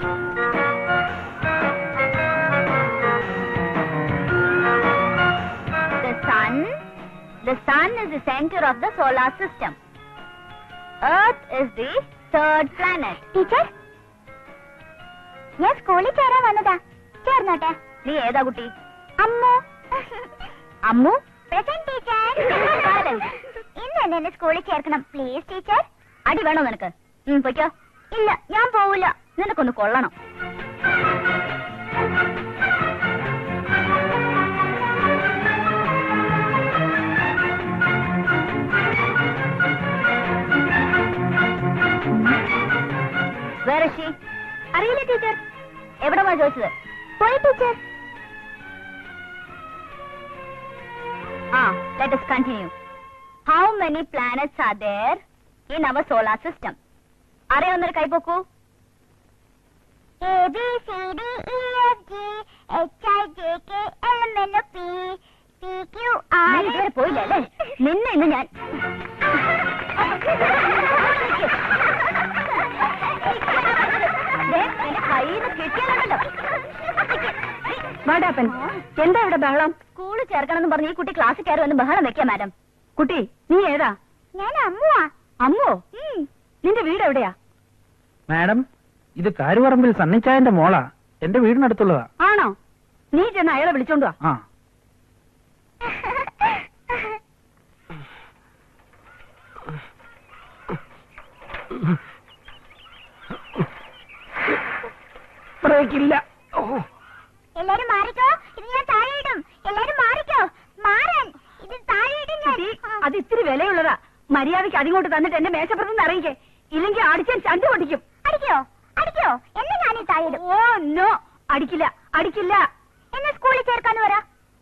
The sun, the sun is the center of the solar system. Earth is the third planet. Teacher ഞാൻ സ്കൂളിൽ ചേരാൻ വന്നതാ ചേർന്നോട്ടെ നീ ഏതാ കുട്ടി അമ്മു അമ്മു പ്രസന്റ് ടീച്ചർ ഇന്ന് എന്നെ എന്നെ സ്കൂളിൽ ചേർക്കണം പ്ലീസ് ടീച്ചർ അടി വേണോ നിനക്ക് ഉം, പൊയ്ക്കോ ഇല്ല ഞാൻ പോവില്ല നിനക്കൊന്ന് കൊള്ളണം വേറെ ഷീ അറിയില്ല ടീച്ചർ എവിടെ പോയി ചോദിച്ചത് പോയി ടീച്ചർ ആ let us continue how many planets are there in our solar system അറിയാവുന്നൊരു കൈപ്പൊക്കൂ A B C D E F G H I J K L M N O P P Q നീ R ഇതുവരെ പോയില്ല അല്ലേ നിന്നെ ഇന്ന് ഞാൻ ദേ, എന്റെ കയ്യിൽ നിന്ന് കിട്ടിയാലുണ്ടല്ലോ വാടാപ്പൻ എന്താ ഇവിടെ ബഹളം സ്കൂളിൽ ചേർക്കണമെന്ന് പറഞ്ഞ് ഈ കുട്ടി ക്ലാസ്സിൽ കയറി വന്ന് ബഹളം വെക്കാം മാഡം കുട്ടി നീ ഏതാ ഞാൻ അമ്മുവാ അമ്മോ നിന്റെ വീട് എവിടെയാ മാഡം ഇത് കാരുപറമ്പിൽ സണ്ണിച്ചായന്റെ മോളാ എന്റെ വീടിനടുത്തുള്ളതാ ആണോ നീ ചെന്ന് അയാളെ വിളിച്ചോണ്ട് വാ ആ ബ്രേക്കില്ല ഓ എല്ലാരും മാറിക്കോ ഇത് ഞാൻ താഴെ ഇടും എല്ലാരും മാറിക്കോ മാറാൻ ഇത് താഴെ ഇടും ഞാൻ കുട്ടി, അത് ഇത്തിരി വിലയുള്ളതാ മര്യാദയ്ക്ക് അതിങ്ങോട്ട് തന്നിട്ട് എന്റെ മേശപ്പുറത്ത് നിന്ന് അറിയിക്കേ ഇല്ലെങ്കിൽ അടിച്ചാൻ ചണ്ടു പൊട്ടിക്കും അടിക്കോ അടിക്കോ എന്നെ ഞാൻ ഈ താഴെ ഇടും ഓ നോ അടിക്കില്ല അടിക്കില്ല എന്നെ സ്കൂളിൽ ചേർക്കാന്ന് പറ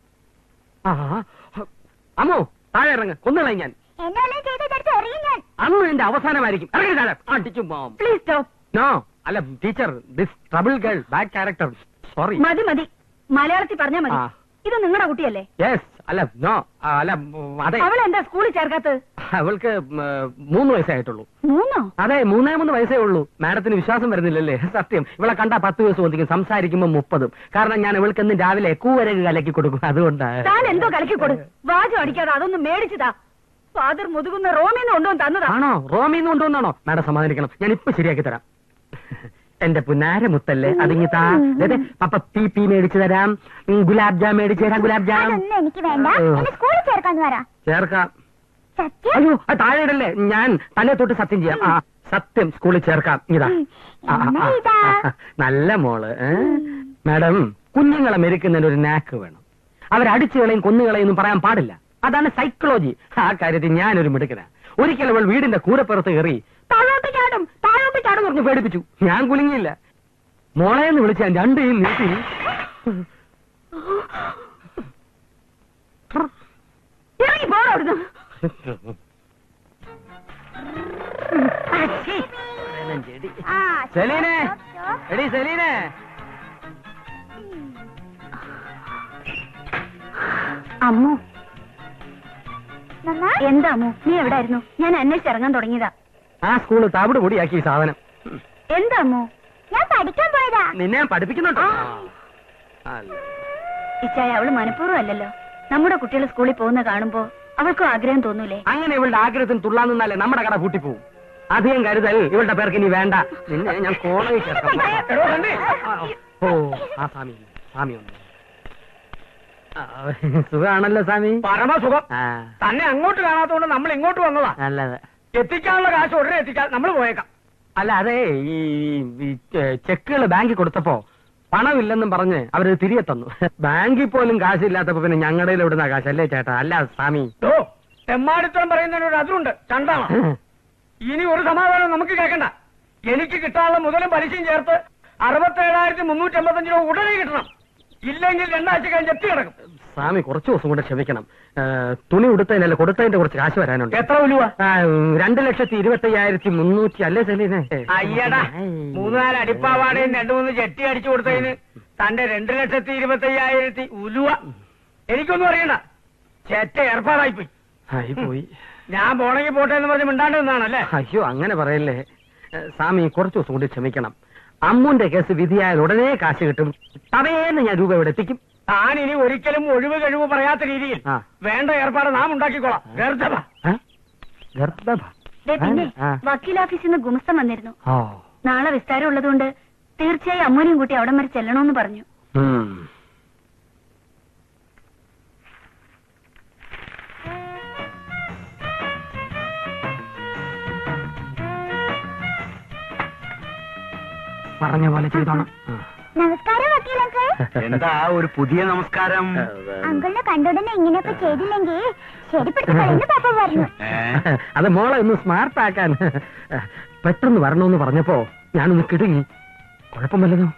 അമ്മോ താഴെ ഇറങ്ങ് കൊന്നുകളെ ഞാൻ എന്നെ വല്ലതും ചെയ്ത് ഇതെടുത്ത് എറിയും ഞാൻ അന്ന് എന്റെ അവസാനമായിരിക്കും ഇറങ്ങി താഴെ അടിക്കും പോം പ്ലീസ് സ്റ്റോപ്പ് നോ അല്ല teacher this trouble girl bad character sorry മതി മതി മലയാളത്തിൽ പറഞ്ഞാ മതി ആ. ഇത് നിങ്ങളുടെ കുട്ടിയല്ലേ യെസ് അല്ല നോ അല്ല ഉം, അതെ അവൾ എന്താ സ്കൂളിൽ ചേർക്കാത്തത് അവൾക്ക് ഉം, മൂന്ന് വയസ്സായിട്ടുള്ളൂ മൂന്നോ അതെ മൂന്നേ മൂന്ന് വയസ്സേ ഉള്ളൂ മാഡത്തിന് വിശ്വാസം വരുന്നില്ലല്ലേ സത്യം ഇവളെ കണ്ടാ പത്ത് ദിവസം ഒന്നിക്കും സംസാരിക്കുമ്പോ മുപ്പതും കാരണം ഞാൻ ഇവൾക്ക് എന്നും രാവിലെ കൂവരക് കലക്കി കൊടുക്കും അതുകൊണ്ടാണ് താൻ എന്തോ കലക്കി കൊടു വാചം അടിക്കാതെ അതൊന്നും മേടിച്ചതാ ഫാദർ മുതുകുന്ന റോമിന്ന് കൊണ്ടുവന്ന് തന്നതാ ആണോ റോമിന്ന് കൊണ്ടുവന്നാണോ മാഡം സമാധാനിക്കണം ഞാൻ ഇപ്പൊ ശരിയാക്കി തരാം എന്റെ പുന്നാര മുത്തല്ലേ അതിങ്ങി താ ദേ, ദേ, പപ്പ പി പി മേടിച്ചു തരാം ഉം, ഗുലാബ് ജാം മേടിച്ചു തരാം ഗുലാബ് ജാം അതൊന്നും എനിക്ക് വേണ്ട എന്നെ സ്കൂളിൽ ചേർക്കാന്ന് പറ ചേർക്കാം സത്യം അയ്യോ അത് താഴെ ഇടല്ലേ ഞാൻ തലേ തൊട്ട് സത്യം ചെയ്യാം ആ സത്യം സ്കൂളിൽ ചേർക്കാം ഇതാ ആ, ആ, എന്നാ ആ, ഇതാ. ആ, നല്ല മോള് ഏ? മാഡം കുഞ്ഞുങ്ങളെ മെരുക്കുന്നതിന് ഒരു നാക്ക് വേണം അവരടിച്ചു കളയും കൊന്നുകളയും പറയാൻ പാടില്ല അതാണ് സൈക്കോളജി ആ കാര്യത്തിൽ ഞാനൊരു മിടുക്കന ഒരിക്കൽ അവൾ വീടിന്റെ കൂരപ്പുറത്ത് കയറി താഴോട്ട് ചാടും താഴോട്ട് ചാടും എന്ന് പറഞ്ഞ് പേടിപ്പിച്ചു ഞാൻ കുലുങ്ങിയില്ല മോളെ എന്ന് വിളിച്ച് ഞാൻ രണ്ടു കൈയും നീട്ടി ഇറങ്ങി പോടാ അവിടുന്ന് ആ സെലീനെ സ്റ്റോപ്പ്, സ്റ്റോപ്പ്. എടി സെലീനെ അമ്മു നന്നാ എന്താ അമ്മു നീ എവിടായിരുന്നു ഞാൻ അന്വേഷിച്ച് ഇറങ്ങാൻ തുടങ്ങിയതാ ആ സ്കൂള് തവിട് പൊടിയാക്കി ഈ സാധനം എന്താ അമ്മു ഞാൻ പഠിക്കാൻ പോയതാ നിന്നെ ഞാൻ പഠിപ്പിക്കുന്നുണ്ടോ ആ. അല്ല. ഇച്ചായ അവള് മനഃപൂർവ്വം അല്ലല്ലോ നമ്മുടെ കുട്ടികൾ സ്കൂളിൽ പോകുന്ന കാണുമ്പോ അവൾക്കും ആഗ്രഹം തോന്നൂലേ അങ്ങനെ ഇവളുടെ ആഗ്രഹത്തിന് തുള്ളാൻ നിന്നാലേ നമ്മുടെ കട പൂട്ടിപ്പോവും അധികം കരുതൽ ഇവളുടെ പേർക്ക് ഇനി വേണ്ട നിന്നെ ഞാൻ കോളേജ് ചേർക്കാം എടോ, കണ്ടേ? ആ, ഓ ആ സ്വാമി സ്വാമി വന്നു ആ, സുഖാണല്ലോ സ്വാമി പരമസുഖം ആ തന്നെ അങ്ങോട്ട് കാണാത്തോണ്ട് നമ്മൾ ഇങ്ങോട്ട് വന്നതാ നല്ലത് എത്തിക്കാനുള്ള കാശ് ഉടനെ എത്തിക്കാൻ നമ്മൾ പോയേക്കാം അല്ല അതെ ഈ ചെക്കുകൾ ബാങ്കിൽ കൊടുത്തപ്പോ പണമില്ലെന്നും പറഞ്ഞ് അവര് തിരികെ തന്നു ബാങ്കിൽ പോലും കാശില്ലാത്തപ്പോ പിന്നെ ഞങ്ങളുടെ ഇവിടുന്ന കാശ് അല്ലേ ചേട്ടാ അല്ല സ്വാമി ഓ തെമ്മാടിത്തരം പറയുന്നതിന് ഒരു അതിലുണ്ട് ചണ്ടാണ് ഇനി ഒരു സമാധാനം നമുക്ക് കേൾക്കണ്ട എനിക്ക് കിട്ടാനുള്ള മുതലും പലിശയും ചേർത്ത് അറുപത്തേഴായിരത്തി മുന്നൂറ്റി അമ്പത്തഞ്ച് രൂപ ഉടനെ കിട്ടണം ഇല്ലെങ്കിൽ രണ്ടാഴ്ച കഴിഞ്ഞ് എത്തി കിടക്കും സ്വാമി കുറച്ചു ദിവസം കൂടെ ക്ഷമിക്കണം ഏ, തുണി ഉടുത്തതിനല്ല കൊടുത്തതിന്റെ കുറച്ച് കാശ് വരാനുണ്ട് എത്ര ഉലുവ ആ, ഉം, രണ്ട് ലക്ഷത്തി ഇരുപത്തി അയ്യായിരത്തി മുന്നൂറ്റി അല്ലേ സെലീനെ അയ്യടാ മൂന്ന് നാല് അടിപ്പാവാടയും രണ്ടു മൂന്ന് ചെട്ടി അടിച്ചു കൊടുത്തതിന് തന്റെ രണ്ട് ലക്ഷത്തി ഇരുപത്തി അയ്യായിരത്തി ഉലുവ എനിക്കൊന്നും അറിയണ്ട ചെറ്റ ഏർപ്പാടായിപ്പോയി ആയി പോയി ഞാൻ പോണെങ്കിൽ പോട്ടെ എന്ന് പറഞ്ഞ് മിണ്ടാണ്ട് നിന്നാണല്ലേ അയ്യോ അങ്ങനെ പറയല്ലേ ഏ, സ്വാമി കുറച്ചു ദിവസം കൂടി ക്ഷമിക്കണം അമ്മുന്റെ കേസ് വിധിയായാൽ ഉടനെ കാശ് കിട്ടും തവേന്ന് ഞാൻ രൂപ ഇവിടെ എത്തിക്കും താൻ ഇനി ഒരിക്കലും ഒഴിവ് കഴിവ് പറയാത്ത രീതിയിൽ ആ. വേണ്ട ഏർപ്പാട് നാം ഉണ്ടാക്കിക്കോളാം ഗർദ്ധവ. ഏ? ഗർഭഭ. ദേ പിന്നെ ആ. വക്കീൽ ഓഫീസിൽ നിന്ന് ഗുമസ്തം വന്നിരുന്നു ഓ നാളെ വിസ്താരം ഉള്ളതുകൊണ്ട് തീർച്ചയായും അമ്മൂനെയും കൂട്ടി അവിടം വരെ ചെല്ലണമെന്ന് പറഞ്ഞു ഉം. പറഞ്ഞ പോലെ ചെയ്തോണം ആ. നമസ്കാരം വക്കീൽ അങ്കിൾ എന്താ ഒരു പുതിയ നമസ്കാരം അങ്കിളിനെ കണ്ടുടനെ ഇങ്ങനെയൊക്കെ ചെയ്തില്ലെങ്കിൽ ശരിപ്പെടുത്തി കളയുന്നു പാപ്പ പറഞ്ഞു ഏ? അത് മോളെ ഒന്ന് സ്മാർട്ട് ആക്കാൻ പെട്ടെന്ന് വരണമെന്ന് പറഞ്ഞപ്പോ ഞാനൊന്ന് കിടുങ്ങി കുഴപ്പം വല്ലതും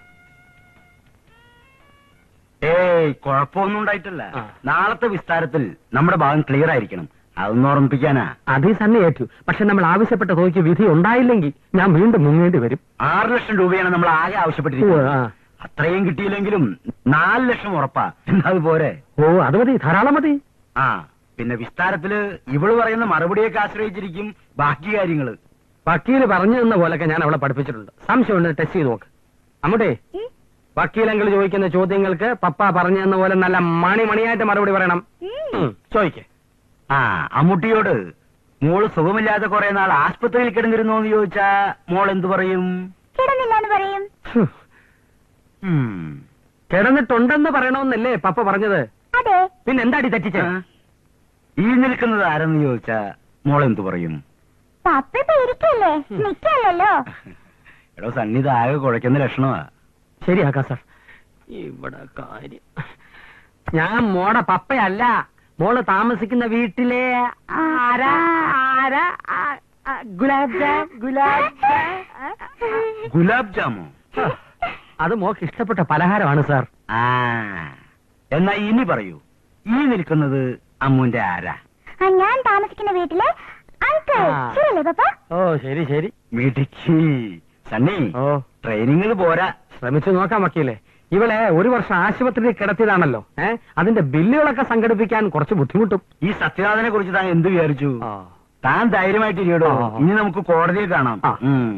ഏയ് കുഴപ്പമൊന്നും ഉണ്ടായിട്ടില്ല ആ. നാളത്തെ വിസ്താരത്തിൽ നമ്മുടെ ഭാഗം ക്ലിയർ ആയിരിക്കണം അതൊന്ന് ഓർമ്മിപ്പിക്കാനാ അതേ തന്നെ ഏറ്റു പക്ഷെ നമ്മൾ ആവശ്യപ്പെട്ട തുകയ്ക്ക് വിധി ഉണ്ടായില്ലെങ്കിൽ ഞാൻ വീണ്ടും മുങ്ങേണ്ടി വരും ആറ് ലക്ഷം രൂപയാണ് നമ്മൾ ആകെ ഓ, ആവശ്യപ്പെട്ടിരിക്കുന്നത് ആ. അത്രയും കിട്ടിയില്ലെങ്കിലും നാല് ലക്ഷം ഉറപ്പാ എന്താ അത് പോരെ ഓ അത് മതി ധാരാളം മതി ആ പിന്നെ വിസ്താരത്തില് ഇവള് പറയുന്ന മറുപടിയൊക്കെ ആശ്രയിച്ചിരിക്കും ബാക്കി കാര്യങ്ങള് വക്കീല് പറഞ്ഞു തന്ന പോലൊക്കെ ഞാൻ അവളെ പഠിപ്പിച്ചിട്ടുണ്ട് സംശയമുണ്ട് ടെസ്റ്റ് ചെയ്ത് നോക്ക് അമ്മട്ടെ വക്കീലങ്ങൾ ചോദിക്കുന്ന ചോദ്യങ്ങൾക്ക് പപ്പ പറഞ്ഞു തന്ന പോലെ നല്ല മണി മണിയായിട്ട് മറുപടി പറയണം ഉം, ചോദിക്ക് ആ അമ്മുട്ടിയോട് മോള് സുഖമില്ലാതെ കുറെ നാൾ ആസ്പത്രിയിൽ കിടന്നിരുന്നോ എന്ന് ചോദിച്ചാ മോൾ എന്തു പറയും കിടന്നില്ലാന്ന് പറയും ഹ്, ഉം. കിടന്നിട്ടുണ്ടെന്ന് പറയണമെന്നല്ലേ പപ്പ പറഞ്ഞത് അതെ പിന്നെ എന്താടി തെറ്റിച്ചേ ആ? ഈ നിൽക്കുന്നത് ആരെന്ന് ചോദിച്ചാ മോൾ എന്തു പറയും പപ്പ ഇപ്പൊ ഇരിക്കല്ലേ നിക്കല്ലല്ലോ എടോ സന്നിധ ആകെ കുഴക്കുന്ന ലക്ഷണമാ ശരിയാക്കാം സാർ ഇവിടെ കാര്യം ഞാൻ മോടെ പപ്പയല്ല മോള് താമസിക്കുന്ന വീട്ടിലെ ആരാ ആരാ ആ, ആ, ഗുലാബ് ജാം ഗുലാബ് ജാം ആ, ഗുലാബ് ജാമോ ആ. അത് മോക്ക് ഇഷ്ടപ്പെട്ട പലഹാരമാണ് സാർ ആ എന്നാ ഇനി പറയൂ ഈ നിൽക്കുന്നത് അമ്മുന്റെ ആരാ ആ, ഞാൻ താമസിക്കുന്ന വീട്ടിലെ അങ്കിൾ ആ. ശരിയല്ലേ പപ്പ ഓ ശരി ശരി മിടുക്കി സണ്ണി ഓ ട്രെയിനിങ്ങിൽ പോരാ ശ്രമിച്ചു നോക്കാം വക്കീലെ ഇവളെ ഒരു വർഷം ആശുപത്രിയിൽ കിടത്തിയതാണല്ലോ ഏ അതിന്റെ ബില്ലുകളൊക്കെ സംഘടിപ്പിക്കാൻ കുറച്ച് ബുദ്ധിമുട്ടും ഈ സത്യനാഥനെ കുറിച്ച് താൻ എന്ത് വിചാരിച്ചു താൻ ധൈര്യമായിട്ട് ഇരിക്കടോ ആ. ഇനി നമുക്ക് കോടതിയിൽ കാണാം ആ. ഉം.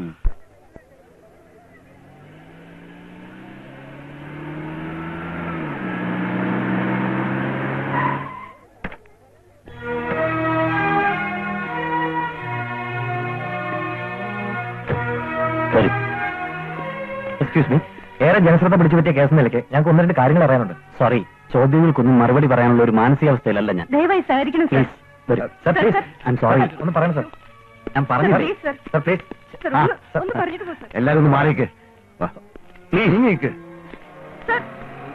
എക്സ്ക്യൂസ് മീ ഏറെ ജനശ്രദ്ധ പിടിച്ചു പറ്റിയ കേസ് നിലയ്ക്ക് ഞങ്ങൾക്ക് ഒന്ന് രണ്ട് കാര്യങ്ങൾ അറിയാനുണ്ട് സോറി ചോദ്യങ്ങൾക്കൊന്നും മറുപടി പറയാനുള്ള ഒരു മാനസികാവസ്ഥയിലല്ല ഞാൻ ദയവായി സഹകരിക്കണം sir please sir please sir, I'm sorry ഒന്ന് പറയണം സർ ഞാൻ പറഞ്ഞു please sir sir please sir ആ, ഒന്ന് സർ, ഒന്ന് പറഞ്ഞിട്ട് പോ സർ എല്ലാവരും ഒന്ന് മാറിയേക്ക് പ്ലീസ് നീക്ക് സർ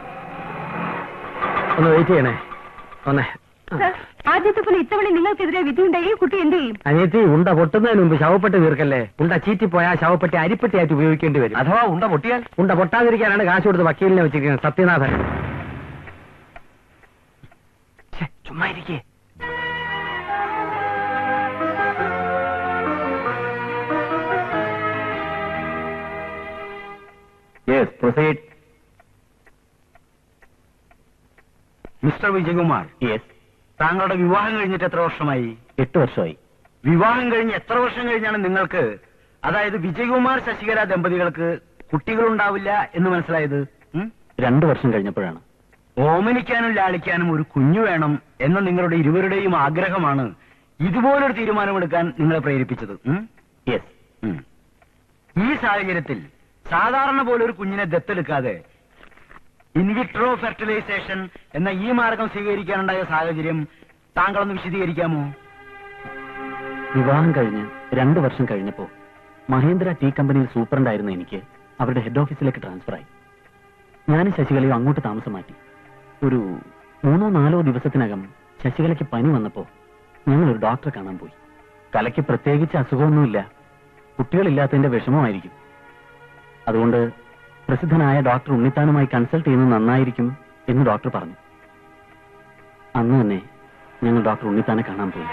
ഒന്ന് വെയിറ്റ് ചെയ്യണേ ഒന്നേ സർ ആദ്യത്തെ പോലെ ഇത്തവണ നിങ്ങൾക്കെതിരെ വിധിയുണ്ടായി ഈ കുട്ടി എന്ത് ചെയ്യും അനിയത്തി ഉണ്ട പൊട്ടുന്നതിന് മുമ്പ് ശവപ്പെട്ടി തീർക്കല്ലേ ഉണ്ട ചീറ്റിപ്പോയാൽ ശവപ്പെട്ടി അരിപ്പെട്ടിയായിട്ട് ഉപയോഗിക്കേണ്ടി വരും അഥവാ ഉണ്ട പൊട്ടിയാൽ ഉണ്ട പൊട്ടാതിരിക്കാനാണ് കാശ് കൊടുത്ത് വക്കീലിനെ വെച്ചിരിക്കുന്നത് സത്യനാഥൻ ഛെ, ചുമ്മാ ഇരിക്കേ yes proceed mister Vijayakumar yes താങ്കളുടെ വിവാഹം കഴിഞ്ഞിട്ട് എത്ര വർഷമായി എട്ട് വർഷമായി വിവാഹം കഴിഞ്ഞ് എത്ര വർഷം കഴിഞ്ഞാണ് നിങ്ങൾക്ക് അതായത് വിജയകുമാർ ശശികല ദമ്പതികൾക്ക് കുട്ടികളുണ്ടാവില്ല എന്ന് മനസ്സിലായത് ഉം? രണ്ടു വർഷം കഴിഞ്ഞപ്പോഴാണ് ഓമനിക്കാനും ലാളിക്കാനും ഒരു കുഞ്ഞു വേണം എന്ന നിങ്ങളുടെ ഇരുവരുടെയും ആഗ്രഹമാണ് ഇതുപോലൊരു തീരുമാനമെടുക്കാൻ നിങ്ങളെ പ്രേരിപ്പിച്ചത് ഉം? യെസ് ഉം. ഈ സാഹചര്യത്തിൽ സാധാരണ പോലെ ഒരു കുഞ്ഞിനെ ദത്തെടുക്കാതെ ഇൻവിട്രോ ഫെർട്ടിലൈസേഷൻ എന്ന ഈ മാർഗം സ്വീകരിക്കാനുണ്ടായ സാഹചര്യം താങ്കളൊന്ന് വിശദീകരിക്കാമോ വിവാഹം കഴിഞ്ഞ് രണ്ടു വർഷം കഴിഞ്ഞപ്പോ മഹേന്ദ്ര ടീ കമ്പനിയിൽ സൂപ്രണ്ടായിരുന്ന എനിക്ക് അവരുടെ ഹെഡ് ഓഫീസിലേക്ക് ട്രാൻസ്ഫർ ആയി ഞാനും ശശികലയും അങ്ങോട്ട് താമസം മാറ്റി ഒരു മൂന്നോ നാലോ ദിവസത്തിനകം ശശികലയ്ക്ക് പനി വന്നപ്പോ ഞങ്ങൾ ഒരു ഡോക്ടറെ കാണാൻ പോയി കലയ്ക്ക് പ്രത്യേകിച്ച് അസുഖമൊന്നുമില്ല കുട്ടികളില്ലാത്തതിന്റെ വിഷമമായിരിക്കും അതുകൊണ്ട് പ്രസിദ്ധനായ ഡോക്ടർ ഉണ്ണിത്താനുമായി കൺസൾട്ട് ചെയ്യുന്നത് നന്നായിരിക്കും എന്ന് ഡോക്ടർ പറഞ്ഞു അന്ന് തന്നെ ഞങ്ങൾ ഡോക്ടർ ഉണ്ണിത്താനെ കാണാൻ പോയി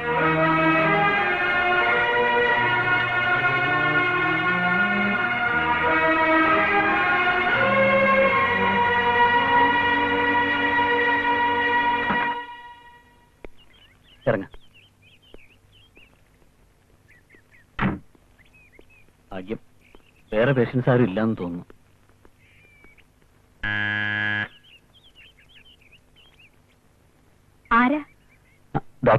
ഇറങ്ങ ഭാഗ്യം വേറെ പേഷ്യൻസ് ആരും ഇല്ലാന്ന് തോന്നുന്നു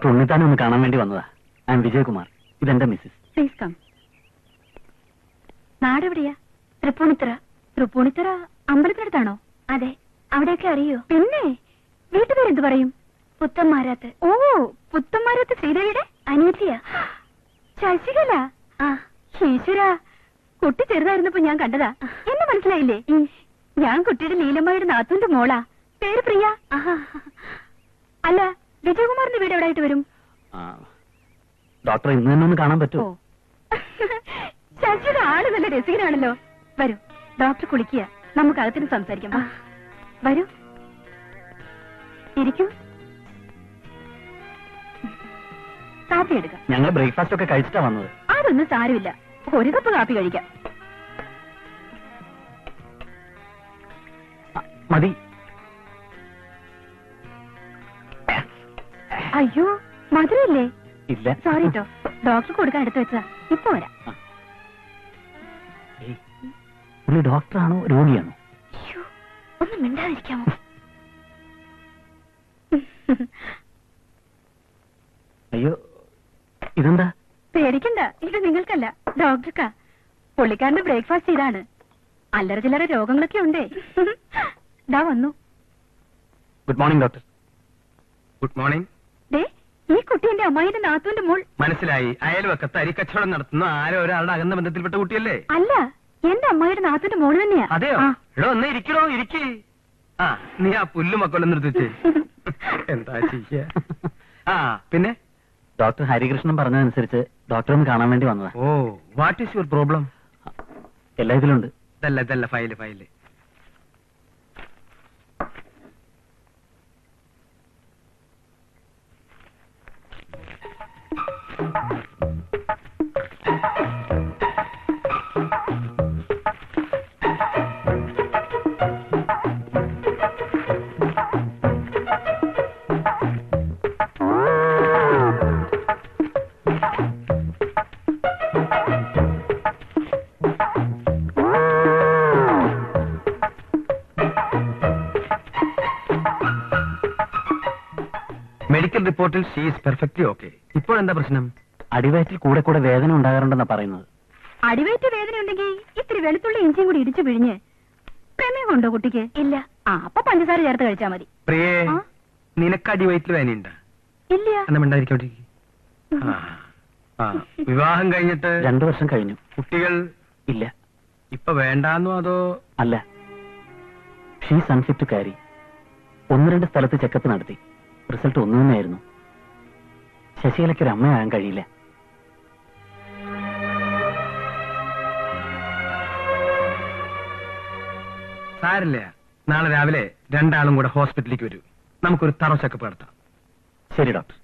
ഡോക്ടർ ഉണ്ണിത്താനെ ഒന്ന് കാണാൻ വേണ്ടി വന്നതാ ഐ എം വിജയകുമാർ ഇതെന്റെ മിസ്സിസ് പ്ലീസ് കം നാടെവിടെയാ തൃപ്പൂണിത്തറ തൃപ്പൂണിത്തറ അമ്പലത്തിനടുത്താണോ അതെ അവിടെയൊക്കെ അറിയോ പിന്നെ വീട്ടുപേരെന്ത് പറയും പുത്തന്മാരാത്ത് ഓ പുത്തന്മാരാത്ത് ശ്രീദേവിയുടെ അനിയത്തിയാ ശശികല ആ ഈശ്വര കുട്ടി ചെറുതായിരുന്നപ്പോ ഞാൻ കണ്ടതാ എന്നെ മനസ്സിലായില്ലേ ഞാൻ കുട്ടിയുടെ നീലമ്മയുടെ നാത്തൂന്റെ മോളാ പേര് പ്രിയ അല്ല വിജയകുമാറിന്റെ വീട് എവിടെ ആയിട്ട് വരും ഡോക്ടർ ഇന്ന് തന്നെ ഒന്ന് കാണാൻ ഓ പറ്റുമോ ശശിയുടെ ആള് നല്ല രസികനാണല്ലോ വരൂ ഡോക്ടർ കുളിക്കുക നമുക്ക് അകത്തിന് സംസാരിക്കാം വാ. വരൂ ഇരിക്കൂ കാപ്പി എടുക്കാം ഞങ്ങൾ ബ്രേക്ക്ഫാസ്റ്റ് ഒക്കെ കഴിച്ചിട്ടാ വന്നത് അതൊന്നും സാരമില്ല ഒരു കപ്പ് കാപ്പി കഴിക്കാം ആ, മതി അയ്യോ മധുരമില്ലേ ഇല്ല സോറി കേട്ടോ ഡോക്ടർ കൊടുക്കാൻ എടുത്തു വെച്ചാ ഇപ്പൊ വരാം ഏയ്, പുള്ളി ഡോക്ടറാണോ രോഗിയാണോ അയ്യോ ഒന്ന് മിണ്ടാതിരിക്കാമോ അയ്യോ ഇതെന്താ പേടിക്കണ്ട ഇത് നിങ്ങൾക്കല്ല ഡോക്ടർക്കാ പുള്ളിക്കാരന്റെ ബ്രേക്ക്ഫാസ്റ്റ് ഇതാണ് അല്ലറ ചില്ലറ രോഗങ്ങളൊക്കെ ഉണ്ടേ ദാ വന്നു good morning doctor good morning ദേ ഈ കുട്ടി എന്റെ അമ്മായിന്റെ നാത്തുവിന്റെ മോൾ മനസ്സിലായി അയൽവക്കത്ത് അരിക്കച്ചവടം നടത്തുന്ന ആരോ ഒരാളുടെ അകന്ന ബന്ധത്തിൽപ്പെട്ട കുട്ടിയല്ലേ അല്ല എന്റെ അമ്മായിയുടെ നാത്തുവിന്റെ മോള് തന്നെയാ അതെയോ ആ. എടോ ഒന്ന് ഇരിക്കണോ ഇരിക്കേ ആ നീ ആ പുല്ല് മക്കളൊന്നും എടുത്ത് എന്താ ചെയ്യ ആ പിന്നെ ഡോക്ടർ ഹരികൃഷ്ണൻ പറഞ്ഞതനുസരിച്ച് ഡോക്ടറെ ഒന്ന് കാണാൻ വേണ്ടി വന്നതാ oh what is your problem എല്ലാ ഇതിലുണ്ട് ഇതല്ല ഇതല്ല ഫയല് ഫയല് മെഡിക്കൽ റിപ്പോർട്ടിൽ ഷീ ഈസ് പെർഫെക്റ്റ്ലി ഓക്കെ ഇപ്പോഴെന്താ പ്രശ്നം അടിവയറ്റിൽ കൂടെ കൂടെ വേദന ഉണ്ടാകാറുണ്ടെന്നാ പറയുന്നത് അടിവയറ്റ് വേദന ഉണ്ടെങ്കിൽ ഇത്തിരി വെളുത്തുള്ളി ഇഞ്ചിയും കൂടി ഇടിച്ചു പിഴിഞ്ഞ് പ്രമേഹം ഉണ്ടോ കുട്ടിക്ക് ഇല്ല ആ അപ്പൊ പഞ്ചസാര ചേർത്ത് കഴിച്ചാ മതി പ്രിയേ ആ? നിനക്ക് അടി വയറ്റിൽ വേനയുണ്ട ഇല്ല എന്നാ മിണ്ടാതിരിക്കോട്ടെ ആ ആ വിവാഹം കഴിഞ്ഞിട്ട് രണ്ടു വർഷം കഴിഞ്ഞു കുട്ടികൾ ഇല്ല ഇപ്പൊ വേണ്ടാന്നോ അതോ അല്ല ഷീസ് അൺഫിറ്റ് ടു കാരി ഒന്ന് രണ്ട് സ്ഥലത്ത് ചെക്കപ്പ് നടത്തി റിസൾട്ട് ഒന്നു തന്നെയായിരുന്നു ശശികലയ്ക്ക് ഒരു അമ്മയാകാൻ കഴിയില്ല സാരില്ല നാളെ രാവിലെ രണ്ടാളും കൂടെ ഹോസ്പിറ്റലിലേക്ക് വരൂ നമുക്കൊരു തറ ചെക്കപ്പ് നടത്താം ശരി ഡോക്ടർ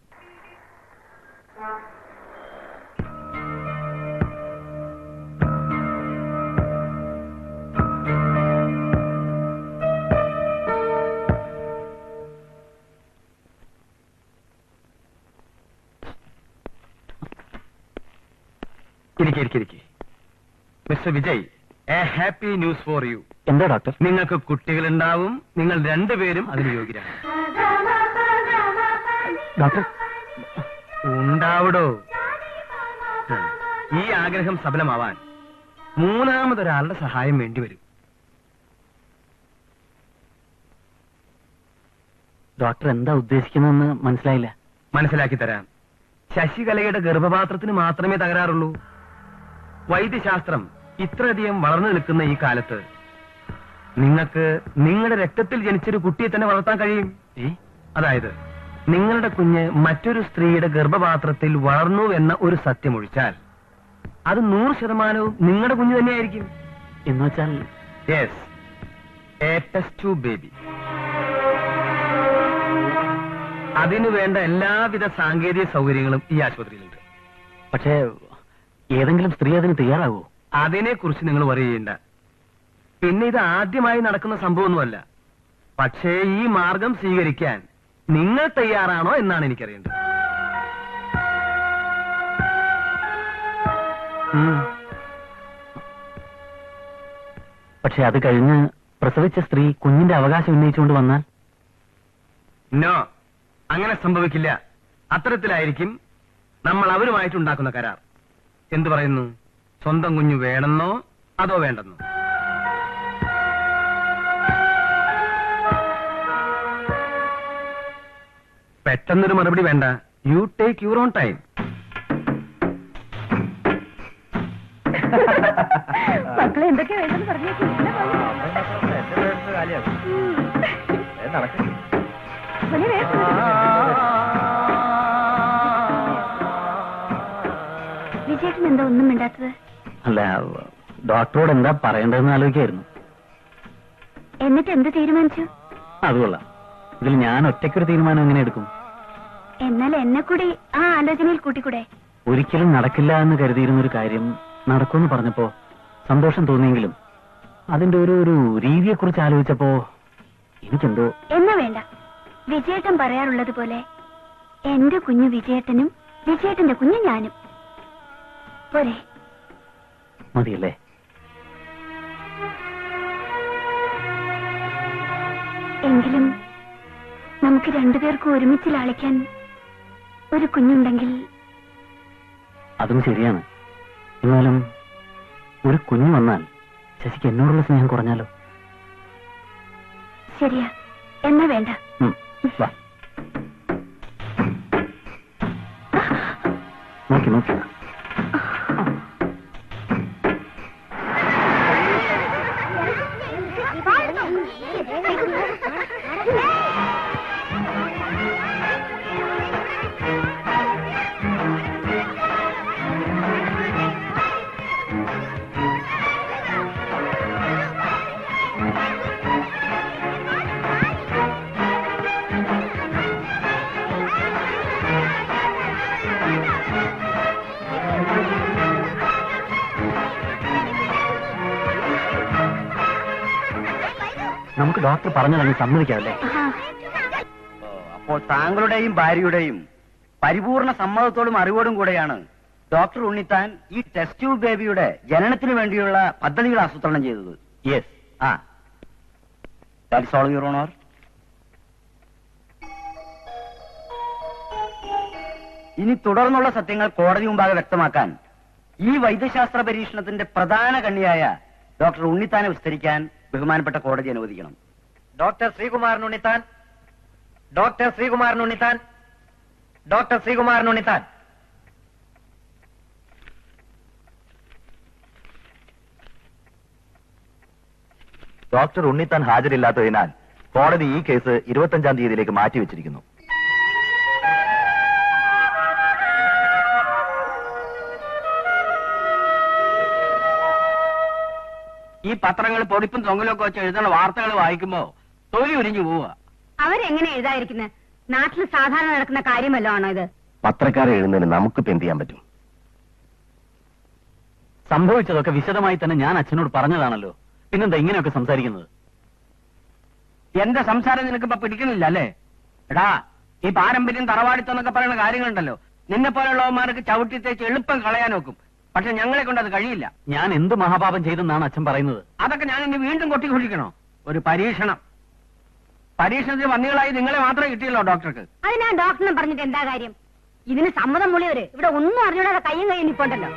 ഇരിക്കെ ഇരിക്കെ ഇരിക്കെ mister Vijay a happy news for you എന്താ ഡോക്ടർ നിങ്ങൾക്ക് കുട്ടികളുണ്ടാവും നിങ്ങൾ രണ്ടുപേരും അതിന് യോഗ്യരാണ് ഡോക്ടർ ഉണ്ടാവിടോ ആ, ഈ ആഗ്രഹം സഫലമാവാൻ മൂന്നാമതൊരാളുടെ സഹായം വേണ്ടിവരും ഡോക്ടർ എന്താ ഉദ്ദേശിക്കുന്നതെന്ന് മനസ്സിലായില്ല മനസ്സിലാക്കി തരാം ശശികലയുടെ ഗർഭപാത്രത്തിന് മാത്രമേ തകരാറുള്ളൂ വൈദ്യശാസ്ത്രം ഇത്രയധികം വളർന്നു നിൽക്കുന്ന ഈ കാലത്ത് നിങ്ങൾക്ക് നിങ്ങളുടെ രക്തത്തിൽ ജനിച്ചൊരു കുട്ടിയെ തന്നെ വളർത്താൻ കഴിയും ഏ അതായത് നിങ്ങളുടെ കുഞ്ഞ് മറ്റൊരു സ്ത്രീയുടെ ഗർഭപാത്രത്തിൽ വളർന്നു എന്ന ഒരു സത്യം ഒഴിച്ചാൽ അത് നൂറ് ശതമാനവും നിങ്ങളുടെ കുഞ്ഞ് തന്നെയായിരിക്കും എന്ന് വെച്ചാൽ yes a test tube baby അതിനു വേണ്ട എല്ലാവിധ സാങ്കേതിക സൗകര്യങ്ങളും ഈ ആശുപത്രിയിലുണ്ട് പക്ഷേ ഏതെങ്കിലും സ്ത്രീ അതിന് തയ്യാറാവോ അതിനെ കുറിച്ച് നിങ്ങൾ വറി ചെയ്യണ്ട പിന്നെ ഇത് ആദ്യമായി നടക്കുന്ന സംഭവമൊന്നുമല്ല പക്ഷേ ഈ മാർഗം സ്വീകരിക്കാൻ നിങ്ങൾ തയ്യാറാണോ എന്നാണ് എനിക്കറിയേണ്ടത് ഉം. പക്ഷെ അത് കഴിഞ്ഞ് പ്രസവിച്ച സ്ത്രീ കുഞ്ഞിന്റെ അവകാശം ഉന്നയിച്ചുകൊണ്ട് വന്നാൽ നോ അങ്ങനെ സംഭവിക്കില്ല അത്തരത്തിലായിരിക്കും നമ്മൾ അവരുമായിട്ടുണ്ടാക്കുന്ന കരാർ എന്തു പറയുന്നു സ്വന്തം കുഞ്ഞു വേണമെന്നോ അതോ വേണ്ടെന്നോ പെട്ടെന്നൊരു മറുപടി വേണ്ട you take your own time മക്കളെ എന്തൊക്കെ വേണ്ടെന്ന് പറഞ്ഞേക്കും വിജയേട്ടൻ എന്താ ഒന്നും മിണ്ടാത്തത് അല്ല ഡോക്ടറോട് എന്താ പറയേണ്ടതെന്ന് ആലോചിക്കായിരുന്നു എന്നിട്ട് എന്ത് തീരുമാനിച്ചു അത് കൊള്ളാം ഇതിൽ ഞാൻ ഒറ്റയ്ക്കൊരു തീരുമാനം എങ്ങനെ എടുക്കും എന്നാൽ എന്നെ കൂടി ആ ആലോചനയിൽ കൂട്ടിക്കൂടെ ഒരിക്കലും നടക്കില്ല എന്ന് കരുതിയിരുന്ന ഒരു കാര്യം നടക്കുമെന്ന് പറഞ്ഞപ്പോ സന്തോഷം തോന്നിയെങ്കിലും അതിന്റെ ഒരു ഒരു രീതിയെ കുറിച്ച് ആലോചിച്ചപ്പോ എനിക്കെന്തോ എന്നാ വേണ്ട വിജയേട്ടൻ പറയാറുള്ളത് പോലെ എന്റെ കുഞ്ഞു വിജയേട്ടനും വിജയേട്ടന്റെ കുഞ്ഞു ഞാനും പോരെ മതിയല്ലേ എങ്കിലും നമുക്ക് രണ്ടുപേർക്കും ഒരുമിച്ച് ലാളിക്കാൻ ഒരു കുഞ്ഞുണ്ടെങ്കിൽ അതും ശരിയാണ് എന്നാലും ഒരു കുഞ്ഞു വന്നാൽ ശശിക്ക് എന്നോടുള്ള സ്നേഹം കുറഞ്ഞാലോ ശരിയാ എന്നാ വേണ്ട ഉം, വാ. നോക്കി നോക്കി നമുക്ക് ഡോക്ടർ പറഞ്ഞതങ്ങ് സമ്മതിക്കാമല്ലേ ആഹാ. അപ്പോൾ താങ്കളുടെയും ഭാര്യയുടെയും പരിപൂർണ സമ്മതത്തോടും അറിവോടും കൂടെയാണ് ഡോക്ടർ ഉണ്ണിത്താൻ ഈ ടെസ്റ്റ് ട്യൂബ് ബേബിയുടെ ജനനത്തിന് വേണ്ടിയുള്ള പദ്ധതികൾ ആസൂത്രണം ചെയ്തത് യെസ് ആ ദാറ്റ്സ് ഓൾ യുവർ ഓണർ ഇനി തുടർന്നുള്ള സത്യങ്ങൾ കോടതി മുമ്പാകെ വ്യക്തമാക്കാൻ ഈ വൈദ്യശാസ്ത്ര പരീക്ഷണത്തിന്റെ പ്രധാന കണ്ണിയായ ഡോക്ടർ ഉണ്ണിത്താനെ വിസ്തരിക്കാൻ ബഹുമാനപ്പെട്ട കോടതി അനുവദിക്കണം doctor Sreekumaran Unnithan doctor Sreekumaran Unnithan doctor Sreekumaran Unnithan doctor Unnithan ഹാജരില്ലാത്തതിനാൽ കോടതി ഈ കേസ് ഇരുപത്തഞ്ചാം തീയതിയിലേക്ക് മാറ്റിവെച്ചിരിക്കുന്നു ഈ പത്രങ്ങൾ പൊടിപ്പും തൊങ്ങലൊക്കെ വെച്ച് എഴുതുന്ന വാർത്തകൾ വായിക്കുമ്പോ തൊലി ഉരിഞ്ഞു പോവുക അവരെങ്ങനെ എഴുതാതിരിക്കുന്നത് നാട്ടിൽ സാധാരണ നടക്കുന്ന കാര്യമല്ലോ ആണോ ഇത് പത്രക്കാരെ എഴുതുന്നതിന് നമുക്ക് എന്ത് ചെയ്യാൻ പറ്റും സംഭവിച്ചതൊക്കെ വിശദമായി തന്നെ ഞാൻ അച്ഛനോട് പറഞ്ഞതാണല്ലോ പിന്നെന്താ ഇങ്ങനെയൊക്കെ സംസാരിക്കുന്നത് എന്റെ സംസാരം നിനക്ക് ഇപ്പൊ പിടിക്കണില്ല അല്ലേ എടാ ഈ പാരമ്പര്യം തറവാടിത്തം എന്നൊക്കെ പറയുന്ന കാര്യങ്ങളുണ്ടല്ലോ നിന്നെ പോലുള്ളവന്മാർക്ക് ചവിട്ടി തേച്ച് എളുപ്പം കളയാൻ നോക്കും പക്ഷെ ഞങ്ങളെ കൊണ്ട് അത് കഴിയില്ല ഞാൻ എന്ത് മഹാപാപം ചെയ്തെന്നാണ് അച്ഛൻ പറയുന്നത് അതൊക്കെ ഞാൻ ഇനി വീണ്ടും കൊട്ടിക്കൊണ്ടിരിക്കണോ ഒരു പരീക്ഷണം പരീക്ഷണത്തിൽ വന്നികളായി നിങ്ങളെ മാത്രമേ കിട്ടിയല്ലോ ഡോക്ടർക്ക് അതിനാ ഡോക്ടറിനെ പറഞ്ഞിട്ട് എന്താ കാര്യം ഇതിന് സമ്മതം മുളിയവര് ഇവിടെ ഒന്നും അറിഞ്ഞൂടാതെ കയ്യും കയ്യും നിപ്പുണ്ടല്ലോ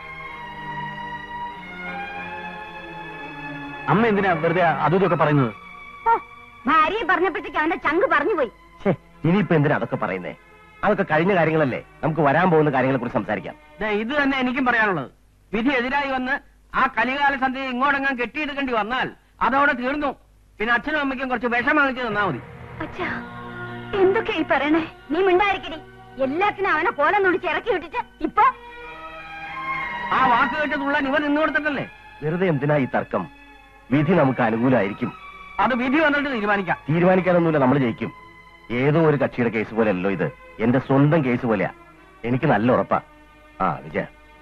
അമ്മ എന്തിനാ വെറുതെ അതും ഇതൊക്കെ പറയുന്നത് ഓ ഭാര്യയെ പറഞ്ഞപ്പോഴത്തേക്ക് അവന്റെ ചങ്ക് പറഞ്ഞു പോയി ഇനിയിപ്പോ എന്തിനാ അതൊക്കെ പറയുന്നേ അതൊക്കെ കഴിഞ്ഞ കാര്യങ്ങളല്ലേ നമുക്ക് വരാൻ പോകുന്ന കാര്യങ്ങളെ കുറിച്ച് സംസാരിക്കാം ദേ, ഇത് തന്നെ എനിക്കും പറയാനുള്ളത് വിധി എതിരായി വന്ന് ആ കലികാല സന്ധ്യ ഇങ്ങോട്ടെങ്ങാൻ കെട്ടിയെടുക്കേണ്ടി വന്നാൽ അതോടെ തീർന്നു പിന്നെ അച്ഛനും അമ്മയ്ക്കും കുറച്ച് വിഷം വാങ്ങിച്ചു തന്നാ മതി അച്ഛാ എന്തൊക്കെ ഈ പറയണേ നീ മിണ്ടായിരിക്കടി എല്ലാത്തിനും അവനെ കോലം നുടിച്ച് ഇറക്കി വിട്ടിട്ട് ഇപ്പൊ ആ വാക്ക് കേട്ട് തുള്ളാൻ ഇവൻ നിന്ന് കൊടുത്തിട്ടല്ലേ വെറുതെ എന്തിനാ ഈ തർക്കം വിധി നമുക്ക് അനുകൂലമായിരിക്കും അത് വിധി വന്നിട്ട് തീരുമാനിക്കാം തീരുമാനിക്കാനൊന്നുമില്ല നമ്മൾ ജയിക്കും ഏതോ ഒരു കക്ഷിയുടെ കേസ് പോലെയല്ലോ ഇത് എന്റെ സ്വന്തം കേസ് പോലെയാ എനിക്ക് നല്ല ഉറപ്പാ ആ വിജയ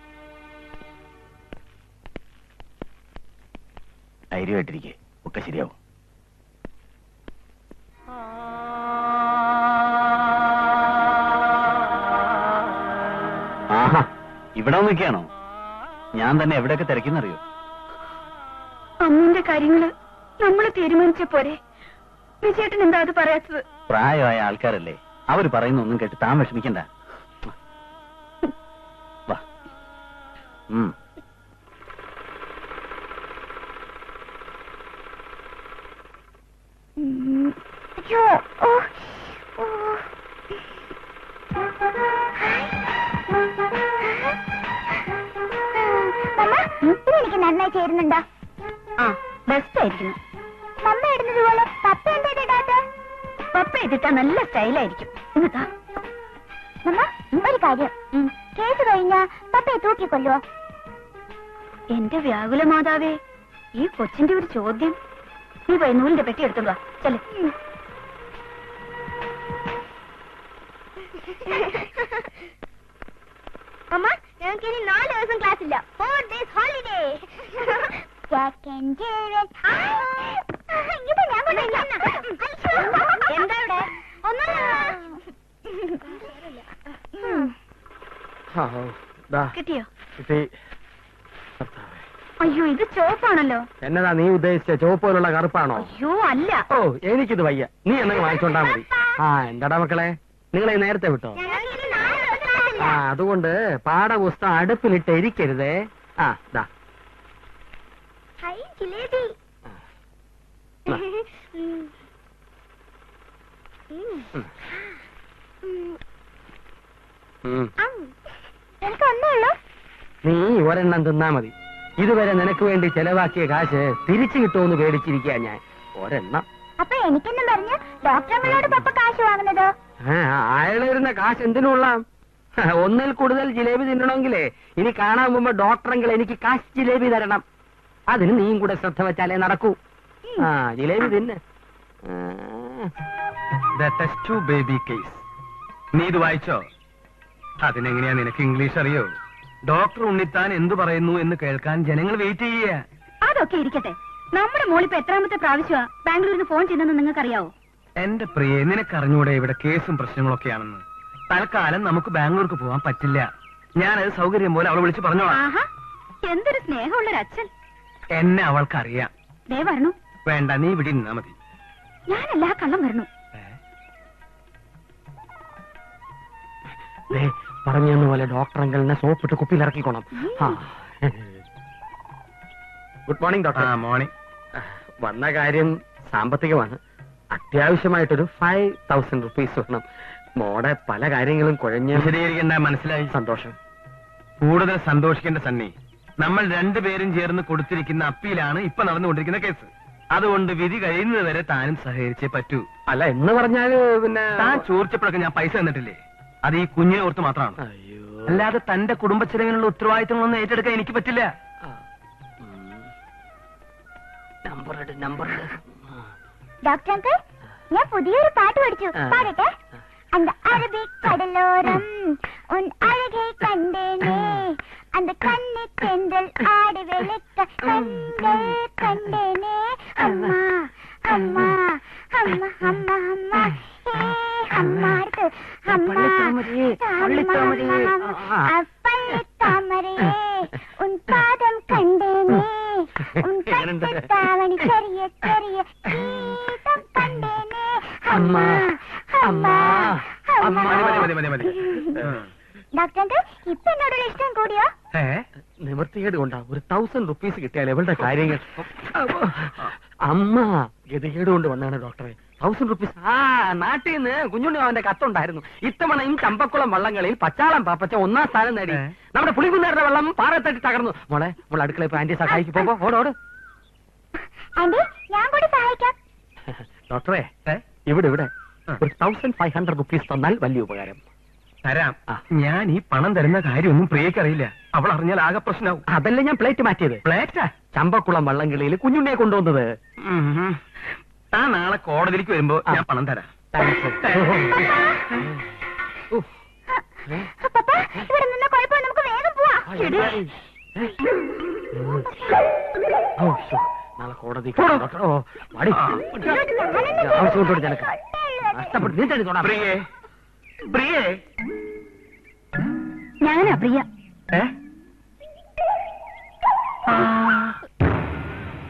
ധൈര്യമായിട്ടിരിക്കെ ഒക്കെ ശരിയാവും ആഹാ ഇവിടെ നിൽക്കുകയാണോ ഞാൻ തന്നെ എവിടെയൊക്കെ തിരക്കുന്നറിയോ അമ്മന്റെ കാര്യങ്ങള് നമ്മൾ തീരുമാനിച്ച പോരെ വിജയേട്ടൻ എന്താ അത് പറയാത്തത് പ്രായമായ ആൾക്കാരല്ലേ അവർ പറയുന്ന ഒന്നും കേട്ട് താൻ വിഷമിക്കണ്ട വാ ഉം. ഉം. അയ്യോ ഓ ഓ മമ്മ ഇത് എനിക്ക് നന്നായി ചേരുന്നുണ്ടോ ആ ബെസ്റ്റ് ആയിരിക്കുന്നു മമ്മ ഇടുന്നത് പോലെ പപ്പ എന്താ ഇടാത്ത പപ്പ ഇതിട്ടാ നല്ല സ്റ്റൈലായിരിക്കും എന്നിട്ടാ മമ്മ ഒരു കാര്യം കേസ് കഴിഞ്ഞാ പപ്പയെ തൂക്കിക്കൊല്ലുവോ എന്റെ വ്യാകുല മാതാവേ ഈ കൊച്ചിന്റെ ഒരു ചോദ്യം നീ പോയി നൂലിന്റെ പെട്ടി എടുത്തോണ്ട് വാ ചെല്ലേ അമ്മ ഞങ്ങൾക്ക് ഇനി നാല് ദിവസം ക്ലാസ് ഇല്ല ഫോർ ഡേയ്സ് ഹോളിഡേ എന്താ ഇവിടെ കിട്ടിയോ കിട്ടി അയ്യോ ഇത് ചോപ്പാണല്ലോ എന്നതാ നീ ഉദ്ദേശിച്ച ചുവപ്പ് പോലുള്ള കറുപ്പാണോ അയ്യോ അല്ല ഓ എനിക്കിത് വയ്യ നീ എന്നെ വാങ്ങിച്ചോണ്ടാ മതി ആ എന്താടാ മക്കളെ നിങ്ങളെ നേരത്തെ വിട്ടോ ആ അതുകൊണ്ട് പാഠപുസ്തകം അടുപ്പിലിട്ട് എരിക്കരുതേ ആ ദാ ഹൈ ജിലേബി നാ. ഉം. ഉം. ഉം. ഉം. ഉം. അം. എനിക്ക് ഒന്നേ ഉള്ളൂ നീ ഒരെണ്ണം തിന്നാ മതി ഇതുവരെ നിനക്ക് വേണ്ടി ചെലവാക്കിയ കാശ് തിരിച്ചു കിട്ടുമെന്ന് പേടിച്ചിരിക്കുക ഞാൻ ഒരെണ്ണം അപ്പൊ എനിക്കെന്നും പറഞ്ഞ് ഡോക്ടറങ്ങളോട് പപ്പ കാശ് വാങ്ങുന്നതോ ആ, അയാളിരുന്ന കാശ് എന്തിനുള്ള ഒന്നിൽ കൂടുതൽ ജിലേബി തിന്നണമെങ്കിലേ ഇനി കാണാൻ പോകുമ്പോ ഡോക്ടറെങ്കിൽ എനിക്ക് കാശ് ജിലേബി തരണം അതിന് നീയും കൂടെ ശ്രദ്ധ വെച്ചാലേ നടക്കൂ ആ ജിലേബി തിന്ന് the test tube baby case നീ ഇത് വായിച്ചോ അതിനെങ്ങനെയാ നിനക്ക് ഇംഗ്ലീഷ് അറിയോ ഡോക്ടർ ഉണ്ണിത്താൻ എന്തു പറയുന്നു എന്ന് കേൾക്കാൻ ജനങ്ങൾ വെയിറ്റ് ചെയ്യുക അതൊക്കെ ഇരിക്കട്ടെ നമ്മുടെ മോളിപ്പോ എത്രാമത്തെ പ്രാവശ്യമാ ബാംഗ്ലൂരിൽ നിന്ന് ഫോൺ ചെയ്യുന്നെന്ന് നിങ്ങൾക്കറിയാവോ എന്റെ പ്രിയെ നിനക്കറിഞ്ഞൂടെ ഇവിടെ കേസും പ്രശ്നങ്ങളൊക്കെയാണെന്ന് തൽക്കാലം നമുക്ക് ബാംഗ്ലൂർക്ക് പോകാൻ പറ്റില്ല ഞാനത് സൗകര്യം പോലെ അവളെ വിളിച്ച് പറഞ്ഞോളാം ആഹാ എന്തൊരു സ്നേഹമുള്ളൊരു അച്ഛൻ എന്നെ അവൾക്കറിയാം ദേ വരണു വേണ്ട നീ ഇവിടെ നിന്നാ മതി ഞാനല്ല ആ കള്ളം വരണു ദേ, പറഞ്ഞു തന്ന പോലെ ഡോക്ടറെങ്കിലിനെ സോപ്പിട്ട് കുപ്പിയിൽ ഇറക്കിക്കോണം ഗുഡ് മോർണിംഗ് ആ ഡോക്ടർ മോർണിംഗ് വന്ന കാര്യം സാമ്പത്തികമാണ് അത്യാവശ്യമായിട്ടൊരു ഫൈവ് തൗസൻഡ് റുപ്പീസ് വേണം മോടെ പല കാര്യങ്ങളും കുഴഞ്ഞ വിശദീകരിക്കേണ്ട മനസ്സിലായി സന്തോഷം കൂടുതൽ സന്തോഷിക്കേണ്ട സണ്ണി നമ്മൾ രണ്ടുപേരും ചേർന്ന് കൊടുത്തിരിക്കുന്ന അപ്പീലാണ് ഇപ്പൊ നടന്നുകൊണ്ടിരിക്കുന്ന കേസ് അതുകൊണ്ട് വിധി കഴിയുന്നത് വരെ താനും സഹകരിച്ചേ പറ്റൂ അല്ല എന്ന് പറഞ്ഞാല് പിന്നെ താൻ ചോദിച്ചപ്പോഴൊക്കെ ഞാൻ പൈസ തന്നിട്ടില്ലേ അത് ഈ കുഞ്ഞിനെ ഓർത്ത് മാത്രമാണ് അയ്യോ അല്ലാതെ തന്റെ കുടുംബച്ചെലവിനുള്ള ഉത്തരവാദിത്തങ്ങളൊന്നും ഏറ്റെടുക്കാൻ എനിക്ക് പറ്റില്ല നമ്പർ നമ്പർ ഡോക്ടർ അങ്കിൾ ഞാൻ പുതിയൊരു പാട്ട് പഠിച്ചു ആ. പാടട്ടെ அந்த அரபிக்கடலோரம் உன் அழகை கண்டேனே அந்த கண்ணு தென்றல் ஆடி வெளுக்க கண்கள் கண்டேனே அம்மா அம்மா அம்மா அம்மா அம்மா ஏ அம்மா இருக்கு அம்மா பள்ளித்தாமரையே, பள்ளித்தாமரையே. ஆ. பள்ளித்தாமரையே உன் பாதம் கண்டேனே உன் എങ്ങനുണ്ട്? பட்டு தாவணி ചെറിയ ചെറിയ ഗീതം കണ്ടേനേ അമ്മ, അമ്മ, അമ്മ. മതി മതി മതി മതി മതി ഡോക്ടർ അങ്കിൾ ഇപ്പൊ എന്നോടുള്ള ഇഷ്ടം കൂടിയോ ഏ നിവൃത്തികേട് കൊണ്ടാ ഒരു തൗസൻഡ് റുപ്പീസ് കിട്ടിയാൽ എവളുടെ കാര്യങ്ങൾ അമ്മ ഗതികേട് കൊണ്ട് വന്നാണ് ഡോക്ടറെ തൗസൻഡ് റുപ്പീസ് ആ നാട്ടിൽ നിന്ന് കുഞ്ഞുണ്ണി അവന്റെ കത്തുണ്ടായിരുന്നു ഇത്തവണയും ചമ്പക്കുളം വള്ളങ്ങളിൽ പച്ചാളം പാപ്പച്ച ഒന്നാം സ്ഥാനം നേടി ഏ? നമ്മുടെ പുളികുന്നേരുടെ വെള്ളം പാറത്തട്ടി തകർന്നു മോളെ മോളെ അടുക്കളയിൽ ഇപ്പൊ ആന്റി സഹായിക്ക് പോകോ ഓടോട് ആന്റി ഞാൻ കൂടി സഹായിക്കാം ഡോക്ടറെ ഏ? ഇവിടെ ഇവിടെ ആ. ഒരു തൗസൻഡ് ഫൈവ് ഹൺഡ്രഡ് റുപ്പീസ് തന്നാൽ വലിയ ഉപകാരം തരാം ആ. ഞാൻ ഈ പണം തരുന്ന കാര്യമൊന്നും പ്രിയക്കറിയില്ല അവൾ അറിഞ്ഞാൽ ആകെ പ്രശ്നമാവും അതല്ലേ ഞാൻ പ്ലേറ്റ് മാറ്റിയത് പ്ലേറ്റാ ചമ്പക്കുളം വള്ളംകളിയിൽ കുഞ്ഞുണ്ണിയെ കൊണ്ടുവന്നത് ഉം. താൻ നാളെ കോടതിയിലേക്ക് വരുമ്പോ ആ. ഞാൻ പണം തരാം താങ്ക്സ് ഉഫ്. പപ്പ ഇവിടെ നിന്ന് കുഴപ്പം നമുക്ക് വേഗം പോവാം ആ, എന്തായി? ഏ? ഓ, ശോ. നാളെ കോടതി ഡോക്ടർ ഓ മടി ആവശ്യം കൊണ്ട് ജനക്ക് നഷ്ടപ്പെട്ടു നീ തന്നെ തൊടാം പ്രിയേ പ്രിയേ ഞാനാ പ്രിയ ഏ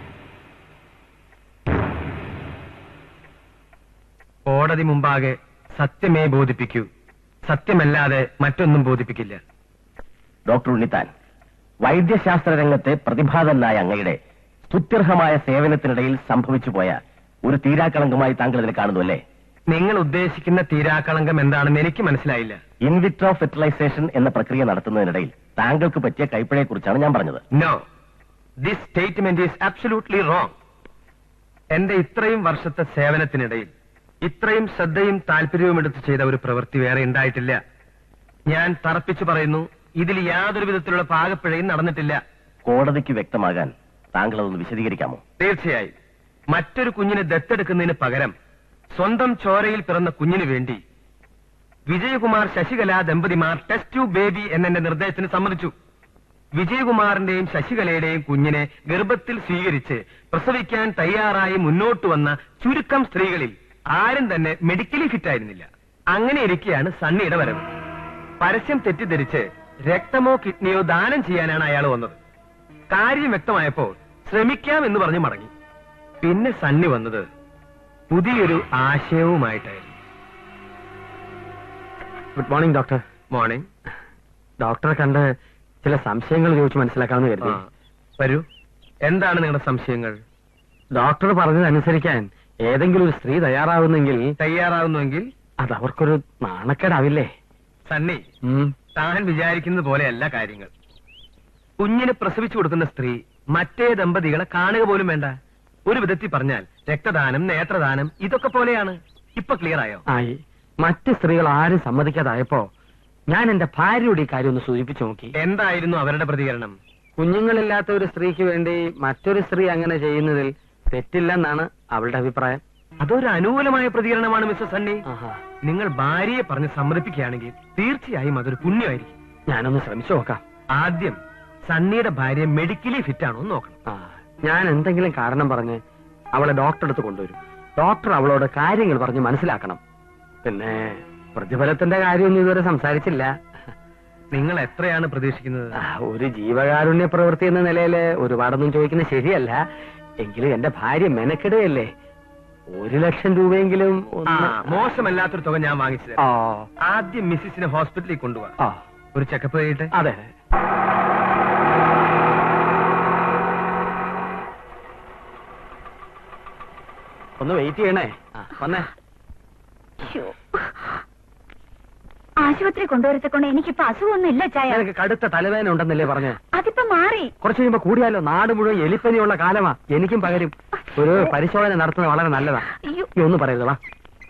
കോടതി മുമ്പാകെ സത്യമേ ബോധിപ്പിക്കൂ സത്യമല്ലാതെ മറ്റൊന്നും ബോധിപ്പിക്കില്ല ഡോക്ടർ ഉണ്ണിത്താൻ വൈദ്യശാസ്ത്ര രംഗത്തെ പ്രതിഭാതനായ അങ്ങയുടെ സ്തുത്യർഹമായ സേവനത്തിനിടയിൽ സംഭവിച്ചു പോയ ഒരു തീരാക്കളങ്കമായി താങ്കൾ ഇതിനെ കാണുന്നു അല്ലേ നിങ്ങൾ ഉദ്ദേശിക്കുന്ന തീരാക്കളങ്കം എന്താണെന്ന് എനിക്ക് മനസ്സിലായില്ല ഇൻവിട്രോ ഫെർട്ടിലൈസേഷൻ എന്ന പ്രക്രിയ നടത്തുന്നതിനിടയിൽ താങ്കൾക്ക് പറ്റിയ കൈപ്പിഴയെക്കുറിച്ചാണ് ഞാൻ പറഞ്ഞത് no this statement is absolutely wrong എന്റെ ഇത്രയും വർഷത്തെ സേവനത്തിനിടയിൽ ഇത്രയും ശ്രദ്ധയും താല്പര്യവും എടുത്ത് ചെയ്ത ഒരു പ്രവൃത്തി വേറെ ഉണ്ടായിട്ടില്ല ഞാൻ തറപ്പിച്ചു പറയുന്നു ഇതിൽ യാതൊരു വിധത്തിലുള്ള പാകപ്പിഴയും നടന്നിട്ടില്ല കോടതിക്ക് വ്യക്തമാകാൻ താങ്കൾ അതൊന്ന് വിശദീകരിക്കാമോ തീർച്ചയായും മറ്റൊരു കുഞ്ഞിനെ ദത്തെടുക്കുന്നതിന് പകരം സ്വന്തം ചോരയിൽ പിറന്ന കുഞ്ഞിനു വേണ്ടി വിജയകുമാർ ശശികല ദമ്പതിമാർ ടെസ്റ്റ് ട്യൂബ് ബേബി എന്നെന്റെ നിർദ്ദേശത്തിന് സമ്മതിച്ചു വിജയകുമാറിന്റെയും ശശികലയുടെയും കുഞ്ഞിനെ ഗർഭത്തിൽ സ്വീകരിച്ച് പ്രസവിക്കാൻ തയ്യാറായി മുന്നോട്ട് വന്ന ചുരുക്കം സ്ത്രീകളിൽ ആരും തന്നെ മെഡിക്കലി ഫിറ്റ് ആയിരുന്നില്ല അങ്ങനെ ഇരിക്കെയാണ് സണ്ണിയുടെ വരവ് പരസ്യം തെറ്റിദ്ധരിച്ച് രക്തമോ കിഡ്നിയോ ദാനം ചെയ്യാനാണ് അയാൾ വന്നത് കാര്യം വ്യക്തമായപ്പോൾ ശ്രമിക്കാം എന്ന് പറഞ്ഞ് മടങ്ങി പിന്നെ സണ്ണി വന്നത് പുതിയൊരു ആശയവുമായിട്ടായിരുന്നു ഗുഡ് മോർണിംഗ് ഡോക്ടർ മോർണിംഗ് ഡോക്ടറെ കണ്ട് ചില സംശയങ്ങൾ ചോദിച്ച് മനസ്സിലാക്കാമെന്ന് കരുതി വരൂ എന്താണ് നിങ്ങളുടെ സംശയങ്ങൾ ഡോക്ടർ പറഞ്ഞതനുസരിക്കാൻ ഏതെങ്കിലും ഒരു സ്ത്രീ തയ്യാറാവുന്നെങ്കിൽ തയ്യാറാവുന്നുവെങ്കിൽ അത് അവർക്കൊരു നാണക്കേടാവില്ലേ സണ്ണി ഉം. താൻ വിചാരിക്കുന്നത് പോലെയല്ല കാര്യങ്ങൾ കുഞ്ഞിനെ പ്രസവിച്ചു കൊടുക്കുന്ന സ്ത്രീ മറ്റേ ദമ്പതികളെ കാണുക പോലും വേണ്ട ഒരു വിധത്തിൽ പറഞ്ഞാൽ രക്തദാനം നേത്രദാനം ഇതൊക്കെ പോലെയാണ് ഇപ്പൊ ക്ലിയർ ആയോ ആയി മറ്റ് സ്ത്രീകൾ ആരും സമ്മതിക്കാതായപ്പോ ഞാൻ എന്റെ ഭാര്യയുടെ ഈ കാര്യം ഒന്ന് സൂചിപ്പിച്ചു നോക്കി എന്തായിരുന്നു അവരുടെ പ്രതികരണം കുഞ്ഞുങ്ങളില്ലാത്ത ഒരു സ്ത്രീക്ക് വേണ്ടി മറ്റൊരു സ്ത്രീ അങ്ങനെ ചെയ്യുന്നതിൽ തെറ്റില്ലെന്നാണ് അവളുടെ അഭിപ്രായം അതൊരു അനുകൂലമായ പ്രതികരണമാണ് മിസ്റ്റർ സണ്ണി ആഹാ. നിങ്ങൾ ഭാര്യയെ പറഞ്ഞ് സമ്മതിപ്പിക്കുകയാണെങ്കിൽ തീർച്ചയായും അതൊരു പുണ്യമായിരിക്കും ഞാനൊന്ന് ശ്രമിച്ചു നോക്കാം ആദ്യം സണ്ണിയുടെ ഭാര്യ മെഡിക്കലി ഫിറ്റ് ആണോ എന്ന് നോക്കണം ആ ഞാൻ എന്തെങ്കിലും കാരണം പറഞ്ഞ് അവളെ ഡോക്ടറെ അടുത്ത് കൊണ്ടുവരും ഡോക്ടർ അവളോട് കാര്യങ്ങൾ പറഞ്ഞ് മനസ്സിലാക്കണം പിന്നെ പ്രതിഫലത്തിന്റെ കാര്യമൊന്നും ഇതുവരെ സംസാരിച്ചില്ല നിങ്ങൾ എത്രയാണ് പ്രതീക്ഷിക്കുന്നത് ആ, ഒരു ജീവകാരുണ്യ പ്രവൃത്തി എന്ന നിലയിൽ ഒരുപാടൊന്നും ചോദിക്കുന്നത് ശരിയല്ല എങ്കിലും എന്റെ ഭാര്യ മെനക്കെടുകയല്ലേ ഒരു ലക്ഷം രൂപയെങ്കിലും ആ ഒന്ന് മോശമല്ലാത്തൊരു തുക ഞാൻ വാങ്ങിച്ചു ആ, തരാം ആദ്യം മിസ്സിസിനെ ഹോസ്പിറ്റലിൽ കൊണ്ടുപോവാ ആ, ഒരു ചെക്കപ്പ് ചെയ്യട്ടെ അതെ ഒന്ന് വെയിറ്റ് ചെയ്യണേ ആ, വന്നേ ശ്ശോ. ആശുപത്രി കൊണ്ടുവരത്തെ കൊണ്ട് എനിക്കിപ്പോ അസുഖമൊന്നും ഇല്ല ചായ നിനക്ക് കടുത്ത തലവേദന ഉണ്ടെന്നല്ലേ പറഞ്ഞേ അതിപ്പോ മാറി കുറച്ച് കഴിയുമ്പോ കൂടിയാലോ നാട് മുഴുവൻ എലിപ്പനിയുള്ള കാലമാ എനിക്കും പകരും ഒരു പരിശോധന നടത്തുന്നത് വളരെ നല്ലതാ അയ്യോ ഈ ഒന്നും പറയരുത് വാ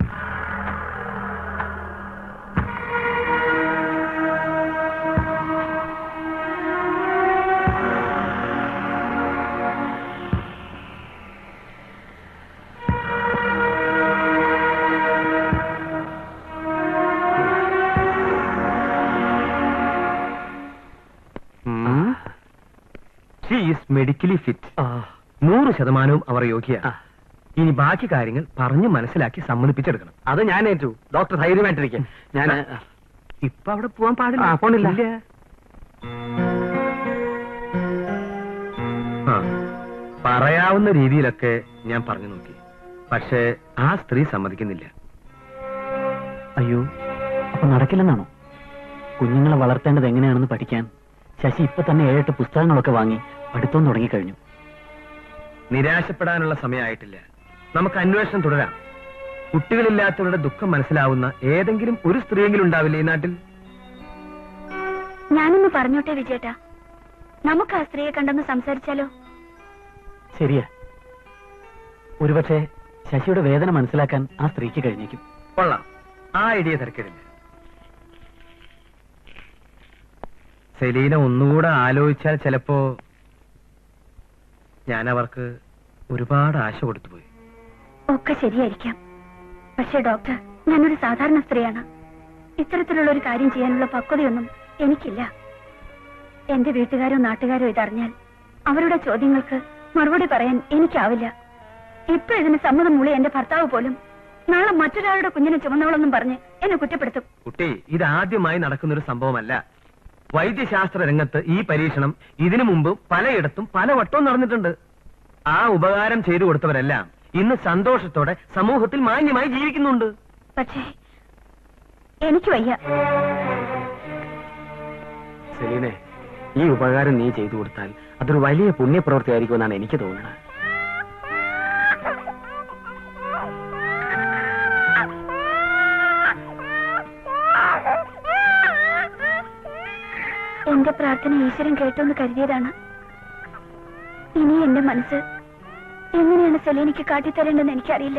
ഷീ ഈസ് മെഡിക്കലി ഫിറ്റ് ആ, നൂറ് ശതമാനവും അവർ യോഗ്യ ആ. ഇനി ബാക്കി കാര്യങ്ങൾ പറഞ്ഞു മനസ്സിലാക്കി സമ്മതിപ്പിച്ചെടുക്കണം അത് ഞാൻ ഏറ്റു ഡോക്ടർ ധൈര്യമായിട്ടിരിക്കും ഞാൻ ഇപ്പൊ അവിടെ പോവാൻ പാടില്ല ആ, പോണില്ല. ഇല്ല. ആ, പറയാവുന്ന രീതിയിലൊക്കെ ഞാൻ പറഞ്ഞു നോക്കി പക്ഷേ ആ സ്ത്രീ സമ്മതിക്കുന്നില്ല അയ്യോ അപ്പൊ നടക്കില്ലെന്നാണോ കുഞ്ഞുങ്ങളെ വളർത്തേണ്ടത് എങ്ങനെയാണെന്ന് പഠിക്കാൻ ശശി ഇപ്പൊ തന്നെ ഏഴെട്ട് പുസ്തകങ്ങളൊക്കെ വാങ്ങി പഠിത്തം തുടങ്ങിക്കഴിഞ്ഞു നിരാശപ്പെടാനുള്ള സമയമായിട്ടില്ല നമുക്ക് അന്വേഷണം തുടരാം കുട്ടികളില്ലാത്തവരുടെ ദുഃഖം മനസ്സിലാവുന്ന ഏതെങ്കിലും ഒരു സ്ത്രീയെങ്കിലും ഉണ്ടാവില്ലേ ഈ നാട്ടിൽ ഞാനൊന്ന് പറഞ്ഞോട്ടെ വിജയേട്ടാ നമുക്ക് ആ സ്ത്രീയെ കണ്ടൊന്ന് സംസാരിച്ചാലോ ശരിയാ ഒരുപക്ഷെ ശശിയുടെ വേദന മനസ്സിലാക്കാൻ ആ സ്ത്രീക്ക് കഴിഞ്ഞേക്കും കൊള്ളാം ആ ഐഡിയ തിരക്കിടില്ല സെലീന ഒന്നുകൂടെ ആലോചിച്ചാൽ ചിലപ്പോ ഞാൻ അവർക്ക് ഒരുപാട് ആശ കൊടുത്തുപോയി ഒക്കെ ശരിയായിരിക്കാം പക്ഷേ ഡോക്ടർ ഞാനൊരു സാധാരണ സ്ത്രീയാണ് ഇത്തരത്തിലുള്ള ഒരു കാര്യം ചെയ്യാനുള്ള പക്വതയൊന്നും എനിക്കില്ല എന്റെ വീട്ടുകാരോ നാട്ടുകാരോ ഇതറിഞ്ഞാൽ അവരുടെ ചോദ്യങ്ങൾക്ക് മറുപടി പറയാൻ എനിക്കാവില്ല ഇപ്പൊ ഇതിന് സമ്മതം മൂളി എന്റെ ഭർത്താവ് പോലും നാളെ മറ്റൊരാളുടെ കുഞ്ഞിനെ ചുമന്നവളെന്നും പറഞ്ഞ് എന്നെ കുറ്റപ്പെടുത്തും കുട്ടി ഇതാദ്യമായി നടക്കുന്ന ഒരു സംഭവമല്ല വൈദ്യശാസ്ത്ര രംഗത്ത് ഈ പരീക്ഷണം ഇതിനു മുമ്പ് പലയിടത്തും പല വട്ടവും നടന്നിട്ടുണ്ട് ആ ഉപകാരം ചെയ്തു കൊടുത്തവരെല്ലാം ഇന്ന് സന്തോഷത്തോടെ സമൂഹത്തിൽ മാന്യമായി ജീവിക്കുന്നുണ്ട് പക്ഷേ എനിക്ക് വയ്യ സെലീനെ ഈ ഉപകാരം നീ ചെയ്തു കൊടുത്താൽ അതൊരു വലിയ പുണ്യപ്രവൃത്തി ആയിരിക്കുമെന്നാണ് എനിക്ക് തോന്നുന്നത് എന്റെ പ്രാർത്ഥന ഈശ്വരൻ കേട്ടോന്ന് കരുതിയതാണ് ഇനി എന്റെ മനസ്സ് എങ്ങനെയാണ് സെലീനയ്ക്ക് കാട്ടിത്തരേണ്ടെന്ന് എനിക്കറിയില്ല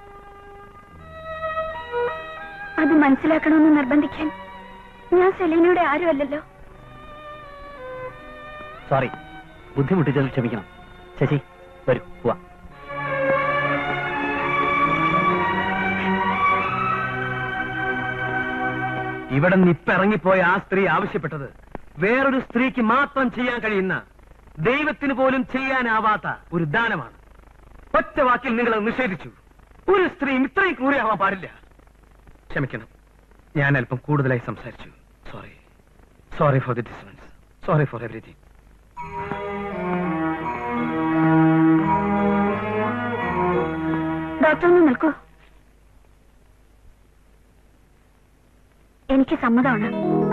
അത് മനസ്സിലാക്കണമെന്ന് നിർബന്ധിക്കാൻ ഞാൻ സെലീനയുടെ ആരുമല്ലല്ലോ സോറി ബുദ്ധിമുട്ടിച്ചതിൽ ക്ഷമിക്കണം ശശി വരൂ പോവാ ഇവിടെ നിന്ന് ഇപ്പൊ ഇറങ്ങിപ്പോയ ആ സ്ത്രീ ആവശ്യപ്പെട്ടത് വേറൊരു സ്ത്രീക്ക് മാത്രം ചെയ്യാൻ കഴിയുന്ന ദൈവത്തിന് പോലും ചെയ്യാനാവാത്ത ഒരു ദാനമാണ് ഒറ്റ വാക്കിൽ നിങ്ങൾ അത് നിഷേധിച്ചു ഒരു സ്ത്രീയും ഇത്രയും ക്രൂരയാവാൻ പാടില്ല ക്ഷമിക്കണം ഞാൻ അല്പം കൂടുതലായി സംസാരിച്ചു sorry sorry for the disturbance sorry for everything doctor ഒന്ന് നിൽക്കൂ എനിക്ക് സമ്മതമാണ്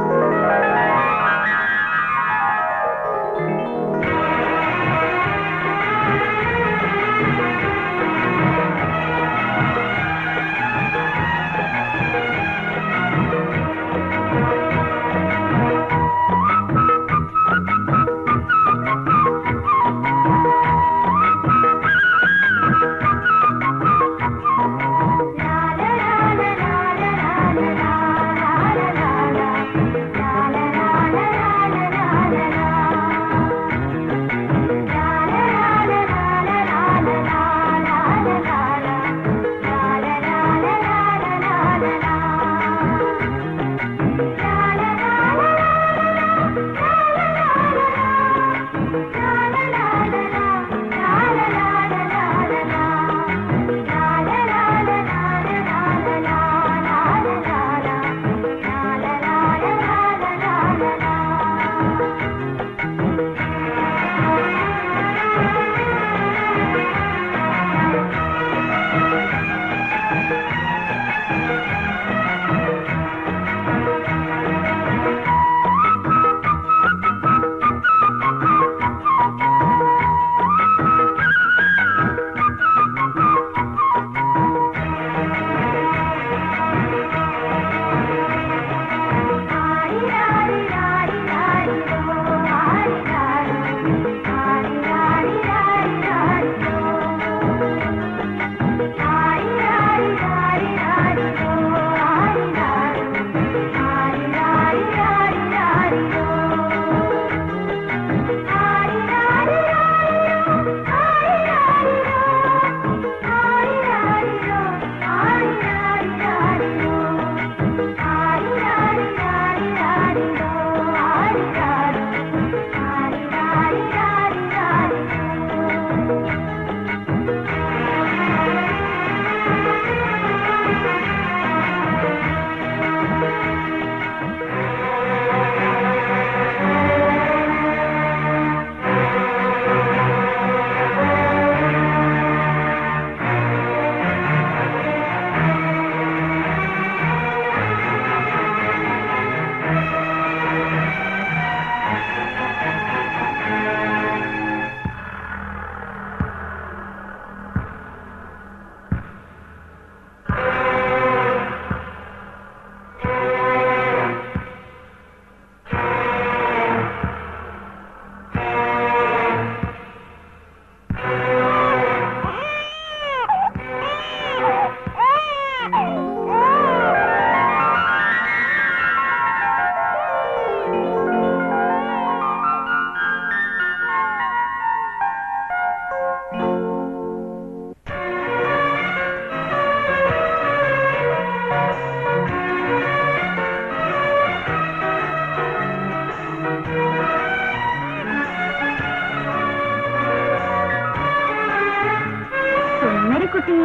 സുന്ദരിക്കുട്ടി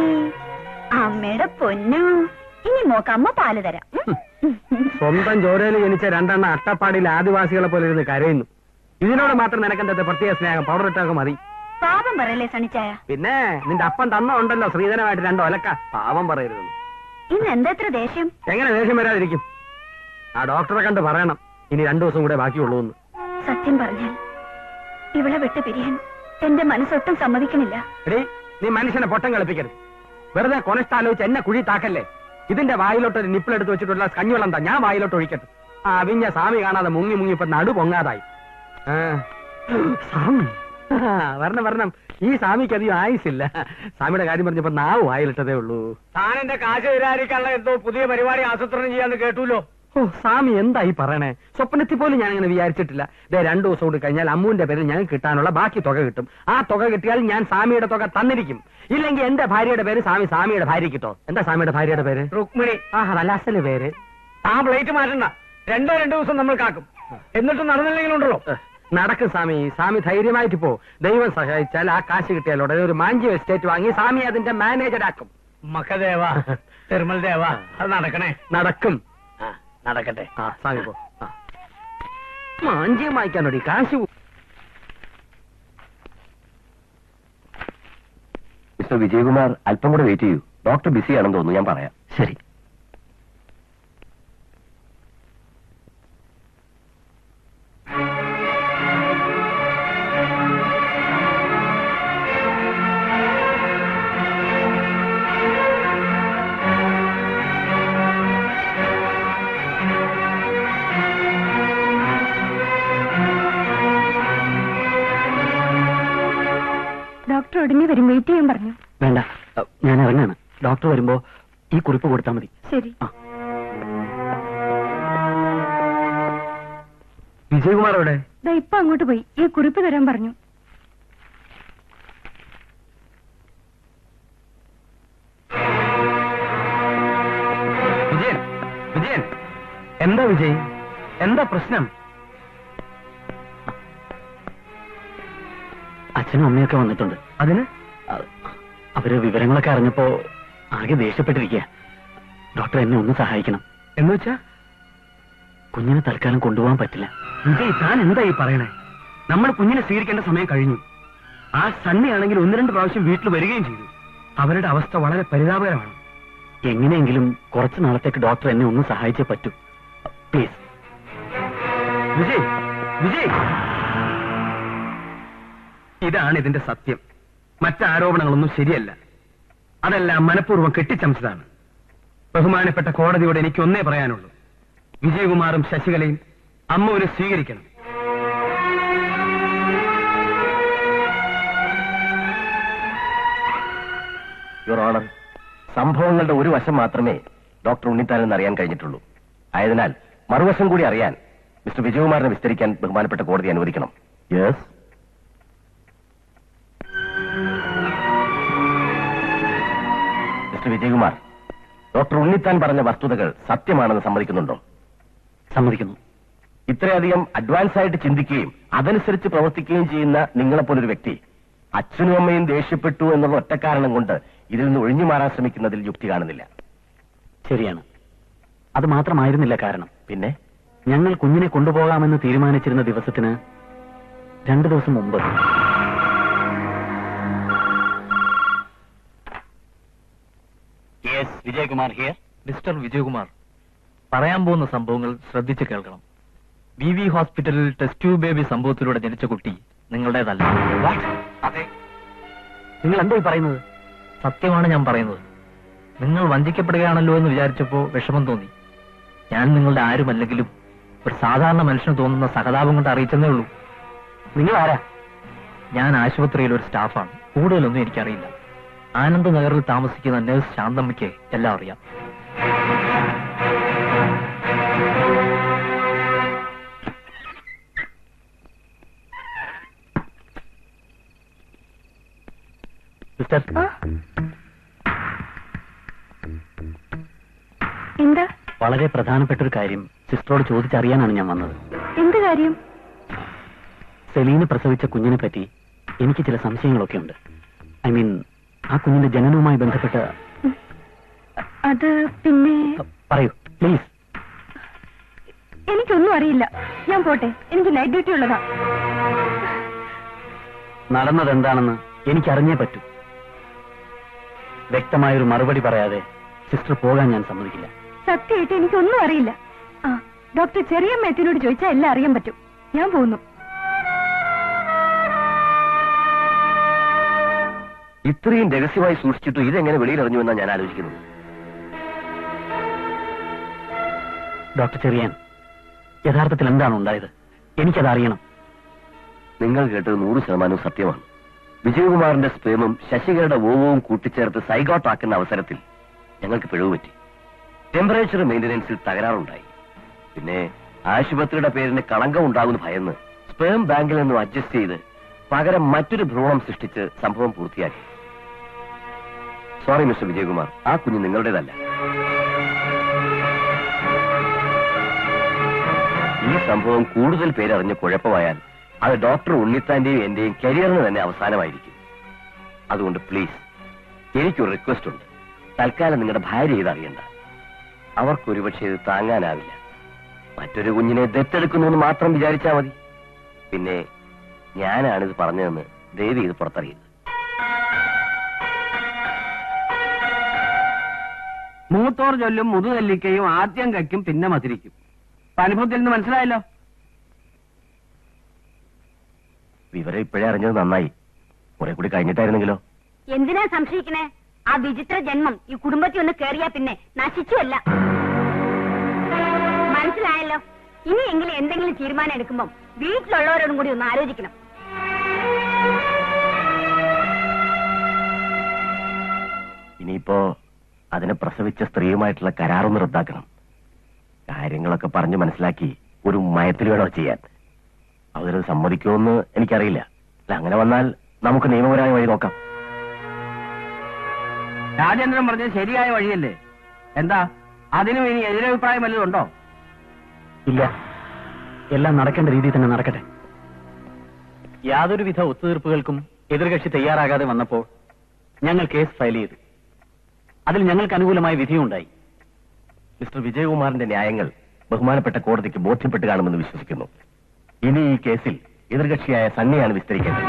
അമ്മയുടെ പൊന്നു ഇനി മോക്കമ്മ പാല് തരാം ഉം. സ്വന്തം ചോരയിൽ ജനിച്ച രണ്ടെണ്ണ അട്ടപ്പാടിയിൽ ആദിവാസികളെ പോലെ ഇരുന്ന് കരയുന്നു ഇതിനോട് മാത്രം നിനക്കെന്താ പ്രത്യേക സ്നേഹം പൗഡർ ഇട്ടൊക്കെ മതി പാപം പറയല്ലേ സണിച്ചായ പിന്നെ നിന്റെ അപ്പൻ തന്ന ഉണ്ടല്ലോ ശ്രീധരമായിട്ട് രണ്ട് ഒലക്ക പാവം പറയരുതെന്ന് ഇന്ന് എന്താ ഇത്ര ദേഷ്യം എങ്ങനെ ദേഷ്യം വരാതിരിക്കും ആ ഡോക്ടറെ കണ്ട് പറയണം ഇനി രണ്ടു ദിവസം കൂടെ ബാക്കിയുള്ളൂ എന്ന് സത്യം പറഞ്ഞാൽ ഇവളെ വിട്ട് പിരിയാൻ എന്റെ മനസ്സൊട്ടും സമ്മതിക്കണില്ല എടീ നീ മനുഷ്യനെ പൊട്ടം കളിപ്പിക്കരുത് വെറുതെ കൊനഷ്ടാലോചിച്ച് എന്നെ കുഴി താക്കല്ലേ ഇതിന്റെ വായിലോട്ട് ഒരു നിപ്പിളെടുത്ത് വെച്ചിട്ടുള്ള കഞ്ഞിവെള്ളം എന്താ ഞാൻ വായിലോട്ട് ഒഴിക്കട്ടെ ആ അവിഞ്ഞ സ്വാമി കാണാതെ മുങ്ങി മുങ്ങി ഇപ്പൊ നടു പൊങ്ങാതായി ആ, സ്വാമി ആ, വരണം വരണം ഈ സ്വാമിക്ക് അധികം ആയുസില്ല സ്വാമിയുടെ കാര്യം പറഞ്ഞപ്പോ നാവ് വായിലിട്ടതേ ഉള്ളൂ താൻ എന്റെ കാശ് തരാതിരിക്കാനുള്ള എന്തോ പുതിയ പരിപാടി ആസൂത്രണം ചെയ്യാന്ന് കേട്ടുല്ലോ ഓ സ്വാമി എന്തായി പറയണേ സ്വപ്നത്തിൽ പോലും ഞാൻ അങ്ങനെ വിചാരിച്ചിട്ടില്ല ദേ രണ്ടു ദിവസം കൂടി കഴിഞ്ഞാൽ അമ്മുവിന്റെ പേരിൽ ഞങ്ങൾക്ക് കിട്ടാനുള്ള ബാക്കി തുക കിട്ടും ആ തുക കിട്ടിയാൽ ഞാൻ സ്വാമിയുടെ തുക തന്നിരിക്കും ഇല്ലെങ്കിൽ എന്റെ ഭാര്യയുടെ പേര് സ്വാമി സ്വാമിയുടെ ഭാര്യ കിട്ടോ എന്താ സ്വാമിയുടെ ഭാര്യയുടെ പേര് രുക്മിണി ആ നല്ല അസല് പേര് ആ പ്ലേറ്റ് മാറ്റണ്ട രണ്ടോ രണ്ടു ദിവസം നമ്മൾ കാക്കും എന്നിട്ട് നടന്നില്ലെങ്കിലുണ്ടല്ലോ ഏഹ്, നടക്കും സ്വാമി സ്വാമി ധൈര്യമായിട്ട് പോ ദൈവം സഹായിച്ചാൽ ആ കാശ് കിട്ടിയാൽ ഉടനെ ഒരു മാഞ്ചി എസ്റ്റേറ്റ് വാങ്ങി സ്വാമി അതിന്റെ മാനേജർ ആക്കും മക്കദേവ തിരുമൽ ദേവ അത് നടക്കണേ നടക്കും ആ, നടക്കട്ടെ ആ സ്വാമി പോ ആ. മാഞ്ചിയം വാങ്ങിക്കാനോടി കാശ് പോ- മിസ്റ്റർ വിജയകുമാർ അല്പം കൂടെ വെയിറ്റ് ചെയ്യൂ ഡോക്ടർ ബിസി ആണെന്ന് തോന്നുന്നു ഞാൻ പറയാം ശരി ഡോക്ടർ ഉടനെ വരും വെയിറ്റ് ചെയ്യാൻ പറഞ്ഞു വേണ്ട അ, ഞാൻ ഇറങ്ങാണ് ഡോക്ടർ വരുമ്പോ ഈ കുറിപ്പ് കൊടുത്താൽ മതി ശരി ആ വിജയകുമാർ എവിടെ ദാ ഇപ്പൊ അങ്ങോട്ട് പോയി ഈ കുറിപ്പ് തരാൻ പറഞ്ഞു വിജയൻ വിജയൻ എന്താ വിജയ് എന്താ പ്രശ്നം അച്ഛനും അമ്മയൊക്കെ വന്നിട്ടുണ്ട് അതിന് അ- അവര് വിവരങ്ങളൊക്കെ അറിഞ്ഞപ്പോ ആകെ ദേഷ്യപ്പെട്ടിരിക്കുക ഡോക്ടർ എന്നെ ഒന്ന് സഹായിക്കണം എന്ന് വെച്ചാ കുഞ്ഞിനെ തൽക്കാലം കൊണ്ടുപോകാൻ പറ്റില്ല വിജയ് താൻ എന്താ ഈ പറയണേ നമ്മൾ കുഞ്ഞിനെ സ്വീകരിക്കേണ്ട സമയം കഴിഞ്ഞു ആ സണ്ണിയാണെങ്കിൽ ഒന്ന് രണ്ട് പ്രാവശ്യം വീട്ടിൽ വരികയും ചെയ്തു അവരുടെ അവസ്ഥ വളരെ പരിതാപകരമാണ് എങ്ങനെയെങ്കിലും കുറച്ചു നാളത്തേക്ക് ഡോക്ടർ എന്നെ ഒന്ന് സഹായിച്ചേ പറ്റൂ പ്ലീസ് വിജയ് വിജയ് ഇതാണ് ഇതിന്റെ സത്യം മറ്റാരോപണങ്ങളൊന്നും ശരിയല്ല അതെല്ലാം മനഃപൂർവ്വം കെട്ടിച്ചമച്ചതാണ് ബഹുമാനപ്പെട്ട കോടതിയോട് എനിക്ക് ഒന്നേ പറയാനുള്ളൂ വിജയകുമാറും ശശികലയും അമ്മുവിനെ സ്വീകരിക്കണം യുവർ ഓണർ സംഭവങ്ങളുടെ ഒരു വശം മാത്രമേ ഡോക്ടർ ഉണ്ണിത്താനെന്ന് അറിയാൻ കഴിഞ്ഞിട്ടുള്ളൂ ആയതിനാൽ മറുവശം കൂടി അറിയാൻ മിസ്റ്റർ വിജയകുമാറിനെ വിസ്തരിക്കാൻ ബഹുമാനപ്പെട്ട കോടതി അനുവദിക്കണം yes mister Vijayakumar doctor Unnithan പറഞ്ഞ വസ്തുതകൾ സത്യമാണെന്ന് സമ്മതിക്കുന്നുണ്ടോ സമ്മതിക്കുന്നു ഇത്രയധികം അഡ്വാൻസ് ആയിട്ട് ചിന്തിക്കുകയും അതനുസരിച്ച് പ്രവർത്തിക്കുകയും ചെയ്യുന്ന നിങ്ങളെപ്പോലൊരു വ്യക്തി അച്ഛനും അമ്മയും ദേഷ്യപ്പെട്ടു എന്നുള്ള ഒറ്റ കാരണം കൊണ്ട് ഇതിൽ നിന്ന് ഒഴിഞ്ഞു മാറാൻ ശ്രമിക്കുന്നതിൽ യുക്തി കാണുന്നില്ല ശരിയാണ് അത് മാത്രമായിരുന്നില്ല കാരണം പിന്നെ ഞങ്ങൾ കുഞ്ഞിനെ കൊണ്ടുപോകാമെന്ന് തീരുമാനിച്ചിരുന്ന ദിവസത്തിന് രണ്ടു ദിവസം മുമ്പ് വിജയകുമാർ ഹിയർ മിസ്റ്റർ വിജയകുമാർ പറയാൻ പോകുന്ന സംഭവങ്ങൾ ശ്രദ്ധിച്ചു കേൾക്കണം ബി വി ഹോസ്പിറ്റലിൽ ടെസ്റ്റ് ട്യൂബ് ബേബി സംഭവത്തിലൂടെ ജനിച്ച കുട്ടി നിങ്ങളുടേതല്ല അതെ നിങ്ങൾ എന്താ ഈ പറയുന്നത് സത്യമാണ് ഞാൻ പറയുന്നത് നിങ്ങൾ വഞ്ചിക്കപ്പെടുകയാണല്ലോ എന്ന് വിചാരിച്ചപ്പോ വിഷമം തോന്നി ഞാൻ നിങ്ങളുടെ ആരുമല്ലെങ്കിലും ഒരു സാധാരണ മനുഷ്യന് തോന്നുന്ന സഹതാപം കൊണ്ട് അറിയിച്ചെന്നേ ഉള്ളൂ നിങ്ങൾ ആരാ ഞാൻ ആശുപത്രിയിൽ ഒരു സ്റ്റാഫാണ് കൂടുതലൊന്നും എനിക്കറിയില്ല ആനന്ദ് നഗറിൽ താമസിക്കുന്ന നഴ്സ് ശാന്തമ്മയ്ക്ക് എല്ലാം അറിയാം സിസ്റ്റർ എന്താ വളരെ പ്രധാനപ്പെട്ട ഒരു കാര്യം സിസ്റ്ററോട് ചോദിച്ചറിയാനാണ് ഞാൻ വന്നത് എന്ത് കാര്യം സെലീന് പ്രസവിച്ച കുഞ്ഞിനെ പറ്റി എനിക്ക് ചില സംശയങ്ങളൊക്കെ ഉണ്ട് ഐ മീൻ ആ കുഞ്ഞിന്റെ ജനനവുമായി ബന്ധപ്പെട്ട അത് പിന്നെ പറയൂ പ്ലീസ് എനിക്കൊന്നും അറിയില്ല ഞാൻ പോട്ടെ എനിക്ക് നൈറ്റ് ഡ്യൂട്ടി ഉള്ളതാ നടന്നത് എന്താണെന്ന് എനിക്കറിഞ്ഞേ പറ്റൂ വ്യക്തമായൊരു മറുപടി പറയാതെ സിസ്റ്റർ പോകാൻ ഞാൻ സമ്മതിക്കില്ല സത്യമായിട്ട് എനിക്കൊന്നും അറിയില്ല ആ ഡോക്ടർ ചെറിയ മേത്തിനോട് ചോദിച്ചാൽ എല്ലാം അറിയാൻ പറ്റും ഞാൻ പോകുന്നു ഇത്രയും രഹസ്യമായി സൂക്ഷിച്ചിട്ട് ഇതെങ്ങനെ വെളിയിലറിഞ്ഞുവെന്നാണ് ഞാൻ ആലോചിക്കുന്നത് ഡോക്ടർ ചെറിയാൻ യഥാർത്ഥത്തിൽ എന്താണ് ഉണ്ടായത് എനിക്കത് അറിയണം നിങ്ങൾ കേട്ടത് നൂറ് ശതമാനവും സത്യമാണ് വിജയകുമാറിന്റെ സ്പേമും ശശികലയുടെ ഓവവും കൂട്ടിച്ചേർത്ത് സൈഗോട്ട് ആക്കുന്ന അവസരത്തിൽ ഞങ്ങൾക്ക് പിഴവ് പറ്റി ടെമ്പറേച്ചർ മെയിന്റനൻസിൽ തകരാറുണ്ടായി പിന്നെ ആശുപത്രിയുടെ പേരിന് കളങ്കം ഉണ്ടാകുന്ന ഭയന്ന് സ്പേം ബാങ്കിൽ നിന്നും അഡ്ജസ്റ്റ് ചെയ്ത് പകരം മറ്റൊരു ഭ്രൂണം സൃഷ്ടിച്ച് സംഭവം പൂർത്തിയാക്കി സോറി മിസ്റ്റർ വിജയകുമാർ ആ കുഞ്ഞ് നിങ്ങളുടേതല്ല ഈ സംഭവം കൂടുതൽ പേരറിഞ്ഞ് കുഴപ്പമായാൽ അത് ഡോക്ടർ ഉണ്ണിത്താന്റെയും എന്റെയും കരിയറിന് തന്നെ അവസാനമായിരിക്കും അതുകൊണ്ട് പ്ലീസ് എനിക്കൊരു റിക്വസ്റ്റ് ഉണ്ട് തൽക്കാലം നിങ്ങളുടെ ഭാര്യ ഇത് അറിയണ്ട അവർക്കൊരുപക്ഷെ ഇത് താങ്ങാനാവില്ല മറ്റൊരു കുഞ്ഞിനെ ദത്തെടുക്കുന്നു എന്ന് മാത്രം വിചാരിച്ചാൽ മതി പിന്നെ ഞാനാണിത് പറഞ്ഞതെന്ന് ദേവി ഇത് പുറത്തറിയരുത് മൂത്തോർ ചൊല്ലും മുതുനെല്ലിക്കയും ആദ്യം കയ്ക്കും പിന്നെ മധുരിക്കും അനുഭവത്തിൽ നിന്ന് മനസ്സിലായല്ലോ വിവരം ഇപ്പോഴേ അറിഞ്ഞത് നന്നായി കുറെ കൂടി കഴിഞ്ഞിട്ടായിരുന്നെങ്കിലോ എന്തിനാ സംശയിക്കണേ ആ വിചിത്ര ജന്മം ഈ കുടുംബത്തിൽ ഒന്ന് കേറിയാ പിന്നെ നശിച്ചുവല്ല മനസ്സിലായല്ലോ ഇനിയെങ്കിലും എന്തെങ്കിലും തീരുമാനം എടുക്കുമ്പം വീട്ടിലുള്ളവരോടും കൂടി ഒന്ന് ആലോചിക്കണം ഇനിയിപ്പോ അതിനെ പ്രസവിച്ച സ്ത്രീയുമായിട്ടുള്ള കരാറൊന്ന് റദ്ദാക്കണം കാര്യങ്ങളൊക്കെ പറഞ്ഞ് മനസ്സിലാക്കി ഒരു മയത്തിൽ വേണോ ചെയ്യാൻ അവരത് സമ്മതിക്കുമെന്ന് എനിക്കറിയില്ല അല്ല അങ്ങനെ വന്നാൽ നമുക്ക് നിയമപരമായ വഴി നോക്കാം രാജേന്ദ്രൻ പറഞ്ഞത് ശരിയായ വഴിയല്ലേ എന്താ അതിനും ഇനി എതിരഭിപ്രായം വല്ലതും ഉണ്ടോ ഇല്ല എല്ലാം നടക്കേണ്ട രീതിയിൽ തന്നെ നടക്കട്ടെ യാതൊരുവിധ ഒത്തുതീർപ്പുകൾക്കും എതിർകക്ഷി തയ്യാറാകാതെ വന്നപ്പോൾ ഞങ്ങൾ കേസ് ഫയൽ ചെയ്തു അതിൽ ഞങ്ങൾക്ക് അനുകൂലമായ വിധിയുണ്ടായി മിസ്റ്റർ വിജയകുമാറിന്റെ ന്യായങ്ങൾ ബഹുമാനപ്പെട്ട കോടതിക്ക് ബോധ്യപ്പെട്ട് കാണുമെന്ന് വിശ്വസിക്കുന്നു ഇനി ഈ കേസിൽ എതിർകക്ഷിയായ സണ്ണിയാണ് വിസ്തരിക്കേണ്ടത്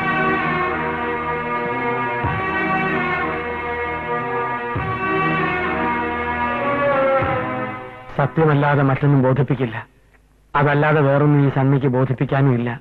സത്യമല്ലാതെ മറ്റൊന്നും ബോധിപ്പിക്കില്ല അതല്ലാതെ വേറൊന്നും ഈ സണ്ണിക്ക് ബോധിപ്പിക്കാനും ഇല്ല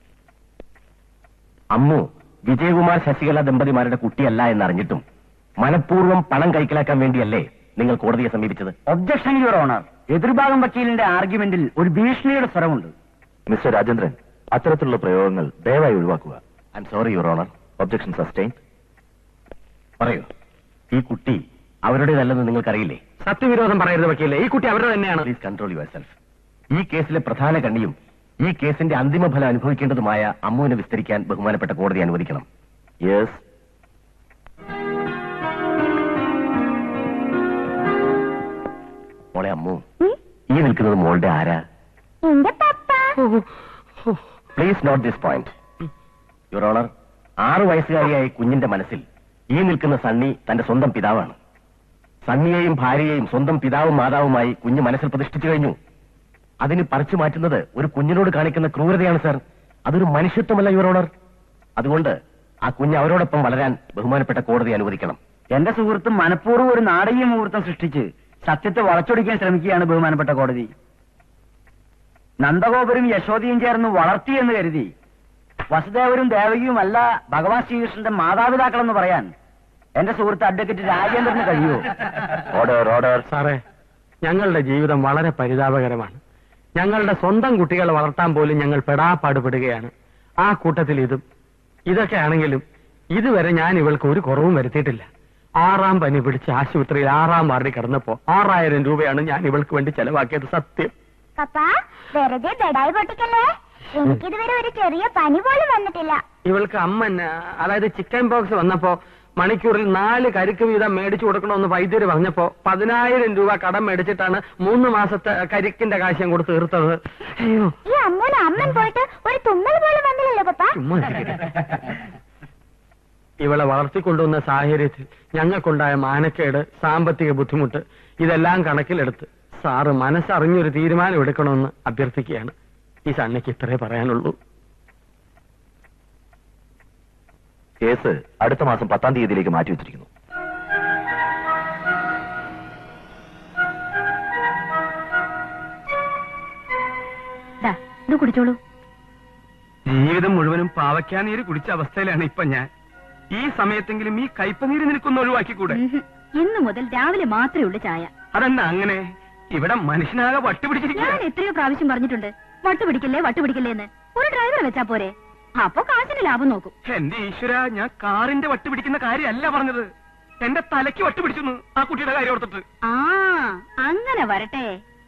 അമ്മു വിജയകുമാർ ശശികല ദമ്പതിമാരുടെ കുട്ടിയല്ല എന്നറിഞ്ഞിട്ടും മനഃപൂർവ്വം പണം കൈക്കലാക്കാൻ വേണ്ടിയല്ലേ നിങ്ങൾ കോടതിയെ സമീപിച്ചത് ഒബ്ജക്ഷൻ യുവർ ഓണർ എതിർഭാഗം വക്കീലിന്റെ ആർഗ്യുമെന്റിൽ ഒരു ഭീഷണിയുടെ സ്വരമുണ്ട് മിസ്റ്റർ രാജേന്ദ്രൻ അത്തരത്തിലുള്ള പ്രയോഗങ്ങൾ ദയവായി ഒഴിവാക്കുക I'm sorry your honour objection sustain പറയൂ ഈ കുട്ടി അവരുടേതല്ലെന്ന് നിങ്ങൾക്കറിയില്ലേ സത്യവിരോധം പറയരുത് വക്കീലെ ഈ കുട്ടി അവരുടെ തന്നെയാണ് പ്ലീസ് കൺട്രോൾ യുവർ സെൽഫ് ഈ കേസിലെ പ്രധാന കണ്ണിയും ഈ കേസിന്റെ അന്തിമ ഫലം അനുഭവിക്കേണ്ടതുമായ അമ്മുവിനെ വിസ്തരിക്കാൻ ബഹുമാനപ്പെട്ട കോടതി അനുവദിക്കണം യെസ് മോളെ അമ്മു ഈ നിൽക്കുന്നത് മോളുടെ ആരാ എന്റെ papa please note this point your honour ആറു വയസ്സുകാരിയായ കുഞ്ഞിന്റെ മനസ്സിൽ ഈ നിൽക്കുന്ന സണ്ണി തന്റെ സ്വന്തം പിതാവാണ് സണ്ണിയെയും ഭാര്യയെയും സ്വന്തം പിതാവും മാതാവുമായി കുഞ്ഞ് മനസ്സിൽ പ്രതിഷ്ഠിച്ചു കഴിഞ്ഞു അതിന് പറിച്ചു മാറ്റുന്നത് ഒരു കുഞ്ഞിനോട് കാണിക്കുന്ന ക്രൂരതയാണ് സർ അതൊരു മനുഷ്യത്വമല്ല യുവർ ഓണർ അതുകൊണ്ട് ആ കുഞ്ഞ് അവരോടൊപ്പം വളരാൻ ബഹുമാനപ്പെട്ട കോടതി അനുവദിക്കണം എന്റെ സുഹൃത്ത് മനഃപൂർവ്വം ഒരു നാടകീയ മുഹൂർത്തം സൃഷ്ടിച്ച് സത്യത്തെ വളച്ചൊടിക്കാൻ ശ്രമിക്കുകയാണ് ബഹുമാനപ്പെട്ട കോടതി നന്ദഗോപുരം യശോദയും ചേർന്ന് വളർത്തി എന്ന് കരുതി വസുദേവരും ദേവകിയും അല്ല ഭഗവാൻ ശ്രീകൃഷ്ണന്റെ മാതാപിതാക്കളെന്ന് പറയാൻ എന്റെ സുഹൃത്ത് അഡ്വക്കേറ്റ് രാജേന്ദ്രന് കഴിയുമോ ഓർഡർ ഓർഡർ സാറേ ഞങ്ങളുടെ ജീവിതം വളരെ പരിതാപകരമാണ് ഞങ്ങളുടെ സ്വന്തം കുട്ടികളെ വളർത്താൻ പോലും ഞങ്ങൾ പെടാപ്പാടുപെടുകയാണ് ആ കൂട്ടത്തിൽ ഇതും ഇതൊക്കെ ആണെങ്കിലും ഇതുവരെ ഞാൻ ഇവൾക്ക് ഒരു കുറവും വരുത്തിയിട്ടില്ല ആറാം പനി പിടിച്ച് ആശുപത്രിയിൽ ആറാം വാർഡിൽ കിടന്നപ്പോ ആറായിരം രൂപയാണ് ഞാൻ ഇവൾക്ക് വേണ്ടി ചെലവാക്കിയത് സത്യം പപ്പ വെറുതെ ബെഡായി പൊട്ടിക്കല്ലേ എനിക്കിതുവരെ ഒരു ചെറിയ പനി പോലും വന്നിട്ടില്ല ഇവൾക്ക് അമ്മൻ അതായത് ചിക്കൻ പോക്സ് വന്നപ്പോ മണിക്കൂറിൽ നാല് കരിക്ക് വീതം മേടിച്ചു കൊടുക്കണമെന്ന് വൈദ്യര് പറഞ്ഞപ്പോ പതിനായിരം രൂപ കടം മേടിച്ചിട്ടാണ് മൂന്ന് മാസത്തെ കരിക്കിന്റെ കാശം കൊടുത്ത് തീർത്തത് അയ്യോ ഈ അമ്മൂന് അമ്മൻ പോയിട്ട് ഒരു തുമ്മൽ പോലും വന്നില്ലല്ലോ പപ്പ ചുമ്മാ ഇരിക്കട്ടെ. ഇവളെ വളർത്തിക്കൊണ്ടുവന്ന സാഹചര്യത്തിൽ ഞങ്ങൾക്കുണ്ടായ മാനക്കേട് സാമ്പത്തിക ബുദ്ധിമുട്ട് ഇതെല്ലാം കണക്കിലെടുത്ത് സാറ് മനസ്സറിഞ്ഞൊരു തീരുമാനം എടുക്കണമെന്ന് അഭ്യർത്ഥിക്കുകയാണ് ഈ സണ്ണിക്ക് ഇത്രേ പറയാനുള്ളൂ കേസ് അടുത്ത മാസം പത്താം തീയതിയിലേക്ക് മാറ്റി വെച്ചിരിക്കുന്നു കുടിച്ചോളൂ ജീവിതം മുഴുവനും പാവയ്ക്കാനീര് കുടിച്ച അവസ്ഥയിലാണ് ഇപ്പൊ ഞാൻ ഈ സമയത്തെങ്കിലും ഈ കയ്പനീര് നിനക്കൊന്ന് ഒഴിവാക്കിക്കൂടെ ഉഹും. ഇന്നു മുതൽ രാവിലെ മാത്രമേ ഉള്ളൂ ചായ അതെന്താ അങ്ങനെ ഇവിടെ മനുഷ്യനാകെ ഞാൻ വട്ടുപിടിച്ചിരിക്കുക എത്രയോ പ്രാവശ്യം പറഞ്ഞിട്ടുണ്ട് വട്ട് പിടിക്കില്ലേ വട്ട് പിടിക്കില്ലേ എന്ന് ഒരു ഡ്രൈവറെ വെച്ചാ പോരെ അപ്പൊ കാശിന് ലാഭം നോക്കും എന്റെ ഈശ്വര ഞാൻ കാറിന്റെ വട്ടുപിടിക്കുന്ന കാര്യമല്ല പറഞ്ഞത് എന്റെ തലയ്ക്ക് വട്ടുപിടിച്ചു ആ കുട്ടിയുടെ കാര്യം ഓർത്തിട്ട് ആ അങ്ങനെ വരട്ടെ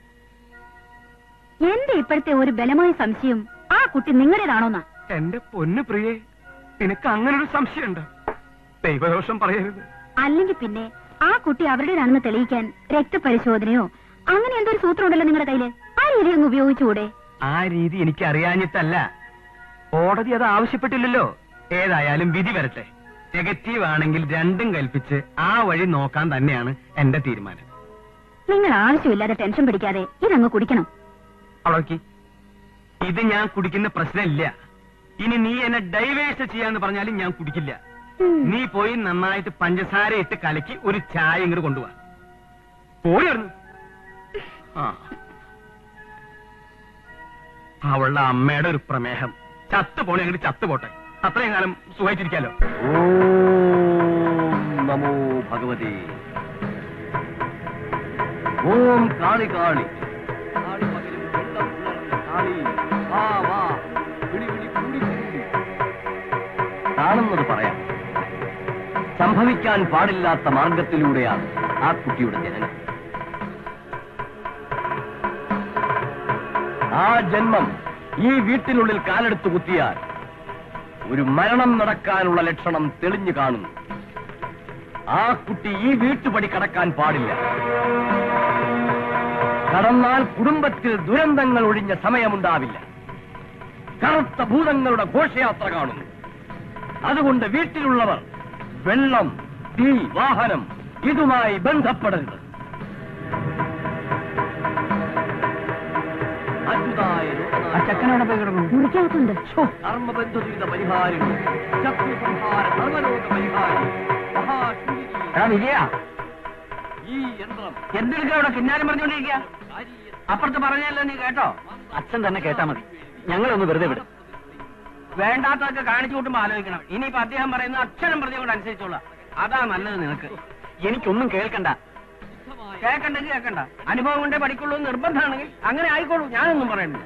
എന്റെ ഇപ്പോഴത്തെ ഒരു ബലമായ സംശയം ആ കുട്ടി നിങ്ങളുടേതാണോന്നാ എന്റെ പൊന്നു പ്രിയേ നിനക്ക് അങ്ങനെ ഒരു സംശയമുണ്ട് ദൈവദോഷം പറയരുത് അല്ലെങ്കിൽ പിന്നെ ആ കുട്ടി അവരുടേതാണെന്ന് തെളിയിക്കാൻ രക്തപരിശോധനയോ അങ്ങനെ എന്തോ ഒരു സൂത്രം ഉണ്ടല്ലോ നിങ്ങളുടെ കയ്യില് ആ രീതി അങ്ങ് ഉപയോഗിച്ചുകൂടെ ആ രീതി എനിക്ക് അറിയാഞ്ഞിട്ടല്ല കോടതി അത് ആവശ്യപ്പെട്ടില്ലല്ലോ ഏതായാലും വിധി വരട്ടെ നെഗറ്റീവ് ആണെങ്കിൽ രണ്ടും കൽപ്പിച്ച് ആ വഴി നോക്കാൻ തന്നെയാണ് എന്റെ തീരുമാനം നിങ്ങൾ ആവശ്യമില്ലാതെ ടെൻഷൻ പിടിക്കാതെ ഇതങ്ങ് കുടിക്കണം അവളോക്കി ഇത് ഞാൻ കുടിക്കുന്ന പ്രശ്നമില്ല ഇനി നീ എന്നെ ഡൈവേഴ്സ് ചെയ്യാന്ന് പറഞ്ഞാലും ഞാൻ കുടിക്കില്ല നീ പോയി നന്നായിട്ട് പഞ്ചസാര ഇട്ട് കലക്കി ഒരു ചായ ഇങ്ങോട്ട് കൊണ്ടുപോവാ പോയി അവിടുന്ന്. ആ അവളുടെ അമ്മയുടെ ഒരു പ്രമേഹം ചത്തു പോണേ അങ്ങോട്ട് ചത്തു പോട്ടെ അത്രയും കാലം സുഖമായിട്ടിരിക്കാലോ ഓം നമോ ഭഗവതി ഓം കാളി കാളി കാളി പകലും വെള്ളം പുലർന്ന കാളി വാ വാ വിളി വിളി കൂടി കൂടി കാണുന്നത് പറയാം സംഭവിക്കാൻ പാടില്ലാത്ത മാർഗത്തിലൂടെയാണ് ആ കുട്ടിയുടെ ജനനം ആ ജന്മം ഈ വീട്ടിനുള്ളിൽ കാലെടുത്ത് കുത്തിയാൽ ഒരു മരണം നടക്കാനുള്ള ലക്ഷണം തെളിഞ്ഞു കാണുന്നു ആ കുട്ടി ഈ വീട്ടുപടി കടക്കാൻ പാടില്ല കടന്നാൽ കുടുംബത്തിൽ ദുരന്തങ്ങൾ ഒഴിഞ്ഞ സമയമുണ്ടാവില്ല കറുത്ത ഭൂതങ്ങളുടെ ഘോഷയാത്ര കാണുന്നു അതുകൊണ്ട് വീട്ടിലുള്ളവർ വെള്ളം തീ വാഹനം ഇതുമായി ബന്ധപ്പെടരുത് അച്യുതായ ആ ചെക്കനവിടെ പോയി കിടന്നു മുറിക്കകത്തുണ്ട് കർമ്മബന്ധ ദുരിത പരിഹാരം ശത്രുസംഹാര സർവലോക പരിഹാരം മഹാശൂരി എടാ വിജയ ഈ യന്ത്രം എന്തെടുക്കുക അവിടെ കിന്നാരം പറഞ്ഞുകൊണ്ടിരിക്കുക അപ്പുറത്ത് പറഞ്ഞല്ലോ നീ കേട്ടോ അച്ഛൻ തന്നെ കേട്ടാ മതി ഞങ്ങളൊന്ന് വെറുതെ വിടും വേണ്ടാത്തതൊക്കെ കാണിച്ചു കൂട്ടുമ്പോ ആലോചിക്കണം ഇനിയിപ്പോ അദ്ദേഹം പറയുന്ന അക്ഷരം പറഞ്ഞുകൊണ്ട് അനുസരിച്ചോളാം അതാ നല്ലത് നിനക്ക് എനിക്കൊന്നും കേൾക്കണ്ട കേൾക്കണ്ടെങ്കിൽ കേൾക്കണ്ട അനുഭവം കൊണ്ടേ പഠിക്കുള്ളൂ എന്ന് നിർബന്ധമാണെങ്കിൽ അങ്ങനെ ആയിക്കോളൂ ഞാനൊന്നും പറയുന്നില്ല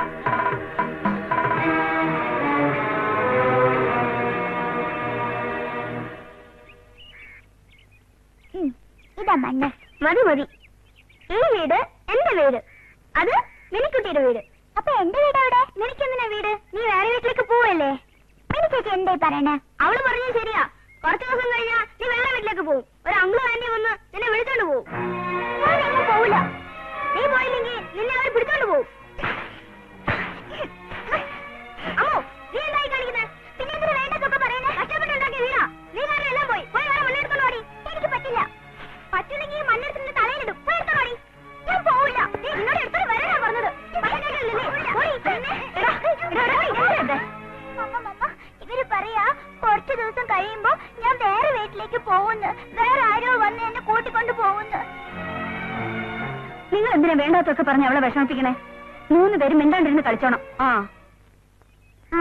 ഉം, ഇതാ മണ്ണ് മതി മതി ഈ വീട് എന്റെ വീട് അത് മിനിക്കുട്ടിയുടെ വീട് അപ്പൊ എന്റെ വീട് എവിടെ നിനക്കെന്തിനാ വീട് നീ വേറെ വീട്ടിലേക്ക് പോവല്ലേ മിനി ചേച്ചി എന്തായി പറയണേ അവള് പറഞ്ഞത് ശരിയാ കുറച്ചു ദിവസം കഴിഞ്ഞാ നീ വേറെ വീട്ടിലേക്ക് പോകും ഒരു അങ്കിള് ആന്റി വന്ന് നിന്നെ വിളിച്ചോണ്ട് പോകും ഞാൻ എങ്ങും പോവില്ല നീ പോയില്ലെങ്കിൽ നിന്നെ അവർ പിടിച്ചോണ്ട് പോകും അമ്മോ നീ എന്തായി കാണിക്കുന്നത് പിന്നെ എന്തിനാ വേണ്ടതൊക്കെ പറയുന്നത് കഷ്ടപ്പെട്ടുണ്ടാക്കിയ വീടാ നീ കാരണം എല്ലാം പോയി പോയി വേറെ മണ്ണെടുത്തോണ്ട് ഓടി എനിക്ക് പറ്റില്ല പറ്റില്ലെങ്കിൽ ഈ മണ്ണെടുത്തിന്റെ തലയിലിടും പോയി എടുത്തോണ്ട് ഓടി ഞാൻ പോവില്ല നീ എന്നോട് എടുത്തോണ്ട് വരാനാ പറഞ്ഞത് പറഞ്ഞിട്ടില്ലേ? പോയി. എടാ, എടാ, എടാ, ഇതെന്താ ഇത്? അമ്മ, അമ്മ, ഇവര് പറയാ കുറച്ചു ദിവസം കഴിയുമ്പോ ഞാൻ വേറെ വീട്ടിലേക്ക് പോകുന്നു വേറെ ആരോ വന്ന് എന്നെ കൂട്ടിക്കൊണ്ട് പോകുന്നു നിങ്ങൾ എന്തിനാ വേണ്ടാത്തൊക്കെ പറഞ്ഞ് അവളെ വിഷമിപ്പിക്കണേ മൂന്ന് പേരും മിണ്ടാണ്ടിരുന്ന് കളിച്ചോണം ആ ആ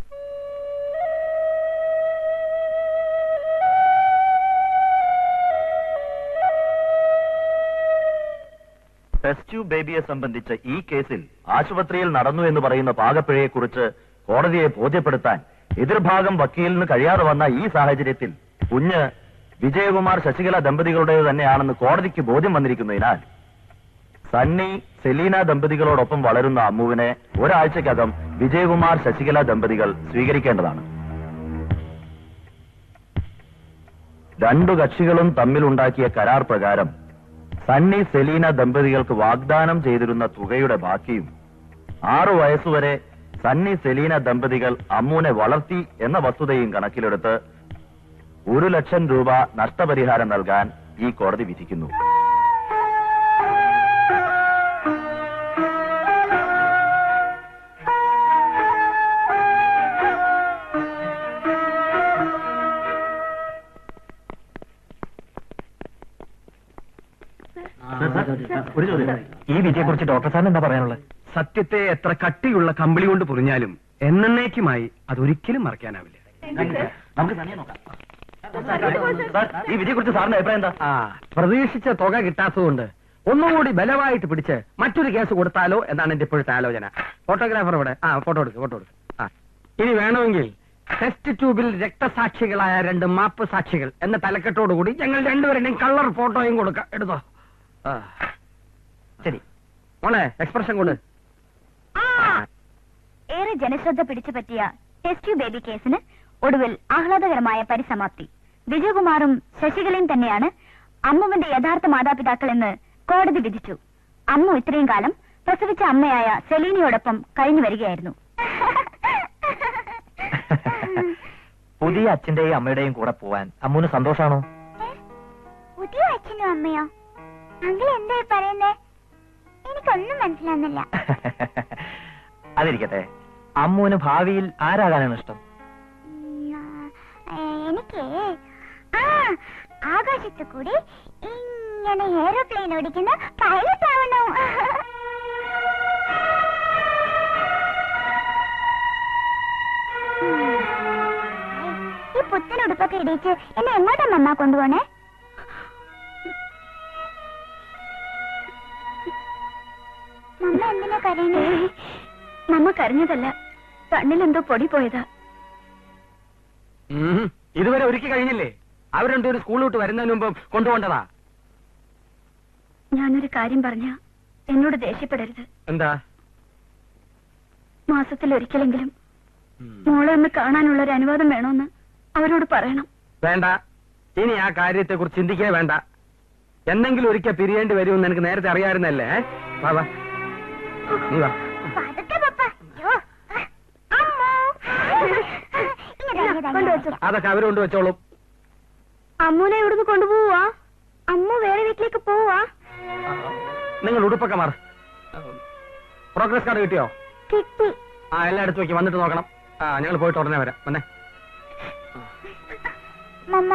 ടെസ്റ്റ് ട്യൂബ് ബേബിയെ സംബന്ധിച്ച് ഈ കേസിൽ ആശുപത്രിയിൽ നടന്നു എന്ന് പറയുന്ന പാകപ്പിഴയെക്കുറിച്ച് കോടതിയെ ബോധ്യപ്പെടുത്താൻ എതിർഭാഗം വക്കീലിന് കഴിയാതെ വന്ന ഈ സാഹചര്യത്തിൽ കുഞ്ഞ് വിജയകുമാർ ശശികല ദമ്പതികളുടേത് തന്നെയാണെന്ന് കോടതിക്ക് ബോധ്യം വന്നിരിക്കുന്നതിനാൽ സണ്ണി സെലീന ദമ്പതികളോടൊപ്പം വളരുന്ന അമ്മുവിനെ ഒരാഴ്ചക്കകം വിജയകുമാർ ശശികല ദമ്പതികൾ സ്വീകരിക്കേണ്ടതാണ് രണ്ടു കക്ഷികളും തമ്മിലുണ്ടാക്കിയ കരാർ പ്രകാരം സണ്ണി സെലീന ദമ്പതികൾക്ക് വാഗ്ദാനം ചെയ്തിരുന്ന തുകയുടെ ബാക്കിയും ആറു വയസ്സുവരെ സണ്ണി സെലീന ദമ്പതികൾ അമ്മൂനെ വളർത്തി എന്ന വസ്തുതയും കണക്കിലെടുത്ത് ഒരു ലക്ഷം രൂപ നഷ്ടപരിഹാരം നൽകാൻ ഈ കോടതി വിധിക്കുന്നു ഒരു ചോദ്യം ഈ വിധിയെ കുറിച്ച് ഡോക്ടർ സാറിന് എന്താ പറയാനുള്ളത് സത്യത്തെ എത്ര കട്ടിയുള്ള കമ്പിളി കൊണ്ട് പൊറിഞ്ഞാലും എന്നേക്കുമായി അതൊരിക്കലും മറക്കാനാവില്ല നമുക്ക് തന്നെ നോക്കാം സാർ, ഈ വിധിയെക്കുറിച്ച് സാറിന്റെ അഭിപ്രായം എന്താ ആ പ്രതീക്ഷിച്ച തുക കിട്ടാത്തതുകൊണ്ട് ഒന്നുകൂടി ബലമായിട്ട് പിടിച്ച് മറ്റൊരു കേസ് കൊടുത്താലോ എന്നാണ് എന്റെ ഇപ്പോഴത്തെ ആലോചന ഫോട്ടോഗ്രാഫർ ഇവിടെ ആ ഫോട്ടോ എടുക്ക് ഫോട്ടോ എടുക്ക് ആ ഇനി വേണമെങ്കിൽ ടെസ്റ്റ് ട്യൂബിൽ രക്തസാക്ഷികളായ രണ്ട് മാപ്പ് സാക്ഷികൾ എന്ന തലക്കെട്ടോടുകൂടി ഞങ്ങൾ രണ്ടുപേരുടെയും കളർ ഫോട്ടോയും കൊടുക്കാം എടുത്തോ ആ. ശരി മോളെ എക്സ്പ്രഷൻ കൊണ്ട് ഏറെ ജനശ്രദ്ധ പിടിച്ചു പറ്റിയ ടെസ്റ്റ് ബേബി കേസിന് ഒടുവിൽ ആഹ്ലാദകരമായ പരിസമാപ്തി വിജയകുമാറും ശശികലയും തന്നെയാണ് അമ്മുവിന്റെ യഥാർത്ഥ മാതാപിതാക്കൾ എന്ന് കോടതി വിധിച്ചു അമ്മു ഇത്രയും കാലം പ്രസവിച്ച അമ്മയായ സെലീനയോടൊപ്പം കഴിഞ്ഞു വരികയായിരുന്നു പുതിയ അച്ഛന്റെയും അമ്മയുടെയും കൂടെ പോവാൻ അമ്മൂന് സന്തോഷാണോ പുതിയ അച്ഛനും അമ്മയോ അങ്കിൾ എന്താ പറയുന്നേ എനിക്കൊന്നും മനസ്സിലാവുന്നില്ല അതിരിക്കട്ടെ അമ്മൂന് ഭാവിയിൽ ആരാകാനാണ് ഇഷ്ടം എനിക്ക് ആ ആകാശത്ത് കൂടി ഇങ്ങനെ എയറോപ്ലെയിൻ ഓടിക്കുന്ന പൈലറ്റ് ആവണം ഈ പുത്തൻ ഉടുപ്പൊക്കെ ഇടിച്ച് എന്നെ എങ്ങോട്ടാ മമ്മ കൊണ്ടുപോണേ മമ്മ എന്തിനാ കരയണേ നമ്മ കരഞ്ഞതല്ല കണ്ണിലെന്തോ പൊടി പോയതാ ഉം. ഇതുവരെ ഒരുക്കി കഴിഞ്ഞില്ലേ അവർ രണ്ടുപേരും സ്കൂൾ വിട്ട് വരുന്നതിന് മുമ്പ് കൊണ്ടുപോകേണ്ടതാ ഞാനൊരു കാര്യം പറഞ്ഞ എന്നോട് ദേഷ്യപ്പെടരുത് എന്താ മാസത്തിൽ ഒരിക്കലെങ്കിലും മോളെ ഒന്ന് കാണാനുള്ള ഒരു അനുവാദം വേണമെന്ന് അവരോട് പറയണം വേണ്ട ഇനി ആ കാര്യത്തെ കുറിച്ച് ചിന്തിക്കേ വേണ്ട എന്തെങ്കിലും ഒരിക്കൽ പിരിയേണ്ടി വരുമെന്ന് എനിക്ക് നേരത്തെ അറിയാമായിരുന്നല്ലേ ഏ? വാ വാ നീ വാ പതുക്കെ പപ്പ അയ്യോ അമ്മോ ഇങ്ങോട്ട് ഇങ്ങോട്ട് കൊണ്ടുവച്ചു അതൊക്കെ അവരുകൊണ്ട് വെച്ചോളും അമ്മൂനെ ഇവിടുന്ന് കൊണ്ടുപോവാ അമ്മു വേറെ വീട്ടിലേക്ക് പോവാ നിങ്ങൾ ഉടുപ്പൊക്കെ മാറ പ്രോഗ്രസ് കാർഡ് കിട്ടിയോ കിട്ടി ആ എല്ലാം എടുത്ത് വെക്കും വന്നിട്ട് നോക്കണം ആ ഞങ്ങൾ പോയിട്ട് ഉടനെ വരാം വന്നേ മമ്മ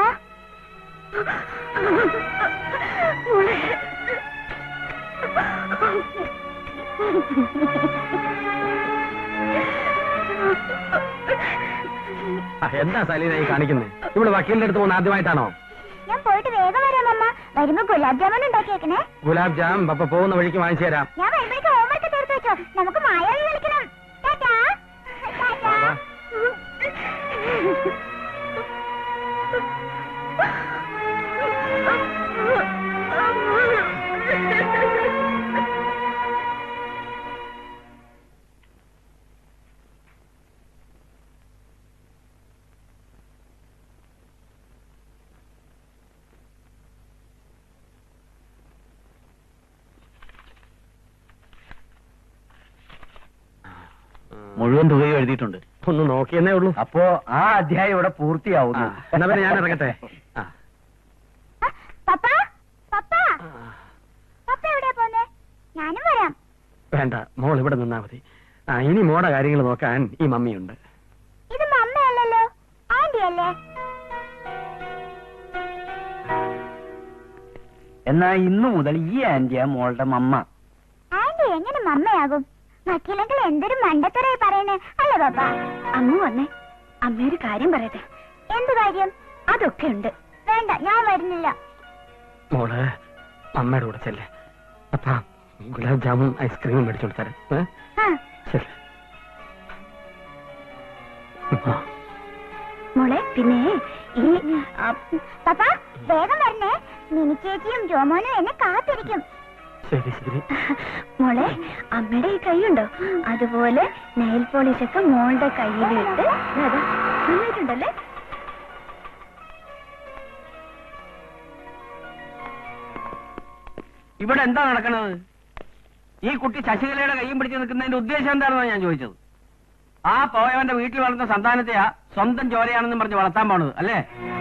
ആ, എന്താ സലീന ഈ കാണിക്കുന്നത് ഇവിടെ വക്കീലിന്റെ അടുത്ത് പോകുന്ന ആദ്യമായിട്ടാണോ ഞാൻ പോയിട്ട് വേഗം വരാം മമ്മ വരുമ്പോ ഗുലാബ് ജാമുൻ ഉണ്ടാക്കിയേക്കണേ ഗുലാബ് ജാം പപ്പ പോകുന്ന വഴിക്ക് വാങ്ങിച്ചു തരാം ഞാൻ വരുമ്പോഴേക്ക് ഹോംവർക്ക് തീർത്ത് വെച്ചോ നമുക്ക് മായാവി കളിക്കണം ടാറ്റാ ടാറ്റാ വാ. മുഴുവൻ തുകയും എഴുതിയിട്ടുണ്ട് ഒന്ന് നോക്കിയെന്നേ ഉള്ളൂ അപ്പോ ആ അധ്യായം ഇവിടെ ആ, പൂർത്തിയാവുന്നു എന്നാ പിന്നെ ഞാൻ ഇറങ്ങട്ടെ ആ. പപ്പ പപ്പ പപ്പ എവിടെയാ പോന്നെ ഞാനും വരാം വേണ്ട മോൾ ഇവിടെ നിന്നാ മതി ആ ഇനി മോടെ കാര്യങ്ങൾ നോക്കാൻ ഈ മമ്മിയുണ്ട് ഇത് മമ്മയല്ലല്ലോ ആന്റി അല്ലേ എന്നാ ഇന്നു മുതൽ ഈ ആന്റിയാ മോളുടെ മമ്മ ആന്റി എങ്ങനെ മമ്മയാകും വക്കീലെങ്കിൽ എന്തൊരു മണ്ടത്തരായി പറയണേ അല്ലേ പപ്പ അമ്മ വന്നേ അമ്മയൊരു കാര്യം പറയട്ടെ എന്ത് കാര്യം അതൊക്കെ ഉണ്ട് വേണ്ട ഞാൻ വരുന്നില്ല മോള് അമ്മയുടെ കൂടെ ചെല്ലേ അപ്പ ഗുലാബ് ജാമുൻ ഐസ്ക്രീമും മേടിച്ചോണ്ട് തരാം ഏ? ആ ശരി ആ. മോളെ പിന്നെ ഈ ആ, പപ്പ വേഗം വരണേ മിനി ചേച്ചിയും ജോമോനും എന്നെ കാത്തിരിക്കും ശരി ശരി മോളെ അമ്മയുടെ ഈ കൈയുണ്ടോ അതുപോലെ നെയിൽ പോളിഷ് ഒക്കെ മോളുടെ കയ്യിലിട്ട് അതാ നന്നായിട്ടുണ്ടല്ലേ ഇവിടെ എന്താ നടക്കണത് ഈ കുട്ടി ശശികലയുടെ കൈയും പിടിച്ച് നിൽക്കുന്നതിന്റെ ഉദ്ദേശം എന്താണെന്നാണ് ഞാൻ ചോദിച്ചത് ആ പോയവന്റെ വീട്ടിൽ വളർന്ന സന്താനത്തെയാ സ്വന്തം ചോരയാണെന്നും പറഞ്ഞ് വളർത്താൻ പോണത് അല്ലേ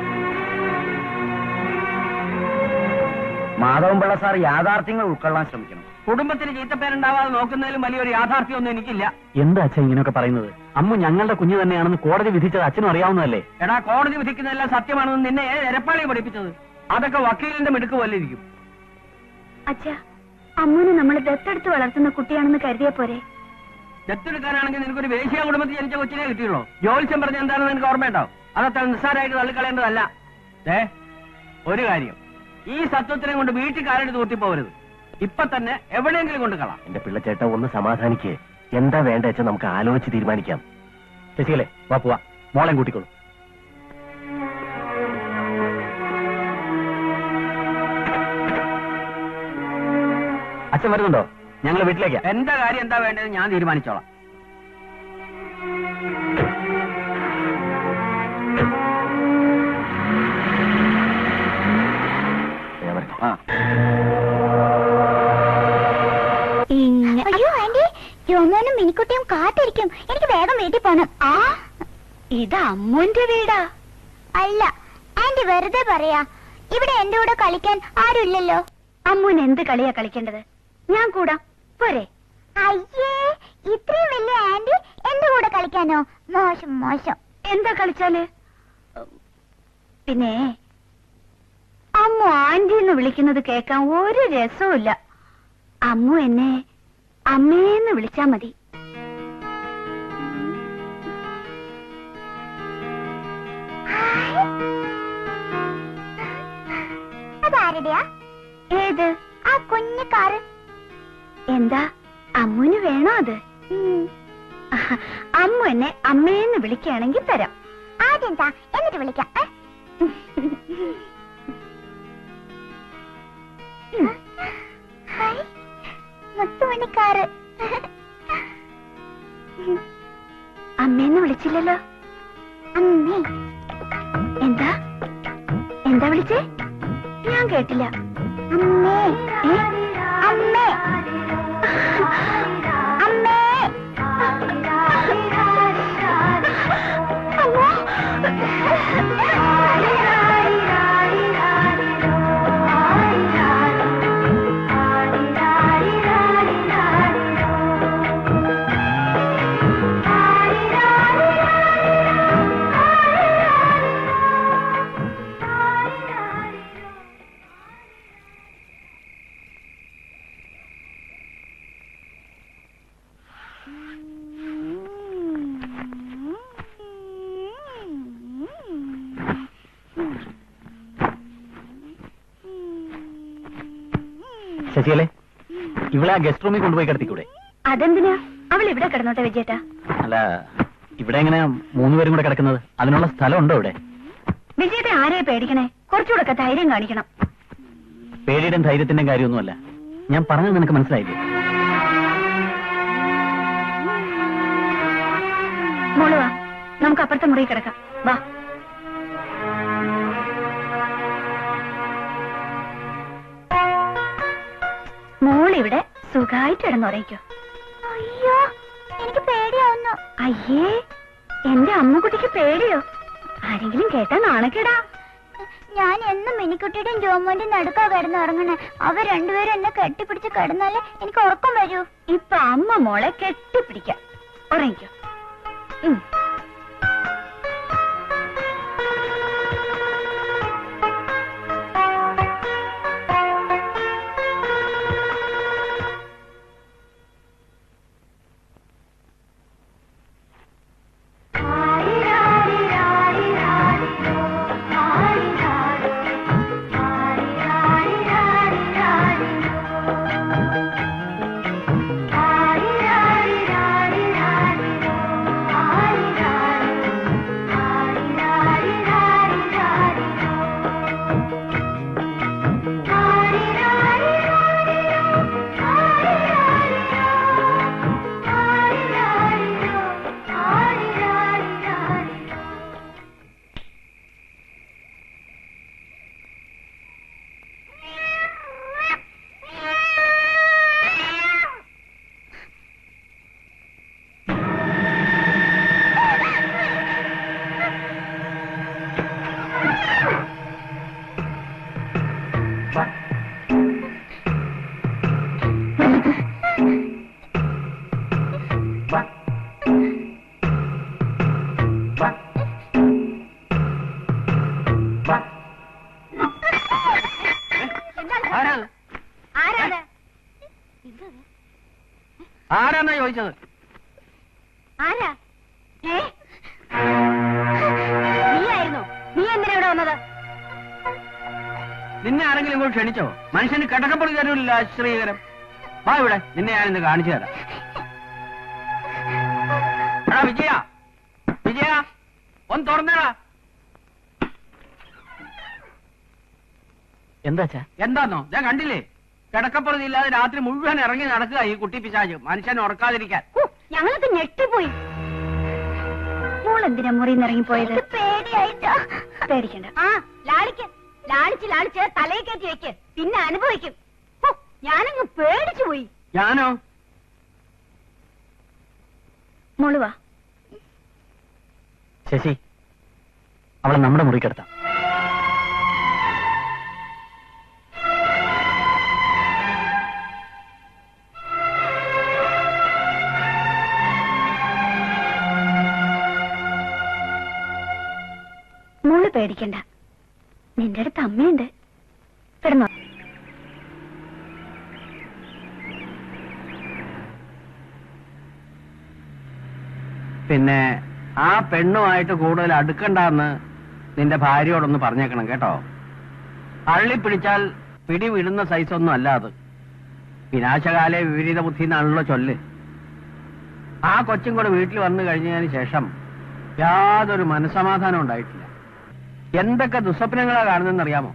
മാധവൻപിള്ള സാർ യാഥാർത്ഥ്യങ്ങൾ ഉൾക്കൊള്ളാൻ ശ്രമിക്കണം കുടുംബത്തിന് ചീത്തപ്പേരുണ്ടാവാതെ നോക്കുന്നതിലും വലിയൊരു യാഥാർത്ഥ്യമൊന്നും എനിക്കില്ല എന്താ അച്ഛൻ ഇങ്ങനെയൊക്കെ പറയുന്നത് അമ്മ ഞങ്ങളുടെ കുഞ്ഞു തന്നെയാണെന്ന് കോടതി വിധിച്ചത് അച്ഛനും അറിയാവുന്നതല്ലേ എടാ കോടതി വിധിക്കുന്നതെല്ലാം സത്യമാണെന്ന് നിന്നെ ഏത് എരപ്പാളിയെ പഠിപ്പിച്ചത് അതൊക്കെ വക്കീലിന്റെ മിടുക്ക് പോലെ ഇരിക്കും അച്ഛാ അമ്മൂനെ നമ്മൾ ദത്തെടുത്ത് വളർത്തുന്ന കുട്ടിയാണെന്ന് കരുതിയ പോരെ ദത്തെടുക്കാനാണെങ്കിൽ നിനക്കൊരു വേശ്യ കുടുംബത്തിൽ ജനിച്ച കൊച്ചിനെ കിട്ടിയുള്ളൂ ജോത്സ്യം പറഞ്ഞ എന്താണെന്ന് നിനക്ക് ഓർമ്മയുണ്ടോ അതത്ര നിസ്സാരമായിട്ട് തള്ളിക്കളയേണ്ടതല്ല ഏ ഒരു കാര്യം ഈ സത്വത്തിനെ കൊണ്ട് വീട്ടിൽ കാലെടുത്ത് കൂട്ടിപ്പോകരുത് ഇപ്പൊ തന്നെ എവിടെയെങ്കിലും കൊണ്ട് കളാം എന്റെ പിള്ളച്ചേട്ട ഒന്ന് സമാധാനിക്ക് എന്താ വേണ്ട വെച്ചാൽ നമുക്ക് ആലോചിച്ച് തീരുമാനിക്കാം ശശികലേ വാ പോവാ മോളെ കൂട്ടിക്കോളൂ അച്ഛൻ വരുന്നുണ്ടോ ഞങ്ങൾ വീട്ടിലേക്കാ എന്റെ കാര്യം എന്താ വേണ്ടത് ഞാൻ തീരുമാനിച്ചോളാം ഞാൻ വരട്ടെ. ആ ഇങ്ങനെ അയ്യോ ആന്റി യോമോനും മിനിക്കുട്ടിയും കാത്തിരിക്കും എനിക്ക് വേഗം വീട്ടിൽ പോണം ആ ഇത് അമ്മുന്റെ വീടാ അല്ല ആന്റി വെറുതെ പറയാ ഇവിടെ എന്റെ കൂടെ കളിക്കാൻ ആരുമില്ലല്ലോ അമ്മൂന് എന്ത് കളിയാ കളിക്കേണ്ടത് ഞാൻ കൂടാ പോരെ അയ്യേ ഇത്രയും വലിയ ആന്റി എന്റെ കൂടെ കളിക്കാനോ മോശം മോശം എന്താ കളിച്ചാല് പിന്നെ അമ്മു ആന്റി എന്ന് വിളിക്കുന്നത് കേൾക്കാൻ ഒരു രസവുമില്ല അമ്മു എന്നെ അമ്മേന്ന് വിളിച്ചാ മതി ഹായ്. അതാരുടെയാ ഏത് ആ കുഞ്ഞു കാറ് എന്താ അമ്മുന് വേണോ അത് ഉം. അമ്മു എന്നെ അമ്മേന്ന് വിളിക്കുകയാണെങ്കിൽ തരാം ആദ്യം താ എന്നിട്ട് വിളിക്കാം ഏ? ഹായ് മുത്തുമണിക്കാറ് അമ്മേന്ന് വിളിച്ചില്ലല്ലോ അമ്മേ എന്താ എന്താ വിളിച്ചേ ഞാൻ കേട്ടില്ല അമ്മേ ഏ? അമ്മേ അമ്മേ ശശികലേ ഇവിടെ ആ ഗസ്റ്റ് റൂമിൽ കൊണ്ടുപോയി കിടത്തിക്കൂടെ അതെന്തിനാ അവൾ ഇവിടെ കിടന്നോട്ടെ വിജയേട്ടാ അല്ല ഇവിടെ എങ്ങനെ മൂന്നുപേരും കൂടെ കിടക്കുന്നത് അതിനുള്ള സ്ഥലം ഉണ്ടോ ഇവിടെ വിജയേട്ട ആരെയാ പേടിക്കണേ കുറച്ചുകൂടെ ധൈര്യം കാണിക്കണം പേടിയുടെയും ധൈര്യത്തിന്റെയും കാര്യമൊന്നുമല്ല ഞാൻ പറഞ്ഞത് നിനക്ക് മനസ്സിലായില്ലേ മോള് വാ നമുക്ക് അപ്പുറത്തെ മുറി കിടക്കാം വാ മോളിവിടെ സുഖായിട്ട് കിടന്നുറയിക്കോ അയ്യോ എനിക്ക് പേടിയാവുന്നു അയ്യേ എന്റെ അമ്മുകുട്ടിക്ക് പേടിയോ ആരെങ്കിലും കേട്ടാ നാണക്കേടാ ഞാൻ എന്നും മിനിക്കുട്ടിയുടെയും ജോമോന്റെയും നടുക്കാ കിടന്ന് ഉറങ്ങണേ അവർ രണ്ടുപേരും എന്നെ കെട്ടിപ്പിടിച്ച് കിടന്നാലേ എനിക്ക് ഉറക്കം വരൂ ഇപ്പൊ അമ്മ മോളെ കെട്ടിപ്പിടിക്കാം ഉറങ്ങിക്കോ ഉം. ആരാ ആരാണ് ആരാന്നാ ചോദിച്ചത് ആരാ ഏ നീയായിരുന്നോ നീ എന്തിനാ ഇവിടെ വന്നത് നിന്നെ ആരെങ്കിലും ഇങ്ങോട്ട് ക്ഷണിച്ചോ മനുഷ്യന് കിടക്കപ്പൊടി തരൂല്ല ശ്രീകരം വാ ഇവിടെ നിന്നെ ഞാനിന്ന് കാണിച്ചു തരാം എടാ വിജയ വിജയ ഒന്ന് തുറന്നടാ എന്താച്ചാ എന്താന്നോ ഞാൻ കണ്ടില്ലേ കിടക്കപ്പുറതി ഇല്ലാതെ രാത്രി മുഴുവൻ ഇറങ്ങി നടക്കുക ഈ കുട്ടി പിശാച് മനുഷ്യൻ ഉറക്കാതിരിക്കാൻ ഹൂ, ഞങ്ങളൊക്കെ ഞെട്ടിപ്പോയി മോൾ എന്തിനാ മുറിയിൽ ഇറങ്ങിപ്പോയത് എനിക്ക് പേടിയായിട്ടാ പേടിക്കണ്ട ആ ലാളിക്ക് ലാളിച്ച് ലാളിച്ച് തലയിൽ കയറ്റി വെക്ക് പിന്നെ അനുഭവിക്കും ഹൂ, ഞാനങ്ങ് പേടിച്ചു പോയി ഞാനോ മോള് വാ ശശി അവളെ നമ്മുടെ മുറി കിടത്താം മോള് പേടിക്കണ്ട നിന്റെ അടുത്ത് അമ്മയുണ്ട് കിടന്നോ പിന്നെ ആ പെണ്ണുമായിട്ട് കൂടുതൽ അടുക്കണ്ടെന്ന് നിന്റെ ഭാര്യയോടൊന്ന് പറഞ്ഞേക്കണം കേട്ടോ അള്ളി പിടിച്ചാൽ പിടി വിടുന്ന സൈസ് ഒന്നും അല്ല അത് വിനാശകാലെ വിപരീത ബുദ്ധി എന്നാണല്ലോ ചൊല്ല് ആ കൊച്ചും കൂടെ വീട്ടിൽ വന്നു കഴിഞ്ഞതിന് ശേഷം യാതൊരു മനസമാധാനം ഉണ്ടായിട്ടില്ല എന്തൊക്കെ ദുസ്വപ്നങ്ങളാ കാണുന്നതെന്ന് അറിയാമോ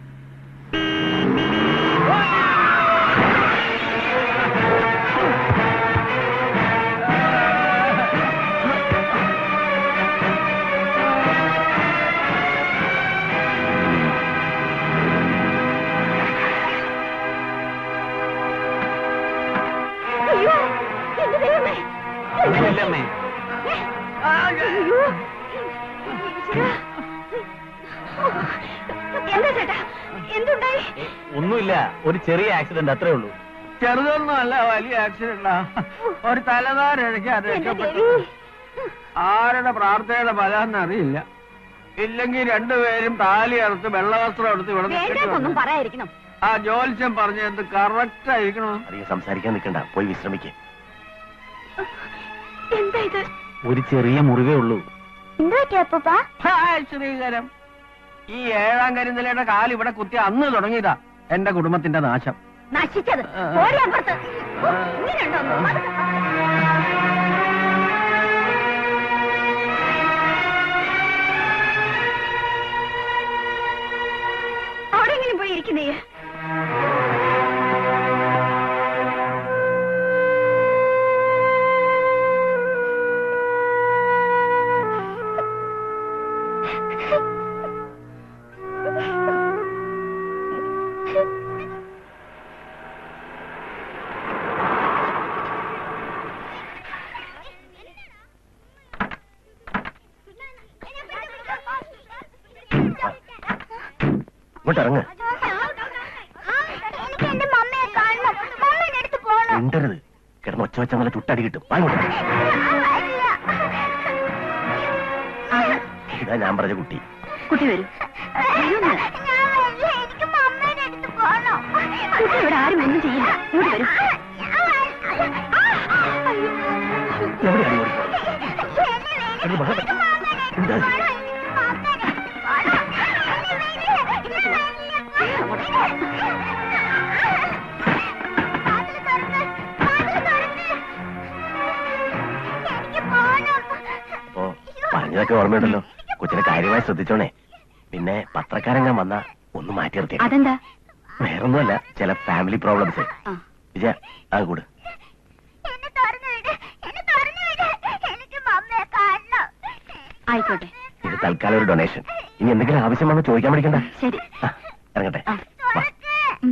അയ്യോ എന്റെ ദൈവമേ ഒന്നുമില്ലമ്മേ അയ്യോ ഈശ്വരാ. എന്താ ചേട്ടാ എന്തുണ്ടായി ഒന്നുമില്ല ഒരു ചെറിയ ആക്സിഡന്റ് അത്രേ ഉള്ളൂ ചെറുതൊന്നും അല്ല വലിയ ആക്സിഡന്റാ ഒരു തലതാരഴയ്ക്ക് അത് എന്റെ രക്ഷപ്പെട്ടു ദേവി ആരുടെ പ്രാർത്ഥനയുടെ ഫലമെന്ന് അറിയില്ല ഇല്ലെങ്കിൽ രണ്ടുപേരും താലി അറുത്ത് വെള്ളവസ്ത്രം എടുത്ത് ഇവിടെ നിൽക്കേണ്ടി വേണ്ടാത്തൊന്നും വന്നു. പറയാതിരിക്കണം ആ ജോത്സ്യം പറഞ്ഞത് കറക്റ്റ് ആയിരിക്കണോ അധികം സംസാരിക്കാൻ നിൽക്കണ്ട പോയി വിശ്രമിക്കേ എന്താ ഇത് ഒരു ചെറിയ മുറിവേ ഉള്ളൂ എന്ത് പറ്റിയ അപ്പൂപ്പ ഹായ് ശ്രീകരം ഈ ഏഴാം കരിന്തലയുടെ കാൽ ഇവിടെ കുത്തി അന്ന് തുടങ്ങിയതാ എന്റെ കുടുംബത്തിന്റെ നാശം നശിച്ചത് ആ. ഓടി അപ്പുറത്ത് ഓ, ഇങ്ങനെയുണ്ടോ ഒന്ന്? പതുക്കെ, പതുക്കെ. അവിടെങ്കിലും പോയി ഇരിക്കുന്നേ ഇങ്ങോട്ട് ഇറങ്ങ് എനിക്ക് എന്റെ മമ്മയെ കാണണം മമ്മയുടെ അടുത്ത് പോകണം മിണ്ടരുത് കിടന്ന് ഒച്ച വെച്ച നല്ല ചുട്ടടി കിട്ടും വാ ഇങ്ങോട്ട്. ഇതാ ഞാൻ പറഞ്ഞ കുട്ടി കുട്ടി വരൂ വരുമെന്ന്. എനിക്ക് മമ്മയുടെ അടുത്ത് പോകണം കുട്ടി ഇവിടെ ആരും ഒന്നും ചെയ്യില്ല ഇങ്ങോട്ട് വരൂ എവിടെയാണ് ഓടിപ്പോയത് എടി, ബഹളം വെക്ക്. എന്താ ഇത്? അപ്പോ പറഞ്ഞതൊക്കെ ഓർമ്മയുണ്ടല്ലോ കൊച്ചിനെ കാര്യമായി ശ്രദ്ധിച്ചോണേ പിന്നെ പത്രക്കാരെങ്ങാൻ വന്ന ഒന്ന് മാറ്റി നിർത്തി അതെന്താ വേറൊന്നുമല്ല ചില ഫാമിലി പ്രോബ്ലംസ് ആ. വിജയ ആ കൂട് എന്നെ തുറന്നു വിട് എന്നെ തുറന്നു വിട് എനിക്ക് മമ്മയെ കാണണം ആയിക്കോട്ടെ ഇത് തൽക്കാലം ഒരു ഡൊണേഷൻ ഇനി എന്തെങ്കിലും ആവശ്യം വന്ന് ചോദിക്കാൻ പഠിക്കണ്ട ശരി ആ, ഇറങ്ങട്ടെ ആ. വാ. ഉം.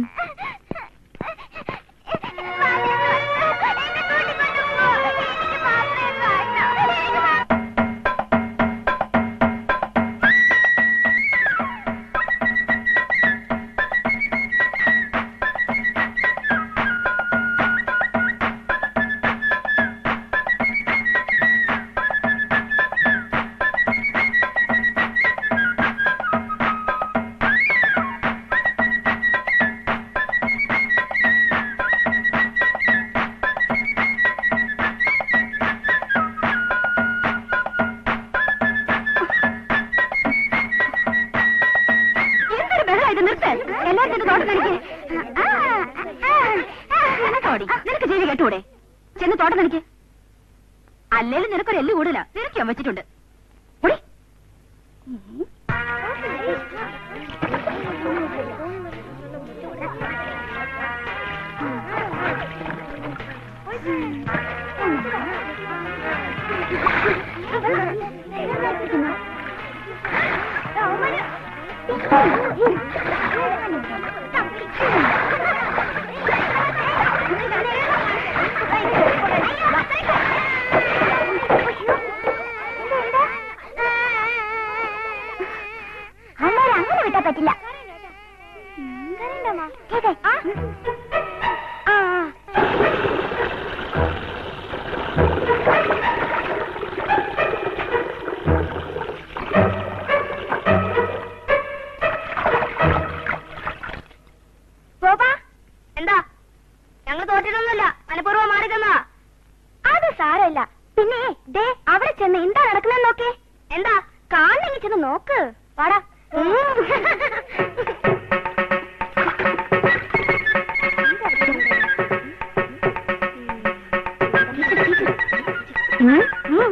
നനയ്ക്ക്. ആ, ആ, ആ. നിനക്കോടി നിനക്ക് ചെവി കേട്ടൂടെ ചെന്ന് തോട്ടം നനയ്ക്ക് അല്ലേലും നിനക്കൊരു എല്ല് കൂടുതലാ നിനക്ക് ഞാൻ വെച്ചിട്ടുണ്ട് ഓടി. അമ്മേരെ അങ്ങനെ വിട്ടാ പറ്റില്ല കേട്ടെ ആ ആ ഗോപാ എന്താ ഞങ്ങൾ തോറ്റിട്ടൊന്നുമില്ല മനഃപൂർവ്വം മാറിക്കുന്ന അത് സാരമില്ല പിന്നെ ദേ അവിടെ ചെന്ന് എന്താ നടക്കുന്നത് നോക്കേ എന്താ കാണണമെങ്കിൽ ചെന്ന് നോക്ക് വാടാ ഉം. ഉം.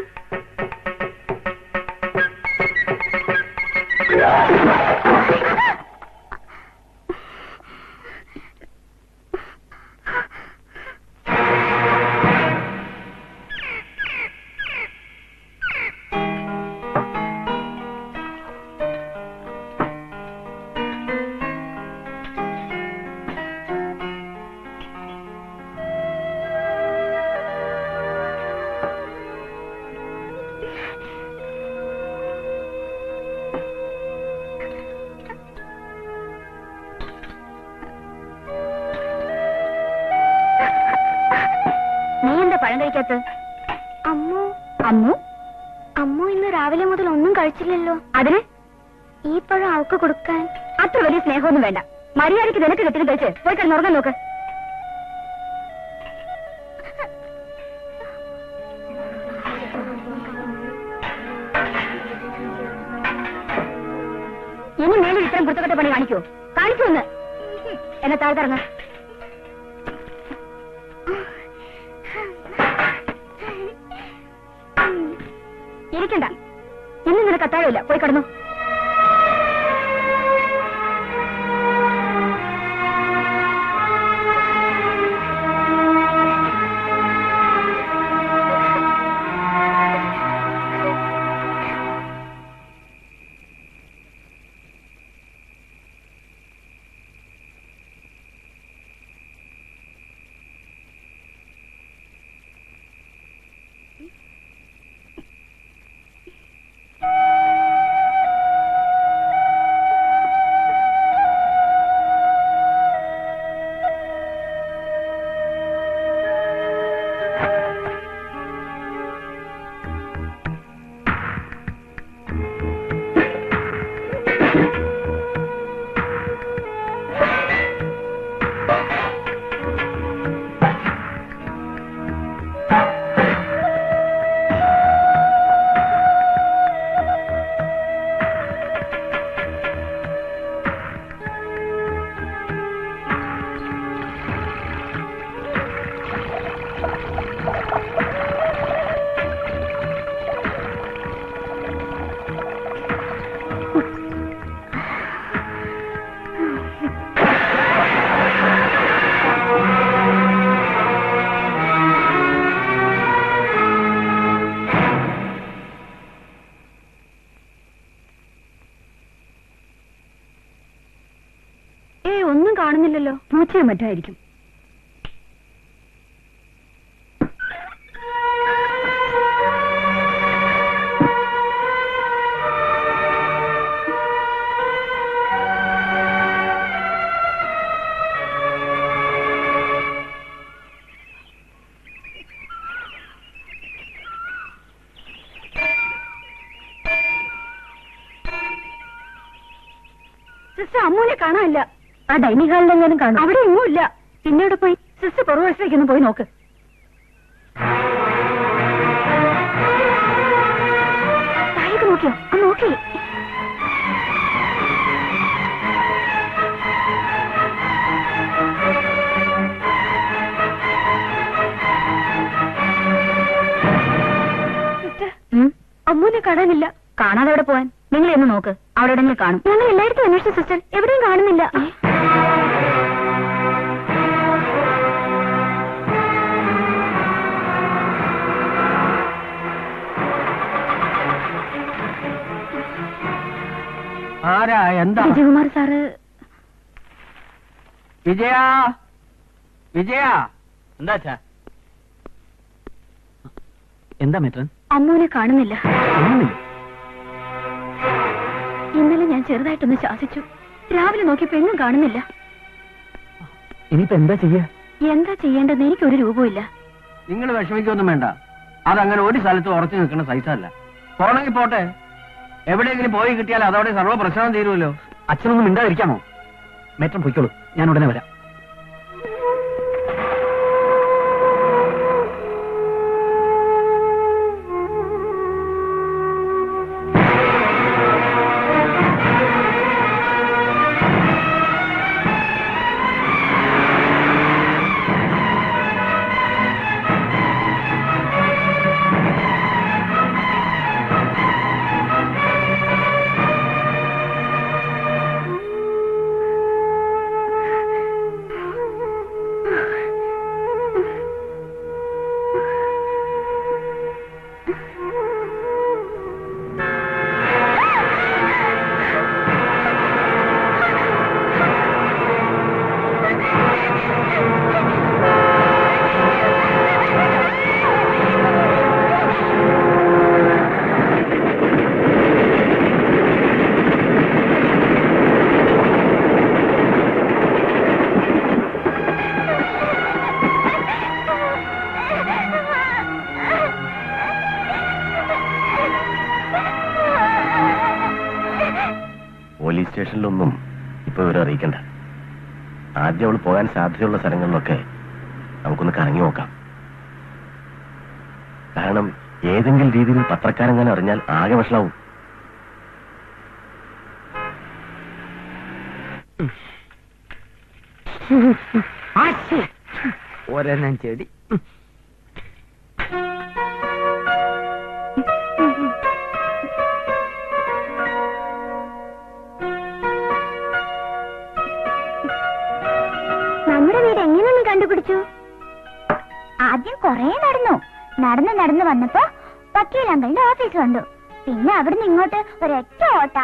നീ എന്താ പഴം കഴിക്കാത്ത അമ്മു അമ്മു അമ്മു ഇന്ന് രാവിലെ മുതൽ ഒന്നും കഴിച്ചില്ലല്ലോ അതിന് ഈ പഴം അവക്ക് കൊടുക്കാൻ അത്ര വലിയ സ്നേഹമൊന്നും വേണ്ട മര്യാദയ്ക്ക് നിനക്ക് കെട്ടിന് കഴിച്ച് പോയി കിടന്നുറങ്ങാൻ നോക്ക് ഇനി മേലിൽ ഇത്രയും കുത്തക്കെട്ട പണി കാണിക്കോ കാണിക്കൂ ഒന്ന് എന്നെ താഴ്ത്തിറങ്ങ ഇരിക്കണ്ട ഇന്ന് നിനക്ക് അത്താഴമില്ല പോയി കിടന്നു ഏയ് ഒന്നും കാണുന്നില്ലല്ലോ പൂച്ചയോ മറ്റോ ആയിരിക്കും സിസ്റ്റർ അമ്മൂനെ കാണാനില്ല ആ ഡൈനിങ് ഹാളിലെങ്ങാനും കാണും അവിടെ എങ്ങും ഇല്ല പിന്നെ ഇവിടെ പോയി സിസ്റ്റർ പുറകുവശത്തേക്കൊന്ന് പോയി നോക്ക് താഴേക്ക് നോക്കിയോ ആ നോക്കി കാണാനില്ല കാണാതെ എവിടെ പോവാൻ നിങ്ങൾ എന്ന് നോക്ക് അവിടെ എവിടെയെങ്കിലും കാണും ഞങ്ങൾ എല്ലായിടത്തും അന്വേഷിച്ചു സിസ്റ്റർ എവിടെയും കാണുന്നില്ല ആരാ എന്താ വിജയകുമാർ സാറ് വിജയ വിജയ എന്താ അച്ഛാ എന്താ മെട്രൻ അമ്മുവിനെ കാണുന്നില്ല ഒന്നുമില്ല ഇന്നലെ ഞാൻ ചെറുതായിട്ടൊന്ന് ശാസിച്ചു രാവിലെ നോക്കിയപ്പോ എങ്ങും കാണുന്നില്ല ഇനിയിപ്പോ എന്താ ചെയ്യാ എന്താ ചെയ്യേണ്ടതെന്ന് എനിക്കൊരു രൂപമില്ല നിങ്ങൾ വിഷമിക്കൊന്നും വേണ്ട അതങ്ങനെ ഒരു സ്ഥലത്ത് ഉറച്ചു നിൽക്കുന്ന സൈസല്ല പോണെങ്കിൽ പോട്ടെ എവിടെയെങ്കിലും പോയി കിട്ടിയാൽ അതോടെ സർവ്വ പ്രശ്നം തീരുമല്ലോ അച്ഛനൊന്നും മിണ്ടാതിരിക്കാമോ മെട്രൻ പൊയ്ക്കോളൂ ഞാൻ ഉടനെ വരാം പോലീസ് സ്റ്റേഷനിലൊന്നും ഇപ്പൊ ഇവരെ അറിയിക്കണ്ട ആദ്യം അവൾ പോകാൻ സാധ്യതയുള്ള സ്ഥലങ്ങളിലൊക്കെ നമുക്കൊന്ന് കറങ്ങി നോക്കാം കാരണം ഏതെങ്കിലും രീതിയിൽ പത്രക്കാരെങ്ങനെ അറിഞ്ഞാൽ ആകെ വഷളാവും ഒരെണ്ണം ചെടി നമ്മുടെ വീട് എങ്ങനെയൊന്ന് കണ്ടുപിടിച്ചു ആദ്യം കൊറേ നടന്നു നടന്ന് നടന്ന് വന്നപ്പോ വക്കീൽ അങ്കിളിന്റെ ഓഫീസ് കണ്ടു പിന്നെ അവിടുന്ന് ഇങ്ങോട്ട് ഒരൊറ്റ ഓട്ട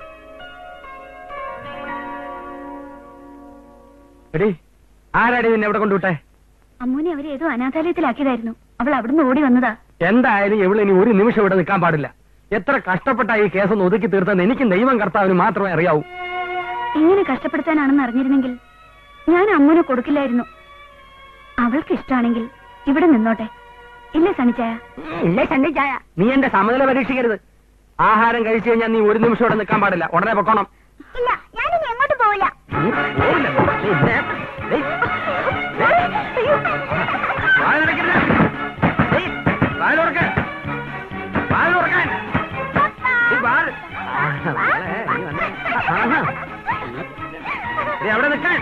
എടി ആരാടി നിന്നെ എവിടെ കൊണ്ടുവിട്ടെ അമ്മുവിനെ അവര് ഏതോ അനാഥാലയത്തിലാക്കിയതായിരുന്നു അവൾ അവിടുന്ന് ഓടി വന്നതാ എന്തായാലും ഇവള് ഇനി ഒരു നിമിഷം ഇവിടെ നിൽക്കാൻ പാടില്ല എത്ര കഷ്ടപ്പെട്ട ഈ കേസൊന്ന് ഒതുക്കി തീർത്തത് എനിക്ക് ദൈവം കർത്താവിന് മാത്രമേ അറിയാവൂ എങ്ങനെ കഷ്ടപ്പെടുത്താനാണെന്ന് അറിഞ്ഞിരുന്നെങ്കിൽ ഞാൻ അമ്മുവിനെ കൊടുക്കില്ലായിരുന്നു അവൾക്ക് ഇഷ്ടമാണെങ്കിൽ ഇവിടെ നിന്നോട്ടെ ഇല്ലേ സണിച്ചായ ഇല്ലേ ചണ്ടിച്ചായ നീ എന്റെ സമനില പരീക്ഷിക്കരുത് ആഹാരം കഴിച്ചു കഴിഞ്ഞാൽ നീ ഒരു നിമിഷം ഇവിടെ നിൽക്കാൻ പാടില്ല ഉടനെ പൊക്കോണം ഇല്ല ഞാനിനി എങ്ങോട്ടും പോവില്ല നീ പോവില്ല. നീ ദേ- ദേ- ദേ. വാതിലടയ്ക്കരുത്. ദേ, വാതിലുറക്ക്. വാതിലുറക്കാൻ. ഈ വാതിൽ- ആ, മോളെ, നീ വന്നേ. ആഹാ. ദേ, അവിടെ നിൽക്കാൻ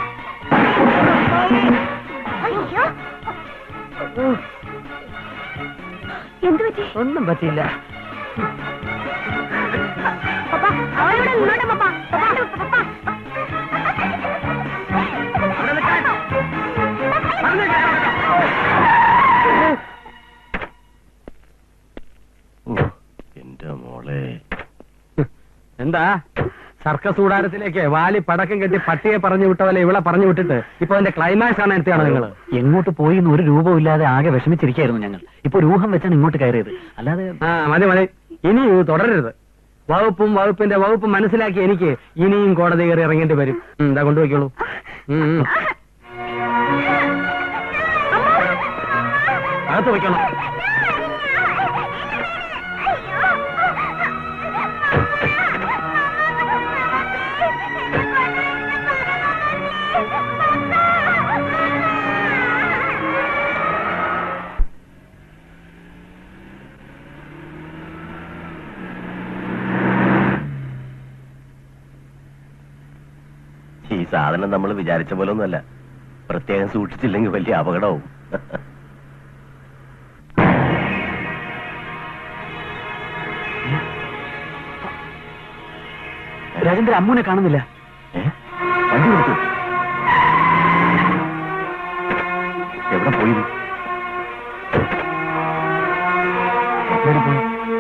അയ്യോ എന്തു പറ്റി ഒന്നും പറ്റിയില്ല പപ്പ അവളിവിടെ നിന്നോട്ടെ പപ്പ പപ്പ അവിടെ നിൽക്കാൻ പറഞ്ഞേക്കാം ഓ, എന്റെ മോളെ എന്താ സർക്കസ് കൂടാരത്തിലേക്ക് വാലി പടക്കം കെട്ടി പട്ടിയെ പറഞ്ഞു വിട്ടവലെ ഇവളെ പറഞ്ഞു വിട്ടിട്ട് ഇപ്പൊ അതിന്റെ ക്ലൈമാക്സ് ആണ് എത്തിയാണോ നിങ്ങള് എങ്ങോട്ട് പോയി എന്ന് ഒരു രൂപവും ഇല്ലാതെ ആകെ വിഷമിച്ചിരിക്കായിരുന്നു ഞങ്ങൾ ഇപ്പൊ ഒരു ഊഹം വെച്ചാണ് ഇങ്ങോട്ട് കയറിയത് അല്ലാതെ ആ മതി മതി ഇനി ഇത് തുടരരുത് വകുപ്പും വകുപ്പിന്റെ വകുപ്പും മനസ്സിലാക്കി എനിക്ക് ഇനിയും കോടതി കയറി ഇറങ്ങേണ്ടി വരും ഉം, ഇതാ കൊണ്ടുപോയിക്കോളൂ ഉം, ഉം. അകത്ത് വയ്ക്കണം ഈ സാധനം നമ്മൾ വിചാരിച്ച പോലെ ഒന്നുമല്ല പ്രത്യേകം സൂക്ഷിച്ചില്ലെങ്കിൽ വലിയ അപകടവും രാജേന്ദ്രൻ അമ്മൂനെ കാണുന്നില്ല ഏ? വണ്ടി കൊടുത്തു എവിടെ പോയി ഇത്? എവിടെ പോയി?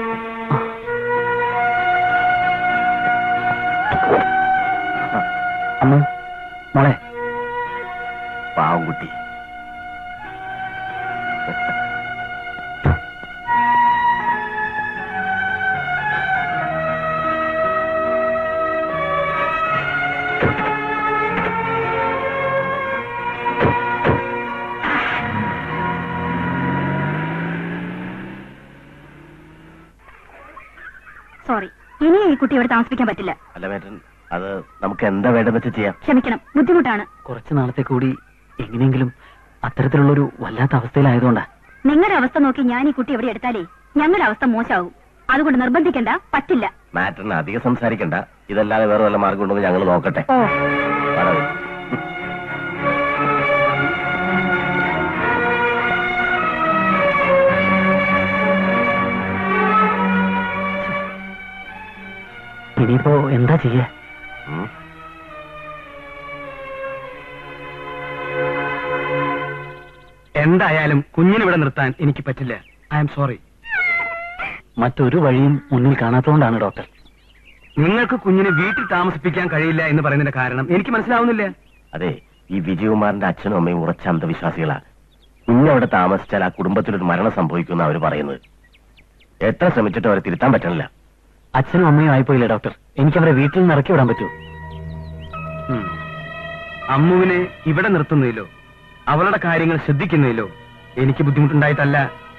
അമ്മ മോളെ പാവം കുട്ടി സോറി ഇനി ഈ കുട്ടി ഇവിടെ താമസിപ്പിക്കാൻ പറ്റില്ല അല്ല മേട്ടൻ അത് നമുക്ക് എന്താ വേണ്ടെന്ന് വെച്ച് ചെയ്യാം ക്ഷമിക്കണം ബുദ്ധിമുട്ടാണ് കുറച്ചു നാളത്തെ കൂടി എങ്ങനെയെങ്കിലും അത്തരത്തിലുള്ളൊരു വല്ലാത്ത അവസ്ഥയിലായതുകൊണ്ടാ നിങ്ങളുടെ അവസ്ഥ നോക്കി ഞാൻ ഈ കുട്ടി എവിടെ എടുത്താലേ ഞങ്ങളുടെ അവസ്ഥ മോശമാകും അതുകൊണ്ട് നിർബന്ധിക്കണ്ട പറ്റില്ല മാറ്ററിന് അധികം സംസാരിക്കണ്ട ഇതല്ലാതെ വേറെ വല്ല മാർഗം ഉണ്ടെന്ന് ഞങ്ങൾ നോക്കട്ടെ ഓ പറ. ഇനിയിപ്പോ എന്താ ചെയ്യാ ഉം. എന്തായാലും കുഞ്ഞിനിവിടെ നിർത്താൻ എനിക്ക് പറ്റില്ല ഐ എം സോറി മറ്റൊരു വഴിയും മുന്നിൽ കാണാത്തതുകൊണ്ടാണ് ഡോക്ടർ നിങ്ങൾക്ക് കുഞ്ഞിനെ വീട്ടിൽ താമസിപ്പിക്കാൻ കഴിയില്ല എന്ന് പറയുന്നതിന്റെ കാരണം എനിക്ക് മനസ്സിലാവുന്നില്ല അതെ ഈ വിജയകുമാറിന്റെ അച്ഛനും അമ്മയും ഉറച്ച അന്ധവിശ്വാസികളാ കുഞ്ഞവിടെ താമസിച്ചാൽ ആ കുടുംബത്തിലൊരു മരണം സംഭവിക്കുമെന്ന് അവർ പറയുന്നത് എത്ര ശ്രമിച്ചിട്ടും അവരെ തിരുത്താൻ പറ്റണില്ല അച്ഛനും അമ്മയും ആയിപ്പോയില്ലേ ഡോക്ടർ എനിക്ക് അവരെ വീട്ടിൽ നിന്ന് ഇറക്കി വിടാൻ പറ്റുമോ ഉം. അമ്മുവിനെ ഇവിടെ നിർത്തുന്നതിലോ അവളുടെ കാര്യങ്ങൾ ശ്രദ്ധിക്കുന്നതിലോ എനിക്ക് ബുദ്ധിമുട്ടുണ്ടായിട്ടല്ല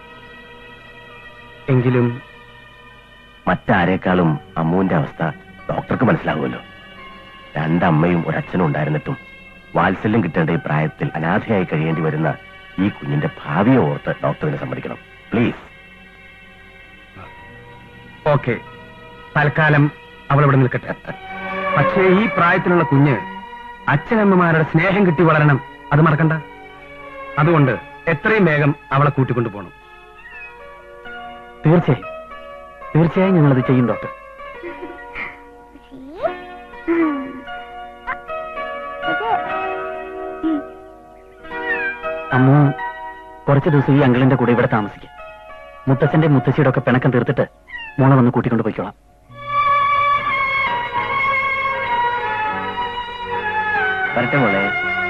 എങ്കിലും മറ്റാരേക്കാളും അമ്മുവിന്റെ അവസ്ഥ ഡോക്ടർക്ക് മനസ്സിലാവുമല്ലോ രണ്ടമ്മയും ഒരച്ഛനും ഉണ്ടായിരുന്നിട്ടും വാത്സല്യം കിട്ടേണ്ട ഈ പ്രായത്തിൽ അനാഥയായി കഴിയേണ്ടി വരുന്ന ഈ കുഞ്ഞിന്റെ ഭാവിയെ ഓർത്ത് ഡോക്ടറിനെ സമ്മതിക്കണം പ്ലീസ് ഓക്കെ തൽക്കാലം അവൾ ഇവിടെ നിൽക്കട്ടെ പക്ഷേ ഈ പ്രായത്തിലുള്ള കുഞ്ഞ് അച്ഛനമ്മമാരുടെ സ്നേഹം കിട്ടി വളരണം അത് മറക്കണ്ട അതുകൊണ്ട് എത്രയും വേഗം അവളെ കൂട്ടിക്കൊണ്ടു പോകണം തീർച്ചയായും തീർച്ചയായും ഞങ്ങളത് ചെയ്യും ഡോക്ടർ അമ്മു കുറച്ച് ദിവസം ഈ അങ്കിളിന്റെ കൂടെ ഇവിടെ താമസിക്കും മുത്തച്ഛന്റെ മുത്തശ്ശിയുടെ ഒക്കെ പിണക്കം തീർത്തിട്ട് മോളെ വന്ന് കൂട്ടിക്കൊണ്ട് പോയിക്കോളാം വരട്ടെ മോളെ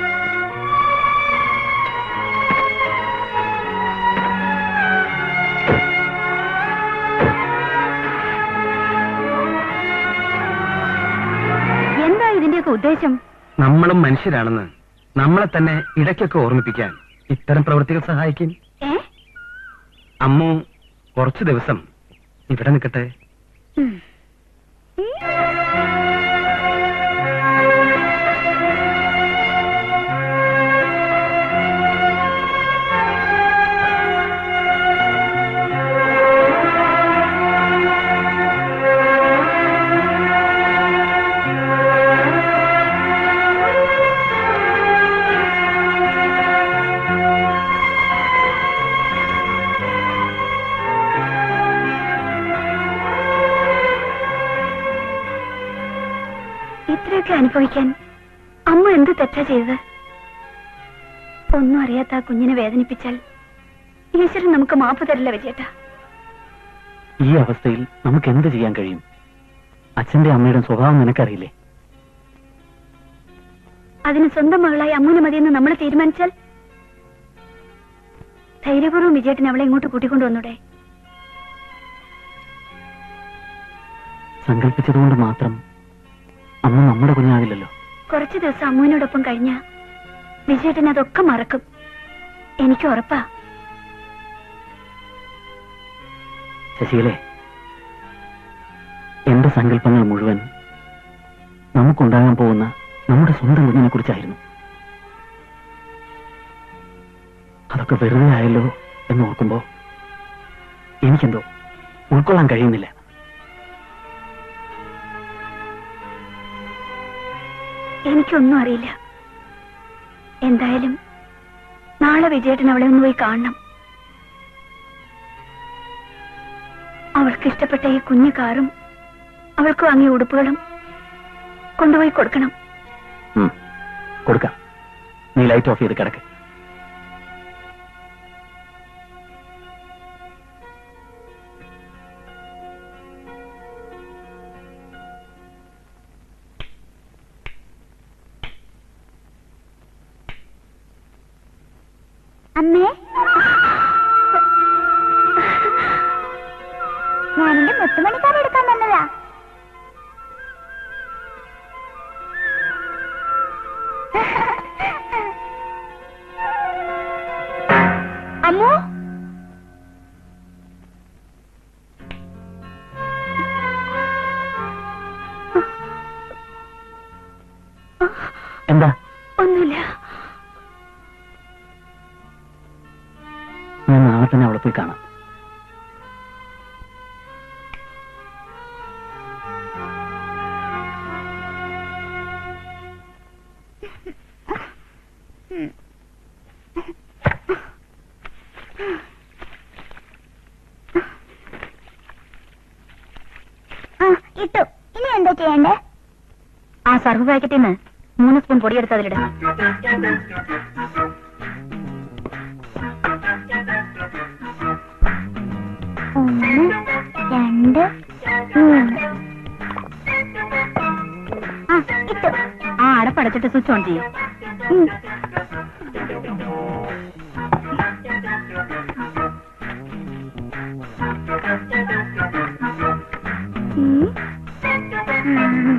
എന്താ ഇതിന്റെയൊക്കെ ഉദ്ദേശം നമ്മളും മനുഷ്യരാണെന്ന് നമ്മളെ തന്നെ ഇടയ്ക്കൊക്കെ ഓർമ്മിപ്പിക്കാൻ ഇത്തരം പ്രവൃത്തികൾ സഹായിക്കും ഏ അമ്മു കുറച്ചു ദിവസം ഇവിടെ നിൽക്കട്ടെ ഉം. ഇത്രയൊക്കെ അനുഭവിക്കാൻ അമ്മ എന്ത് തെറ്റാ ചെയ്തത് ഒന്നും അറിയാത്ത ആ കുഞ്ഞിനെ വേദനിപ്പിച്ചാൽ ഈശ്വരൻ നമുക്ക് മാപ്പ് തരില്ല വിജയേട്ടാ ഈ അവസ്ഥയിൽ നമുക്ക് എന്ത് ചെയ്യാൻ കഴിയും അച്ഛന്റെ അമ്മയുടെ സ്വഭാവം നിനക്കറിയില്ലേ അതിന് സ്വന്തം മകളായി അമ്മൂന് മതിയെന്ന് നമ്മൾ തീരുമാനിച്ചാൽ ധൈര്യപൂർവ്വം വിജയേട്ടൻ അവളെ ഇങ്ങോട്ട് കൂട്ടിക്കൊണ്ടുവന്നൂടെ സങ്കല്പിച്ചതുകൊണ്ട് മാത്രം അമ്മ നമ്മുടെ കുഞ്ഞാവില്ലല്ലോ കുറച്ചു ദിവസം അമ്മൂനോടൊപ്പം കഴിഞ്ഞ വിജയേട്ടൻ അതൊക്കെ മറക്കും എനിക്ക് ഉറപ്പാ ശശികലെ എന്റെ സങ്കല്പങ്ങൾ മുഴുവൻ നമുക്കുണ്ടാകാൻ പോകുന്ന നമ്മുടെ സ്വന്തം കുഞ്ഞിനെ കുറിച്ചായിരുന്നു അതൊക്കെ വെറുതെ ആയല്ലോ എന്ന് ഓർക്കുമ്പോ എനിക്കെന്തോ ഉൾക്കൊള്ളാൻ കഴിയുന്നില്ല എനിക്കൊന്നും അറിയില്ല എന്തായാലും നാളെ വിജയേട്ടൻ അവളെ ഒന്ന് പോയി കാണണം അവൾക്ക് ഇഷ്ടപ്പെട്ട ഈ കുഞ്ഞു കാറും അവൾക്ക് വാങ്ങിയ ഉടുപ്പുകളും കൊണ്ടുപോയി കൊടുക്കണം ഉം. കൊടുക്കാം നീ ലൈറ്റ് ഓഫ് ചെയ്ത് കിടക്ക് അമ്മേ ഞാനെന്റെ മുത്തുമണിക്കാരെ എടുക്കാൻ വന്നതാ അമ്മോ എന്താ ഒന്നുമില്ല ഞാൻ നാളെ തന്നെ അവളെ പോയി കാണാം ആ ഇട്ടു ഇനി എന്താ ചെയ്യണ്ടേ ആ സർവ് പാക്കറ്റിൽ നിന്ന് മൂന്ന് സ്പൂൺ പൊടിയെടുത്ത് അതിലിട ഒന്ന് രണ്ട് മൂന്ന് ആ ഇട്ടു ആ അടപ്പടച്ചിട്ട് സ്വിച്ച് ഓൺ ചെയ്യും ഉം. ഉം. ഉം.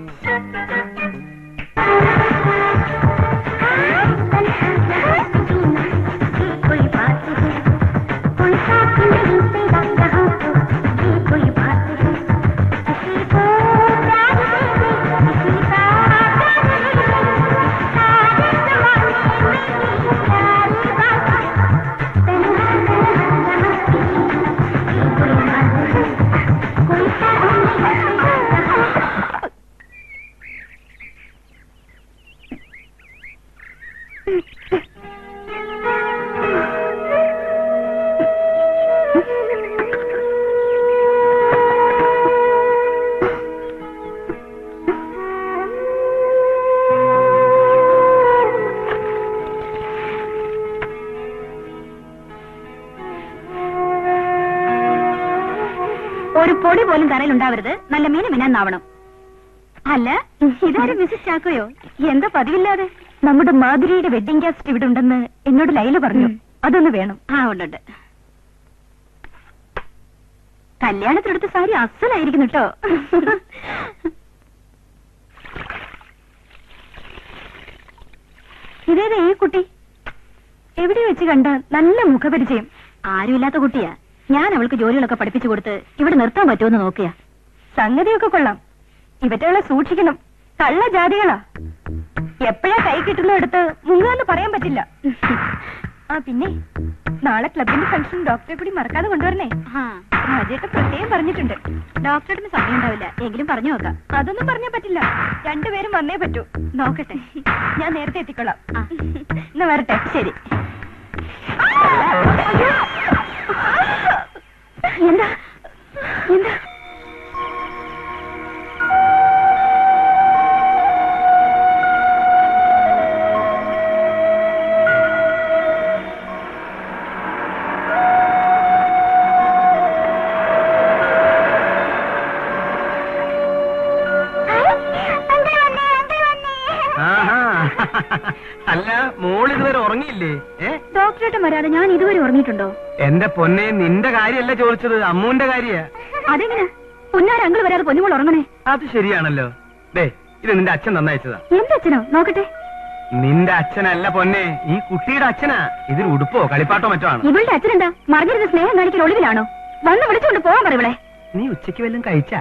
कोई बात है कोई साथ नहीं तेरा यहाँ तो ये कोई बात है किसी को प्यार दे दे किसी का प्यार दे दे सारे जमाने में ये प्यारी बात है तन्हा तन्हा जहाँ ये कोई बात है कोई साथ नहीं तेरा ഒരു പൊടി പോലും തറയിൽ ഉണ്ടാവരുത് നല്ല മീന മിനാന്നാവണം അല്ല ഇതാരും മിസ്സസ് ചാക്കോയോ എന്താ പതിവില്ലാതെ നമ്മുടെ മാധുരിയുടെ വെഡിങ് ഗാസ്റ്റ് ഇവിടെ ഉണ്ടെന്ന് എന്നോട് ലൈല പറഞ്ഞു അതൊന്ന് വേണം ആ ഉണ്ടുണ്ട് കല്യാണത്തിനെടുത്ത സാരി അസലായിരിക്കുന്നു കേട്ടോ ഇതേതാ ഈ കുട്ടി എവിടെ വെച്ച് കണ്ട നല്ല മുഖപരിചയം ആരുമില്ലാത്ത കുട്ടിയാ ഞാൻ അവൾക്ക് ജോലികളൊക്കെ പഠിപ്പിച്ചു കൊടുത്ത് ഇവിടെ നിർത്താൻ പറ്റുമെന്ന് നോക്കിയാ സംഗതിയൊക്കെ കൊള്ളാം ഇവറ്റകളെ സൂക്ഷിക്കണം കള്ള ജാതികളാ എപ്പോഴാ കൈ കിട്ടുന്നിടത്ത് മുങ്ങാന്ന് പറയാൻ പറ്റില്ല ആ പിന്നെ നാളെ ക്ലബിന്റെ ഫംഗ്ഷൻ ഡോക്ടറെ കൂടി മറക്കാതെ കൊണ്ടുവരണേ രാജേട്ട പ്രത്യേകം പറഞ്ഞിട്ടുണ്ട് ഡോക്ടറുടെ സമയം ഉണ്ടാവില്ല എങ്കിലും പറഞ്ഞു നോക്കാം അതൊന്നും പറഞ്ഞാ പറ്റില്ല രണ്ടുപേരും വന്നേ പറ്റൂ നോക്കട്ടെ ഞാൻ നേരത്തെ എത്തിക്കൊള്ളാം എന്നാ വരട്ടെ ശരി എന്താ എന്താ അങ്കിൾ വന്നേ അങ്കിൾ വന്നേ ആഹാ. അല്ല മോൾ ഇതുവരെ ഉറങ്ങിയില്ലേ ഏ ഡോക്ടറേട്ട് വരാതെ ഞാൻ ഇതുവരെ ഉറങ്ങിയിട്ടുണ്ടോ എന്റെ പൊന്നെ നിന്റെ കാര്യമല്ല ചോദിച്ചത് അമ്മുവിന്റെ കാര്യ അതെങ്ങനെ പുന്നാര അങ്കിൾ വരാതെ പൊന്നുമോൾ ഉറങ്ങണേ അത് ശരിയാണല്ലോ ദേ ഇത് നിന്റെ അച്ഛൻ നന്നയച്ചതാ എന്റെ അച്ഛനോ നോക്കട്ടെ നിന്റെ അച്ഛനല്ല പൊന്നെ ഈ കുട്ടിയുടെ അച്ഛനാ ഇതിൽ ഉടുപ്പോ കളിപ്പാട്ടോ മറ്റോ ആണ് ഇവളുടെ അച്ഛനെന്താ മറിഞ്ഞിരുന്ന് സ്നേഹം കാണിക്കൽ ഒളിവിലാണോ വന്ന് വിളിച്ചുകൊണ്ട് പോവാൻ പറ ഇവളെ നീ ഉച്ചയ്ക്ക് വല്ലതും കഴിച്ചാ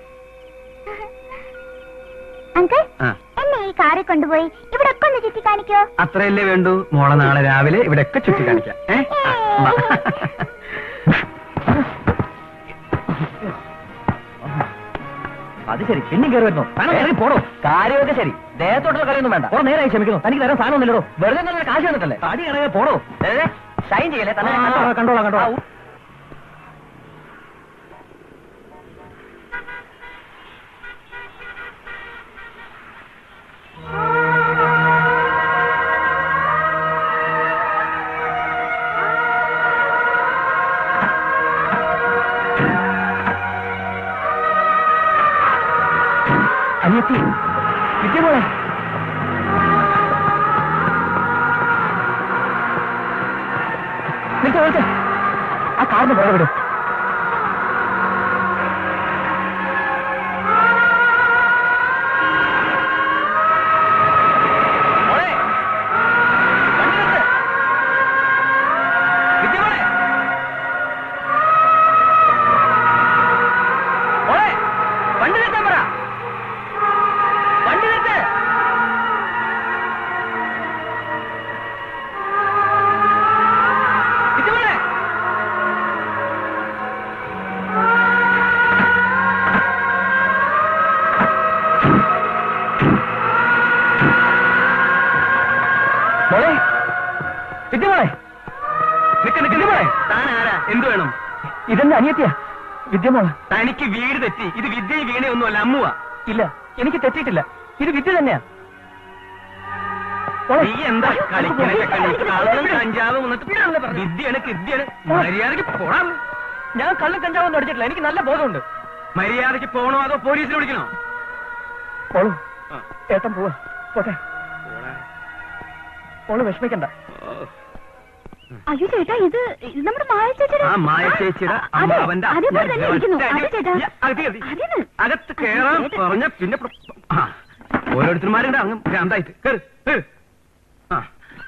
അങ്കിൾ ആ എന്നെ ഈ കാറിൽ കൊണ്ടുപോയി ഇവിടെ ഒക്കെ ഒന്ന് ചുറ്റി കാണിക്കോ അത്രയല്ലേ വേണ്ടൂ മോളെ നാളെ രാവിലെ ഇവിടെയൊക്കെ ചുറ്റി കാണിക്കാം ഏ ആ, വാ. അത് ശരി പിന്നെയും കയറി വരുന്നു ഇറങ്ങി പോടോ കാര്യമൊക്കെ ശരി ദേഹത്തോട്ടുള്ള കറിയൊന്നും വേണ്ട ഓ നേരായി ക്ഷമിക്കുന്നു തനിക്ക് തരാൻ സാധനം ഒന്നില്ലടോ വെറുതെ നല്ല കാശ് തന്നിട്ടല്ലേ അടി ഇറങ്ങി പോടോ ഷൈൻ ചെയ്യല്ലേ തന്നെ കണ്ടോളാം കണ്ടോളാം അനിയത്തി വിദ്യമോളെ നിൽക്ക് നിൽക്ക് ആ കാറിന് പുറകെ വിടും മോളെ, വണ്ടി നിർത്ത്. വിദ്യ മോളെ. മോളെ, വണ്ടി നിർത്താൻ പറ വണ്ടി നിർത്ത് വിദ്യ മോളെ. മോളെ വിദ്യമോളെ നിക്ക് നിക്ക് നിക്ക്. താൻ ആരാ എന്ത് വേണം ഇതെന്റെ അനിയത്തിയാ വിദ്യമോളെ തനിക്ക് വീട് തെറ്റി ഇത് വിദ്യയും വീണയൊന്നുമല്ല അമ്മുവാ ഇല്ല എനിക്ക് തെറ്റിയിട്ടില്ല ഇത് വിദ്യ തന്നെയാ മോളെ, നീ എന്താ കളിക്കണൊക്കെ കളി കള്ളും വിട്. കഞ്ചാവും വന്നിട്ട് വിദ്യയാണ് കിദ്യയാണ് മര്യാദക്ക് പോടാം ഞാൻ കള്ളും കഞ്ചാവൊന്നും അടിച്ചിട്ടില്ല എനിക്ക് നല്ല ബോധമുണ്ട് മര്യാദക്ക് പോണോ അതോ പോലീസിനെ വിളിക്കണോ മോളു ആ. ഏട്ടൻ പോവാ പോട്ടെ മോള് വിഷമിക്കണ്ട അയ്യോ ചേട്ടാ ഇത് ഇത് നമ്മുടെ മായ ചേച്ചിയുടെ ആ മായ ചേച്ചിയുടെ അതെ, അമ്മാവന്റെ അതേപോലെ ഞാൻ തന്നെ ഇരിക്കുന്നു ഒറ്റ അതെ അടി- ചേട്ടാ ഈ അകത്ത് കയറി. അതേന്ന്. അകത്ത് കേറാൻ ചേട്ടാ. പറഞ്ഞ പിന്നെ പ്ര- ആ, ഓരോരുത്തന്മാരുണ്ട് അങ്ങ് ഭ്രാന്തായിട്ട് കേറ് കേറ്. ആ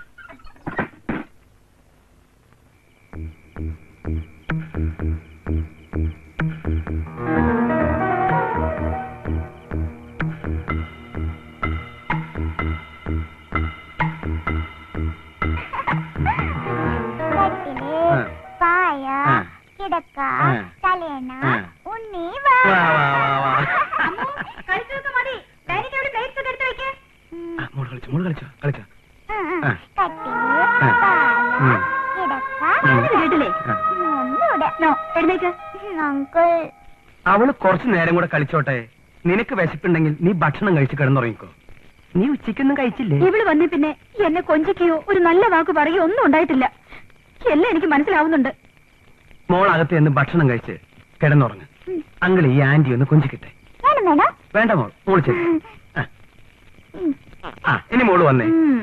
കട്ടില് ആ. പായ ആ. കിടക്ക ആ. തലേണ ആ. ഉണ്ണി വാ വാ, വാ, വാ, വാ. കളിച്ചൊക്കെ മതി ഡൈനിങ് ടേബിൾ പ്ലേറ്റ്സ് ഒക്കെ എടുത്ത് വെക്ക് ആ, മോള് കളിച്ചോ മോള് കളിച്ചോ കളിച്ചോ ആ. കട്ടില് ആ. പായ ഉം. കിടക്ക ഞാനിത് കേട്ടില്ലേ ആ. ഒന്നൂടെ നോ എഴുന്നേക്ക് അങ്കിൾ അവള് കുറച്ചു നേരം കൂടെ കളിച്ചോട്ടെ നിനക്ക് വിശപ്പുണ്ടെങ്കിൽ നീ ഭക്ഷണം കഴിച്ച് കിടന്നുറങ്ങിക്കോ നീ ഉച്ചയ്ക്കൊന്നും കഴിച്ചില്ലേ ഇവള് വന്നേ പിന്നെ എന്നെ കൊഞ്ചിക്കുകയോ ഒരു നല്ല വാക്ക് പറയുകയോ ഒന്നും ഉണ്ടായിട്ടില്ല എല്ലാം എനിക്ക് മനസ്സിലാവുന്നുണ്ട് മോൾ അകത്ത് നിന്ന് ഭക്ഷണം കഴിച്ച് കിടന്നുറങ്ങ് അങ്കിൾ ഈ ആന്റി ഒന്ന് കൊഞ്ചിക്കിട്ടെ വേണം വേണം വേണ്ട മോൾ മോൾ ചെല്ലു ആ. ആ ഇനി മോള് വന്നേ ഉം.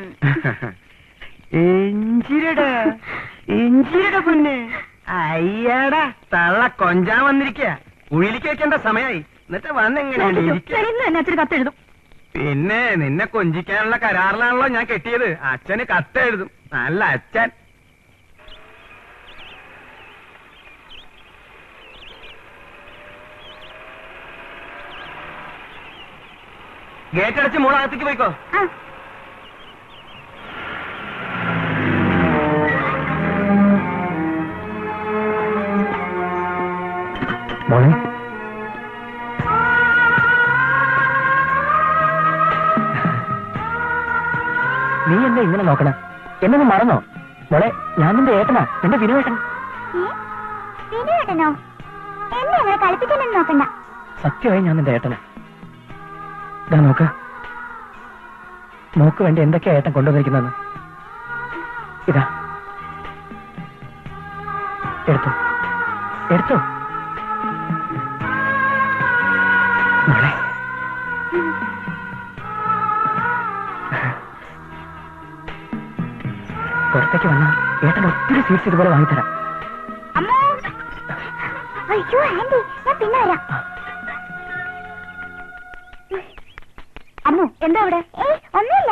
എഞ്ചിരടാ എഞ്ചിരടാ പൊന്നെ അയ്യാടാ തള്ള കൊഞ്ചാൻ വന്നിരിക്കുക ഉഴിലിക്ക് വെക്കേണ്ട സമയായി എന്നിട്ട് വന്നെങ്ങനെയാണ് നോക്കിക്കോ, ഇരിക്കുക ഞാൻ ഇന്ന് തന്നെ അച്ഛന് കത്തെഴുതും പിന്നെ നിന്നെ കൊഞ്ചിക്കാനുള്ള കരാറിലാണല്ലോ ഞാൻ കെട്ടിയത് അച്ഛന് കത്തെഴുതും നല്ല അച്ഛൻ ഗേറ്റ് അടച്ച് മോളകത്തേക്ക് പോയിക്കോ ആ മോളെ നീ എന്നെ ഇങ്ങനെ നോക്കണ എന്നെ നീ മറന്നോ മോളെ ഞാൻ നിന്റെ ഏട്ടനാ എന്റെ വിനുവേട്ടൻ വിനുവേട്ടനോ എന്നെ അങ്ങനെ കളിപ്പിക്കാനൊന്നും നോക്കണ്ട സത്യമായി ഞാൻ നിന്റെ ഏട്ടനാ ഇതാ നോക്ക് മോക്ക് വേണ്ടി എന്തൊക്കെയാ ഏട്ടൻ കൊണ്ടുവന്നിരിക്കുന്നതെന്ന് ഇതാ എടുത്തോ എടുത്തോ മോളെ പുറത്തേക്ക് വന്നാ ഏട്ടൻ ഒത്തിരി സ്വീറ്റ്സ് ഇതുപോലെ വാങ്ങിത്തരാം അമ്മോ അയ്യോ ആന്റി ഞാൻ പിന്നെ വരാം അമ്മു എന്താ അവിടെ ഏയ് ഒന്നുമില്ല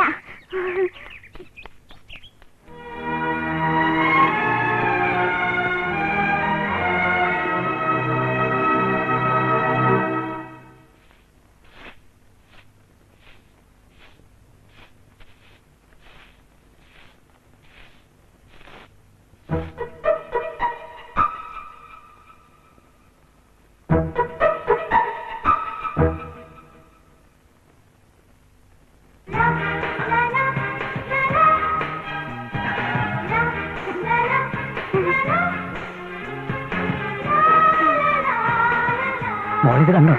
മോളിത് കണ്ടോ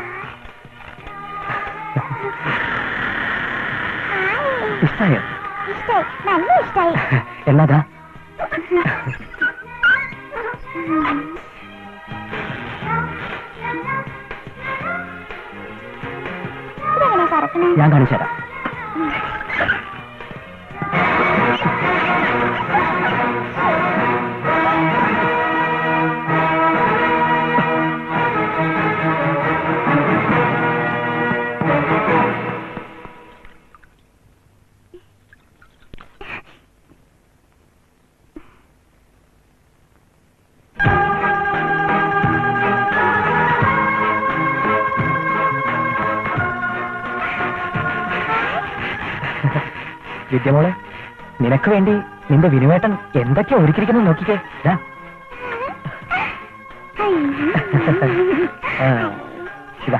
ഇഷ്ടായോ ഇഷ്ടായി നല്ല ഇഷ്ടായി എന്നതാ ഇതെങ്ങനെ നടക്കണേ ഞാൻ കാണിച്ചു തരാം വിദ്യമോളെ നിനക്ക് വേണ്ടി നിന്റെ വിനുവേട്ടൻ എന്തൊക്കെയാ ഒരുക്കിയിരിക്കുന്നു നോക്കിക്കേ ദാ. ആ, ഇതാ.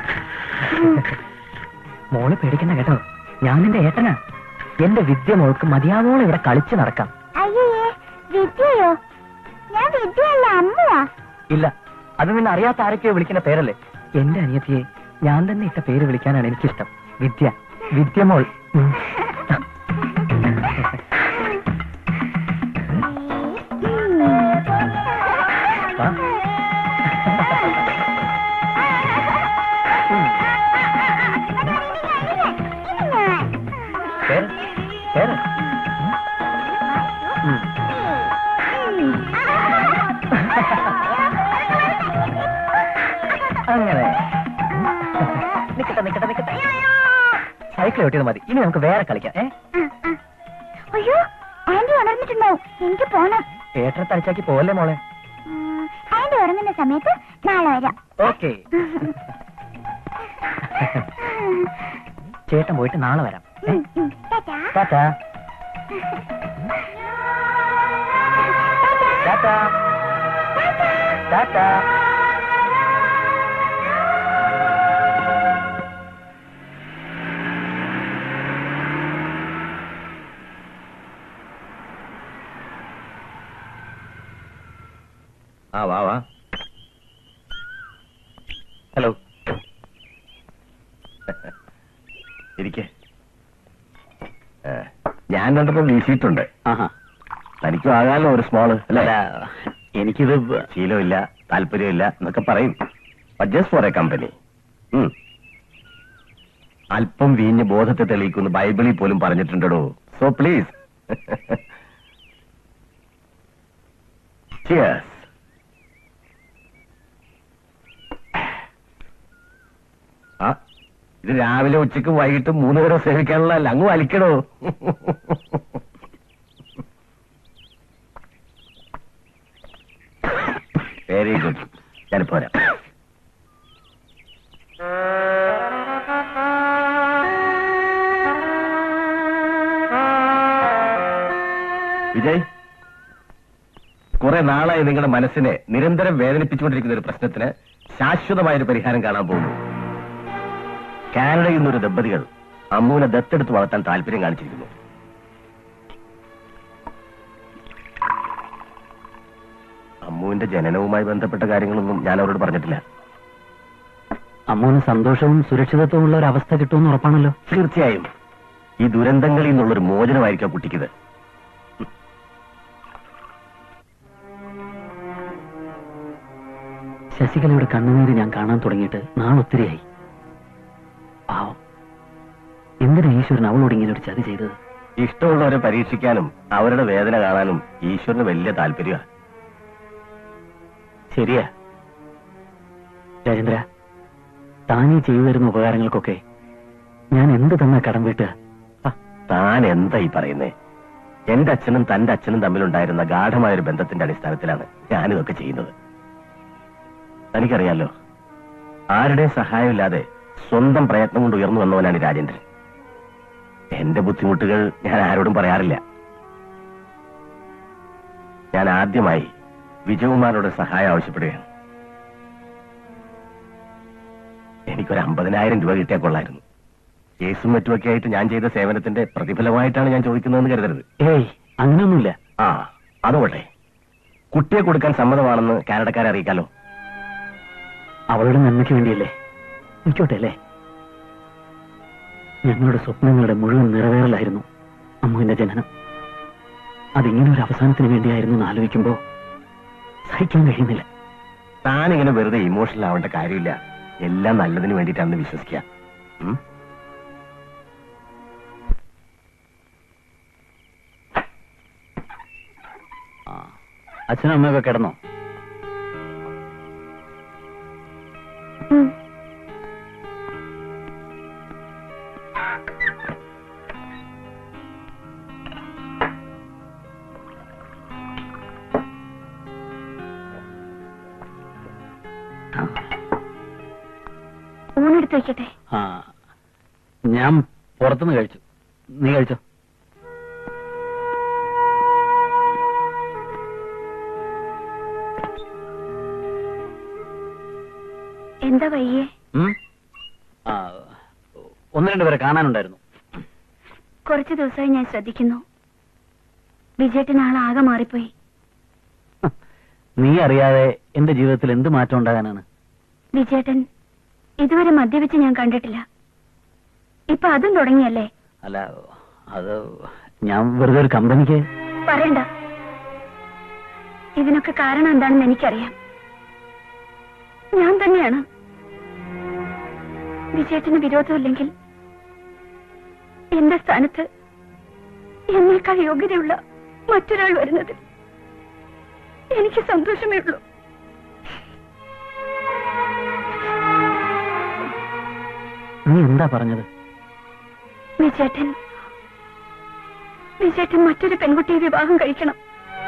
മോള് പേടിക്കണ്ട കേട്ടോ ഞാൻ നിന്റെ ഏട്ടനാ എന്റെ വിദ്യ മോൾക്ക് മതിയാവോളം ഇവിടെ കളിച്ചു നടക്കാം അയ്യേ വിദ്യയോ ഞാൻ വിദ്യയല്ല അമ്മയാ ഇല്ല അത് നിന്നെ അറിയാത്ത ആരൊക്കെയോ വിളിക്കുന്ന പേരല്ലേ എന്റെ അനിയത്തിയെ ഞാൻ തന്നെ ഇട്ട പേര് വിളിക്കാനാണ് എനിക്കിഷ്ടം വിദ്യ വിദ്യമോൾ ഉം. വാ. പേര് പേര് ഉം. അങ്ങനെ നിക്കട്ടെ നിക്കട്ടെ നിക്കട്ടെ സൈക്കിൾ ഓട്ടിയത് മതി ഇനി നമുക്ക് വേറെ കളിക്കാം ഏ അയ്യോ ആന്റി ഉണർന്നിട്ടുണ്ടാവും എനിക്ക് പോണം ഏട്ടനെ തളിച്ചാക്കി പോവല്ലേ മോളെ ഉം, ആന്റി ഉറങ്ങുന്ന സമയത്ത് നാളെ വരാം ഓക്കെ ചേട്ടൻ പോയിട്ട് നാളെ വരാം ഏ? ഉം, ഉം. ടാറ്റാ. ടാറ്റാ ടാറ്റാ ടാറ്റാ ആ വാ വാ ഹലോ ഇരിക്കെ ഞാൻ രണ്ടെണ്ണം വീശിയിട്ടുണ്ട് ആഹാ തനിക്കും ആകാലോ ഒരു സ്മോള് അല്ലേ അല്ല എനിക്കിത് ശീലമില്ല താല്പര്യമില്ല എന്നൊക്കെ പറയും ജസ്റ്റ് ഫോർ എ കമ്പനി അല്പം വീഞ്ഞ് ബോധത്തെ തെളിയിക്കുന്നു ബൈബിളിൽ പോലും പറഞ്ഞിട്ടുണ്ടോ സോ പ്ലീസ് ചിയേഴ്സ് ആ ഇത് രാവിലെ ഉച്ചക്ക് വൈകിട്ട് മൂന്ന് നേരം സേവിക്കാനുള്ള അങ്ങ് വലിക്കണോ വെരി ഗുഡ് ഞാൻ പോരാ വിജയ് കുറെ നാളായി നിങ്ങളുടെ മനസ്സിനെ നിരന്തരം വേദനിപ്പിച്ചുകൊണ്ടിരിക്കുന്ന ഒരു പ്രശ്നത്തിന് ശാശ്വതമായ ഒരു പരിഹാരം കാണാൻ പോകുന്നു കാനഡയിൽ നിന്നൊരു ദമ്പതികൾ അമ്മുവിനെ ദത്തെടുത്ത് വളർത്താൻ താല്പര്യം കാണിച്ചിരിക്കുന്നു അമ്മുവിന്റെ ജനനവുമായി ബന്ധപ്പെട്ട കാര്യങ്ങളൊന്നും ഞാൻ അവരോട് പറഞ്ഞിട്ടില്ല അമ്മൂന് സന്തോഷവും സുരക്ഷിതത്വവും ഉള്ള ഒരു അവസ്ഥ കിട്ടുമെന്ന് ഉറപ്പാണല്ലോ തീർച്ചയായും ഈ ദുരന്തങ്ങളിൽ നിന്നുള്ളൊരു മോചനമായിരിക്കും ആ കുട്ടിക്കിത് ശശികലയുടെ കണ്ണുനീര് ഞാൻ കാണാൻ തുടങ്ങിയിട്ട് നാളൊത്തിരിയായി പാവം എന്തിനാ ഈശ്വരൻ അവളോട് ഇങ്ങനെ ഒരു ചതി ചെയ്തത് ഇഷ്ടമുള്ളവരെ പരീക്ഷിക്കാനും അവരുടെ വേദന കാണാനും ഈശ്വരന് വലിയ താല്പര്യമാണ് ശരിയാ രാജേന്ദ്ര താനീ ചെയ്തു തരുന്ന ഉപകാരങ്ങൾക്കൊക്കെ ഞാൻ എന്ത് തന്ന കടം വീട്ടുക ആ, താൻ എന്താ ഈ പറയുന്നേ എന്റെ അച്ഛനും തന്റെ അച്ഛനും തമ്മിലുണ്ടായിരുന്ന ഗാഠമായ ഒരു ബന്ധത്തിന്റെ അടിസ്ഥാനത്തിലാണ് ഞാനിതൊക്കെ ചെയ്യുന്നത് തനിക്കറിയാലോ ആരുടെയും സഹായമില്ലാതെ സ്വന്തം പ്രയത്നം കൊണ്ട് ഉയർന്നു വന്നവനാണ് ഈ രാജേന്ദ്രൻ എന്റെ ബുദ്ധിമുട്ടുകൾ ഞാൻ ആരോടും പറയാറില്ല ഞാൻ ആദ്യമായി വിജയകുമാറിനോട് സഹായം ആവശ്യപ്പെടുകയാണ് എനിക്കൊരു അമ്പതിനായിരം രൂപ കിട്ടിയാൽ കൊള്ളായിരുന്നു കേസും മറ്റുമൊക്കെ ആയിട്ട് ഞാൻ ചെയ്ത സേവനത്തിന്റെ പ്രതിഫലമായിട്ടാണ് ഞാൻ ചോദിക്കുന്നതെന്ന് കരുതരുത് ഏയ് അങ്ങനെയൊന്നുമില്ല ആ അതുകൊട്ടെ കുട്ടിയെ കൊടുക്കാൻ സമ്മതമാണെന്ന് കാനഡക്കാരെ അറിയിക്കാലോ അവളുടെ നന്മയ്ക്ക് വേണ്ടിയല്ലേ നിൽക്കോട്ടെ അല്ലേ ഞങ്ങളുടെ സ്വപ്നങ്ങളുടെ മുഴുവൻ നിറവേറലായിരുന്നു അമ്മുവിന്റെ ജനനം അതിങ്ങനെ ഒരു അവസാനത്തിന് വേണ്ടിയായിരുന്നു എന്ന് ആലോചിക്കുമ്പോ സഹിക്കാൻ കഴിയുന്നില്ല താനിങ്ങനെ വെറുതെ ഇമോഷണൽ ആവേണ്ട കാര്യമില്ല എല്ലാം നല്ലതിന് വേണ്ടിയിട്ടാണെന്ന് വിശ്വസിക്കുക ഉം? അച്ഛനും അമ്മയൊക്കെ കിടന്നോ ഉം. ഊണെടുത്ത് വെക്കട്ടെ ആ ഞാൻ പുറത്തുനിന്ന് കഴിച്ചു നീ കഴിച്ചോ എന്താ വയ്യേ ഉം? ആ, ഒന്ന് രണ്ട് പേരെ കാണാനുണ്ടായിരുന്നു കുറച്ചു ദിവസമായി ഞാൻ ശ്രദ്ധിക്കുന്നു വിജയേട്ടൻ ആളാകെ മാറിപ്പോയി നീ അറിയാതെ എന്റെ ജീവിതത്തിൽ എന്ത് മാറ്റം ഉണ്ടാകാനാണ് വിജയേട്ടൻ ഇതുവരെ മദ്യപിച്ച് ഞാൻ കണ്ടിട്ടില്ല ഇപ്പൊ അതും തുടങ്ങിയല്ലേ അല്ല അത് ഞാൻ വെറുതെ ഒരു കമ്പനിക്ക് പറയണ്ട ഇതിനൊക്കെ കാരണം എന്താണെന്ന് എനിക്കറിയാം ഞാൻ തന്നെയാണ് വിജയേട്ടന് വിരോധമില്ലെങ്കിൽ എന്റെ സ്ഥാനത്ത് എന്നേക്കാൾ യോഗ്യതയുള്ള മറ്റൊരാൾ വരുന്നത് എനിക്ക് സന്തോഷമേ ഉള്ളൂ നീ എന്താ പറഞ്ഞത് വിജേട്ടൻ വിജേട്ടൻ മറ്റൊരു പെൺകുട്ടിയെ വിവാഹം കഴിക്കണം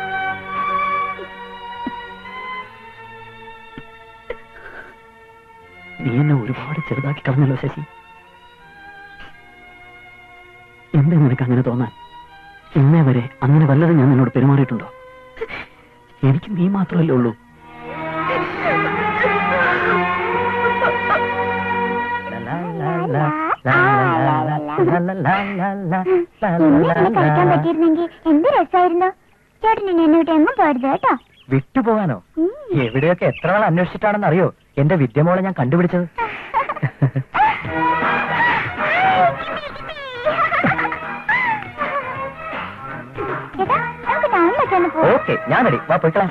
നീ എന്നെ ഒരുപാട് ചെറുതാക്കി കളഞ്ഞല്ലോ ശശി എന്താ നിനക്ക് അങ്ങനെ തോന്നാൻ ഇന്നേ വരെ അങ്ങനെ വല്ലതും ഞാൻ നിന്നോട് പെരുമാറിയിട്ടുണ്ടോ എനിക്ക് നീ മാത്രമല്ലേ ഉള്ളൂ ഇങ്ങനെ കളിക്കാൻ പറ്റിയിരുന്നെങ്കിൽ എന്ത് രസമായിരുന്നു ചേട്ടൻ ഇനി എന്നെ വിട്ട് എങ്ങും പോരുത് കേട്ടോ വിട്ടുപോകാനോ ഉം. എവിടെയൊക്കെ എത്ര നാൾ അന്വേഷിച്ചിട്ടാണെന്ന് അറിയോ എന്റെ വിദ്യമോളെ ഞാൻ കണ്ടുപിടിച്ചത് ചേട്ടാ നമുക്ക് ടൗണിലൊക്കെ ഒന്ന് പോവാം ഓക്കെ ഞാൻ റെഡി വാ പോയിക്കളാം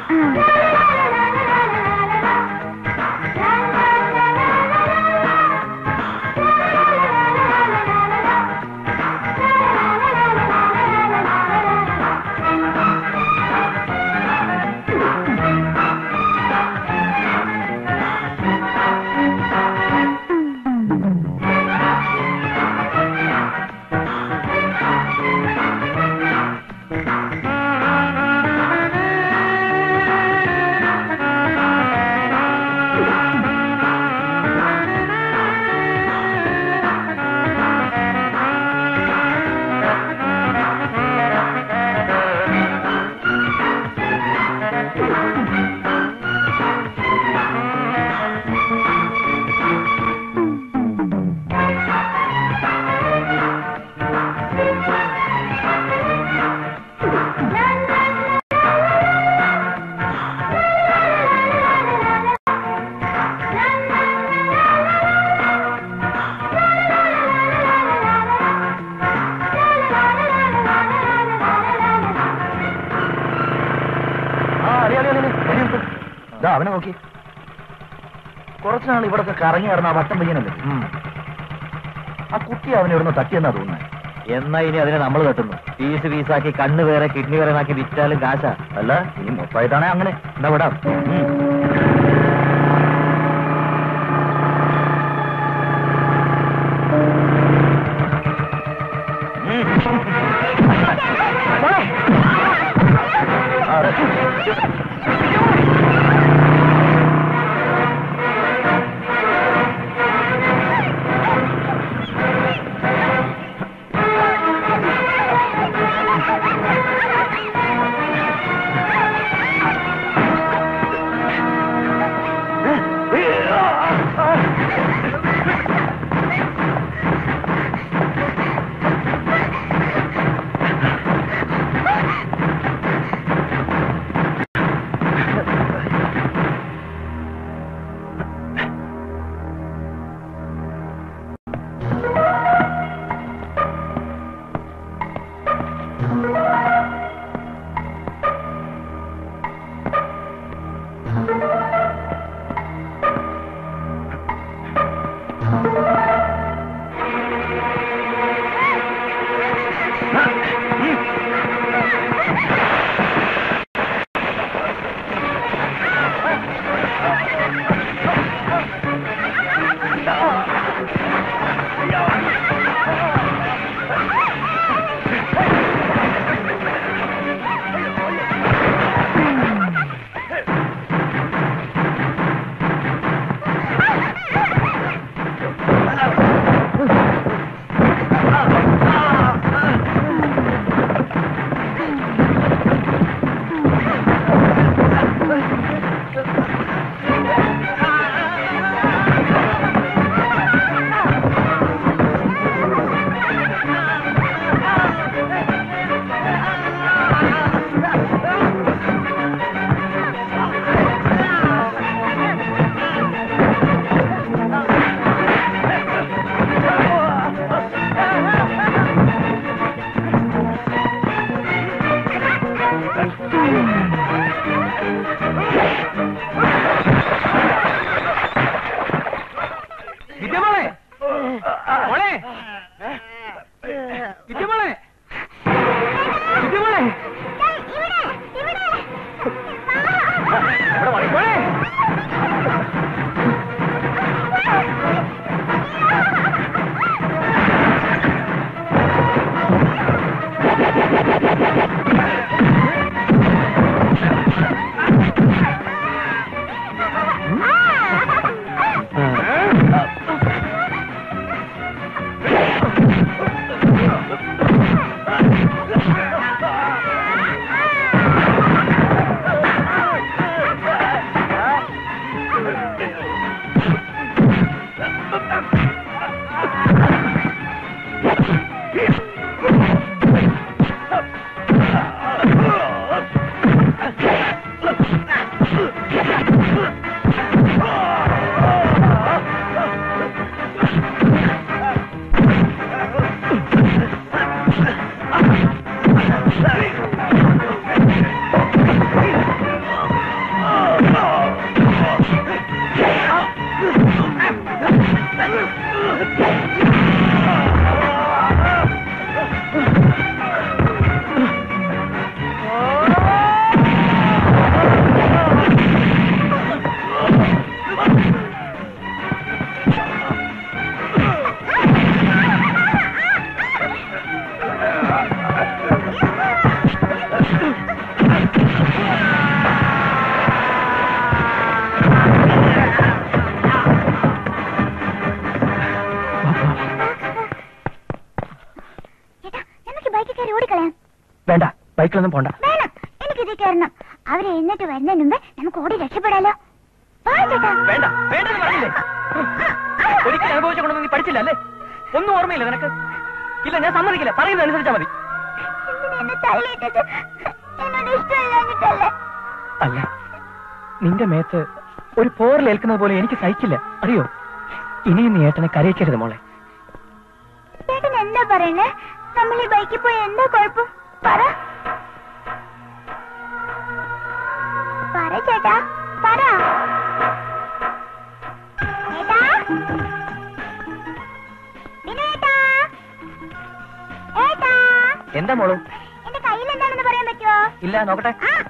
ആ അറിയാം അറിയാം അറിയാം. എവിടെയുണ്ട്? ദാ അവനെ നോക്കി കുറച്ചുനാൾ ഇവിടൊക്കെ കറങ്ങി നടന്ന ആ വട്ടം പയ്യനല്ലേ ആ കുട്ടി അവനെ ഇവിടുന്ന് തട്ടിയെന്നാ തോന്നുന്നത് എന്നാ ഇനി അതിനെ നമ്മൾ തട്ടുന്നു പീസ് പീസാക്കി കണ്ണ് വേറെ കിഡ്നി വേറെ ആക്കി വിറ്റാലും കാശാ അല്ല ഇനി മൊത്തമായിട്ടാണെ അങ്ങനെ എന്താ വിടാം ഉം. ആ, അതെ. വിദ്യമോളെ വിദ്യമോളെ ഇവിടെ ഇവിടെ മോളെ ചേട്ടാ നമുക്ക് ബൈക്കിൽ കയറി ഓടിക്കളയാം വേണ്ട ബൈക്കിലൊന്നും പോണ്ട വേണം എനിക്ക് ഇതിൽ കയറണം അവരെ എഴുന്നേറ്റ് വരുന്നതിന് മുമ്പ് നമുക്ക് ഓടി രക്ഷപ്പെടാലോ വാ ചേട്ടാ വേണ്ട വേണ്ടെന്ന് പറഞ്ഞില്ലേ ഒരിക്കലും അനുഭവിച്ച കൊണ്ടൊന്നും നീ പഠിച്ചില്ല അല്ലേ ഒന്നും ഓർമ്മയില്ല നിനക്ക് ഇല്ല ഞാൻ സമ്മതിക്കില്ല പറയുന്നത് അനുസരിച്ചാ മതി എന്തിനാ എന്നെ തള്ളിയിട്ടത് എന്നോട് ഇഷ്ടമില്ലാഞ്ഞിട്ടല്ലേ അല്ല നിന്റെ മേത്ത് ഒരു പോറിലേൽക്കുന്നത് പോലെ എനിക്ക് സഹിക്കില്ല അറിയോ ഇനിയും നീ ഏട്ടനെ കരയിക്കരുത് മോളെ ചേട്ടൻ എന്താ പറയണേ നമ്മൾ ഈ ബൈക്കിൽ പോയി എന്താ കുഴപ്പം പറ പറ ചേട്ടാ പറ ചേട്ടാ വിനയേട്ടാ ഏട്ടാ എന്താ മോളു എന്റെ കയ്യിൽ എന്താണെന്ന് പറയാൻ പറ്റുമോ ഇല്ല നോക്കട്ടെ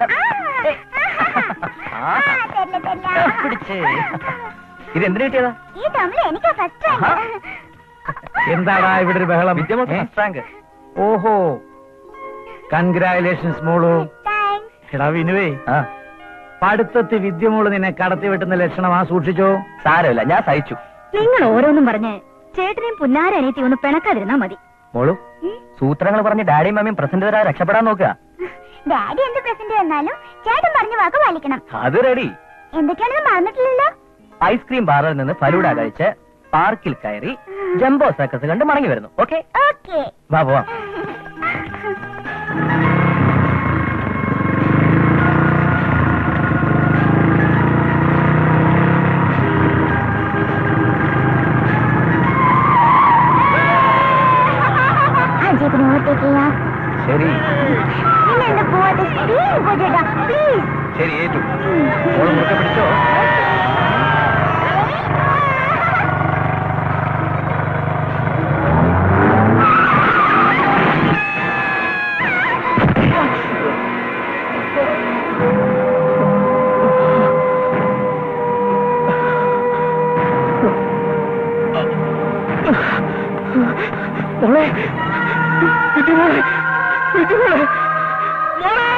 ആ, ആ, തരില്ല, തരില്ല. പിടിച്ച്. ഇത് എന്തിനു കിട്ടിയതാ ഈ തമിഴ് എനിക്ക് ഫസ്റ്റ് ആഹാ. എന്താടാ ഇവിടെ ഒരു ബഹളം ഏ? റാങ്ക് ഓഹോ കൺഗ്രാറ്റുലേഷൻസ് മോളു താങ്ക്സ് എടാ വിനുവേ ആ പഠിത്തത്തിൽ വിദ്യമോള് നിന്നെ കടത്തി വെട്ടുന്ന ലക്ഷണമാ സൂക്ഷിച്ചോ സാരമില്ല ഞാൻ സഹിച്ചു നിങ്ങൾ ഓരോന്നും പറഞ്ഞ് ചേട്ടനെയും പുന്നാര അനിയത്തി ഒന്ന് പിണക്കാതിരുന്നാ മതി മോളു സൂത്രങ്ങൾ പറഞ്ഞ് ഡാഡിയും മമ്മിയും പ്രസന്റ് തരാൻ രക്ഷപ്പെടാൻ നോക്കുക ഡാഡി എന്ത് പ്രസന്റ് തന്നാലും ചേട്ടൻ പറഞ്ഞ വാക്ക് പാലിക്കണം അത് റെഡി എന്തൊക്കെയാണെന്ന് മറന്നിട്ടില്ലല്ലോ ഐസ്ക്രീം ബാറിൽ നിന്ന് ഫലൂഡ കഴിച്ച് പാർക്കിൽ കയറി ജംബോ സർക്കസ് കണ്ട് മടങ്ങി വരുന്നു ഓക്കെ ഓക്കെ വാ പോവാം ആ ചേട്ടന് ഓവർടേക്ക് ചെയ്യാം ശരി പിന്നെ എന്താ പോവാതെ പ്ലീസ് പോ ചേട്ടാ പ്ലീസ് ശരി ഏറ്റു മോള് മുറുക്കെ പിടിച്ചോ മോളെ വിദ്യമോളെ വിദ്യമോളെ മോളെ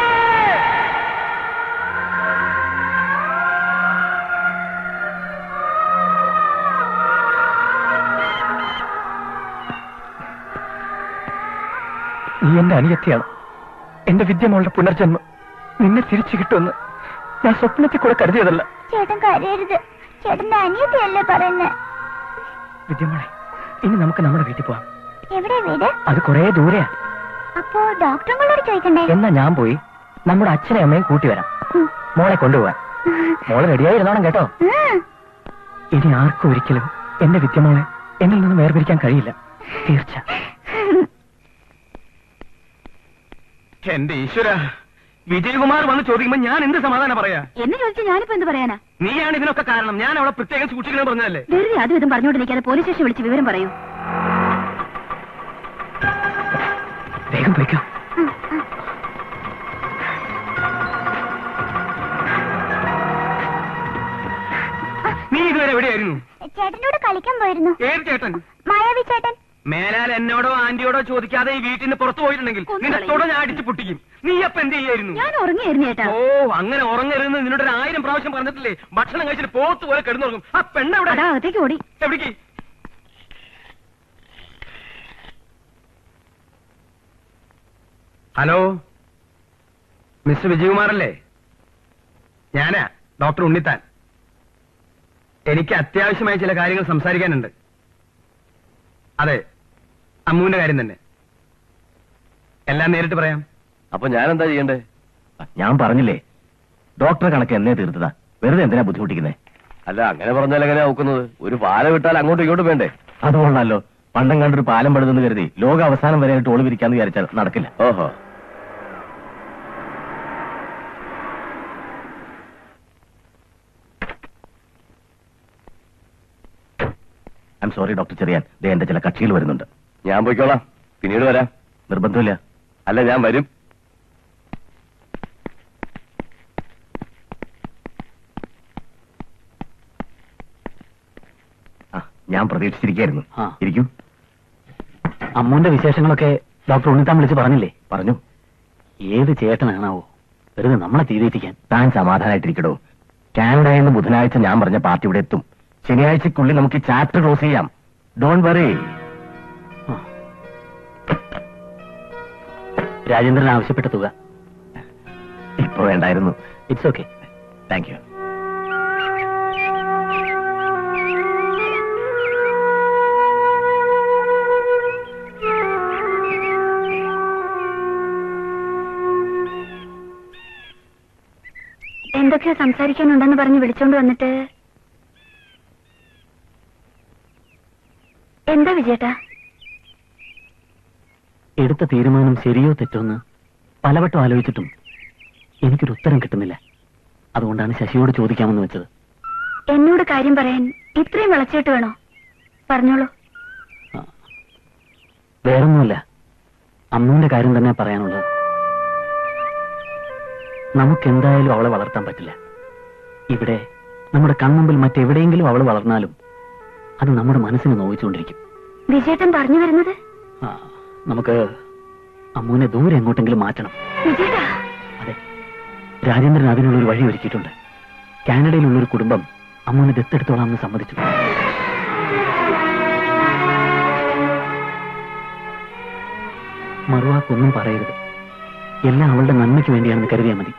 നീ എന്റെ അനിയത്തിയാണ് എന്റെ വിദ്യമോളുടെ പുനർജന്മം നിന്നെ തിരിച്ചു കിട്ടുമെന്ന് ഞാൻ സ്വപ്നത്തിൽ കൂടെ കരുതിയതല്ല ചേട്ടൻ കരയരുത് ചേട്ടന്റെ അനിയത്തിയല്ലേ പറയുന്നേ വിദ്യമോളെ ഇനി നമുക്ക് നമ്മുടെ വീട്ടിൽ പോവാം എവിടെ വീട് അത് കുറേ ദൂരെയാ അപ്പോ ഡോക്ടറുകളോട് ചോദിക്കണ്ടേ എന്നാ ഞാൻ പോയി നമ്മുടെ അച്ഛനെയും അമ്മയും കൂട്ടി വരാം ഉം. മോളെ കൊണ്ടുപോവാൻ മോളെ റെഡിയായി ഇരുന്നോണം കേട്ടോ ഉം. ഇനി ആർക്കും ഒരിക്കലും എന്റെ വിദ്യമോളെ എന്നിൽ നിന്ന് വേർപിരിക്കാൻ കഴിയില്ല തീർച്ച എന്റെ ഈശ്വര വിജയകുമാർ വന്ന് ചോദിക്കുമ്പോ ഞാൻ എന്ത് സമാധാനം പറയാ എന്ന് ചോദിച്ചാ ഞാനിപ്പോ എന്ത് പറയാനാ നീയാണ് ഇതിനൊക്കെ കാരണം ഞാൻ അവളെ പ്രത്യേകം സൂക്ഷിക്കണം പറഞ്ഞതല്ലേ വെറുതെ അതും ഇതും പറഞ്ഞുകൊണ്ട് നിൽക്കാതെ പോലീസ് സ്റ്റേഷൻ വിളിച്ച് വിവരം പറയൂ വേഗം പോയിക്കോ നീ ഇതുവരെ എവിടെയായിരുന്നു ചേട്ടനോട് കളിക്കാൻ പോയിരുന്നു ഏത് ചേട്ടൻ മായാവി ചേട്ടൻ മേലാൽ എന്നോടോ ആന്റിയോടോ ചോദിക്കാതെ ഈ വീട്ടിൽ നിന്ന് പുറത്തു പോയിട്ടുണ്ടെങ്കിൽ നിന്റെ തൊട ഞാൻ അടിച്ചു പൊട്ടിക്കും നീ അപ്പൊ എന്ത് ചെയ്യായിരുന്നു ഞാൻ ഉറങ്ങിയായിരുന്നു ചേട്ടാ ഓ അങ്ങനെ ഉറങ്ങരുതെന്ന് നിന്നോട് ഒരു ആയിരം പ്രാവശ്യം പറഞ്ഞിട്ടില്ലേ ഭക്ഷണം കഴിച്ചിട്ട് പോത്ത് പോലെ കിടന്നുറങ്ങും ആ പെണ്ണെവിടെ അതാ അകത്തേക്ക് ഓടി എവിടേക്ക് ഹലോ മിസ്റ്റർ വിജയകുമാറല്ലേ ഞാനാ ഡോക്ടർ ഉണ്ണിത്താൻ എനിക്ക് അത്യാവശ്യമായ ചില കാര്യങ്ങൾ സംസാരിക്കാനുണ്ട് അതെ അമ്മുവിന്റെ കാര്യം തന്നെ എല്ലാം നേരിട്ട് പറയാം അപ്പൊ ഞാൻ എന്താ ചെയ്യണ്ടേ ഞാൻ പറഞ്ഞില്ലേ ഡോക്ടറെ കണക്ക് എന്നേ തീർത്തതാ വെറുതെ എന്തിനാ ബുദ്ധിമുട്ടിക്കുന്നേ അല്ല അങ്ങനെ പറഞ്ഞാൽ എങ്ങനെയാ നോക്കുന്നത് ഒരു പാലം വിട്ടാൽ അങ്ങോട്ടും ഇങ്ങോട്ടും വേണ്ടേ അത് കൊള്ളാലോ പണ്ടം കണ്ടൊരു പാലം പടുതെന്ന് കരുതി ലോക അവസാനം വരെ ടോള് പിരിക്കാന്ന് വിചാരിച്ചാൽ നടക്കില്ല ഓഹോ I'm sorry doctor Cherian ദേ എന്റെ ചില കക്ഷികൾ വരുന്നുണ്ട് ഞാൻ പോയിക്കോളാം പിന്നീട് വരാം നിർബന്ധമില്ല അല്ല ഞാൻ വരും ആ, ഞാൻ പ്രതീക്ഷിച്ചിരിക്കായിരുന്നു ആ. ഇരിക്കൂ അമ്മൂന്റെ വിശേഷങ്ങളൊക്കെ ഡോക്ടർ ഉണ്ണിത്താൻ വിളിച്ച് പറഞ്ഞില്ലേ പറഞ്ഞു ഏത് ചേട്ടനാണാവോ വെറുതെ നമ്മളെ തീരേറ്റിക്കാൻ താൻ സമാധാനായിട്ടിരിക്കടോ കാനഡയിൽ നിന്ന് ബുധനാഴ്ച ഞാൻ പറഞ്ഞ പാർട്ടി ഇവിടെ എത്തും ശനിയാഴ്ചക്കുള്ളിൽ നമുക്ക് ഈ ചാപ്റ്റർ ക്ലോസ് ചെയ്യാം ഡോൺ വറി രാജേന്ദ്രൻ ആവശ്യപ്പെട്ട തുക ഇപ്പൊ വേണ്ടായിരുന്നു ഇറ്റ്സ് ഓക്കെ താങ്ക് യു എന്തൊക്കെയോ സംസാരിക്കാനുണ്ടെന്ന് പറഞ്ഞ് വിളിച്ചോണ്ട് വന്നിട്ട് എന്താ വിജയേട്ടാ എടുത്ത തീരുമാനം ശരിയോ തെറ്റോ എന്ന് പലവട്ടം ആലോചിച്ചിട്ടും എനിക്കൊരു ഉത്തരം കിട്ടുന്നില്ല അതുകൊണ്ടാണ് ശശിയോട് ചോദിക്കാമെന്ന് വെച്ചത് എന്നോട് കാര്യം പറയാൻ ഇത്രയും വിളച്ചിട്ട് വേണോ പറഞ്ഞോളൂ ആ. വേറൊന്നുമില്ല അമ്മൂന്റെ കാര്യം തന്നെ പറയാനുള്ളത് നമുക്കെന്തായാലും അവളെ വളർത്താൻ പറ്റില്ല ഇവിടെ നമ്മുടെ കൺമുമ്പിൽ മറ്റെവിടെയെങ്കിലും അവൾ വളർന്നാലും അത് നമ്മുടെ മനസ്സിനെ നോവിച്ചുകൊണ്ടിരിക്കും വിജയേട്ടൻ പറഞ്ഞു വരുന്നത് ആ, നമുക്ക് അമ്മൂനെ ദൂരെ എങ്ങോട്ടെങ്കിലും മാറ്റണം വിജയേട്ടാ അതെ രാജേന്ദ്രൻ അതിനുള്ളൊരു വഴി ഒരുക്കിയിട്ടുണ്ട് കാനഡയിലുള്ളൊരു കുടുംബം അമ്മൂനെ ദത്തെടുത്തോളാം എന്ന് സമ്മതിച്ചു മറുവാക്കൊന്നും പറയരുത് എല്ലാം അവളുടെ നന്മയ്ക്ക് വേണ്ടിയാണെന്ന് കരുതിയാൽ മതി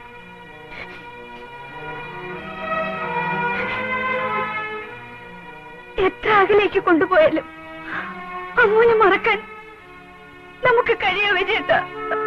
എത്ര അകലേക്ക് കൊണ്ടുപോയാലും അമ്മൂനെ മറക്കാൻ നമുക്ക് കഴിയോ വിജയേട്ടാ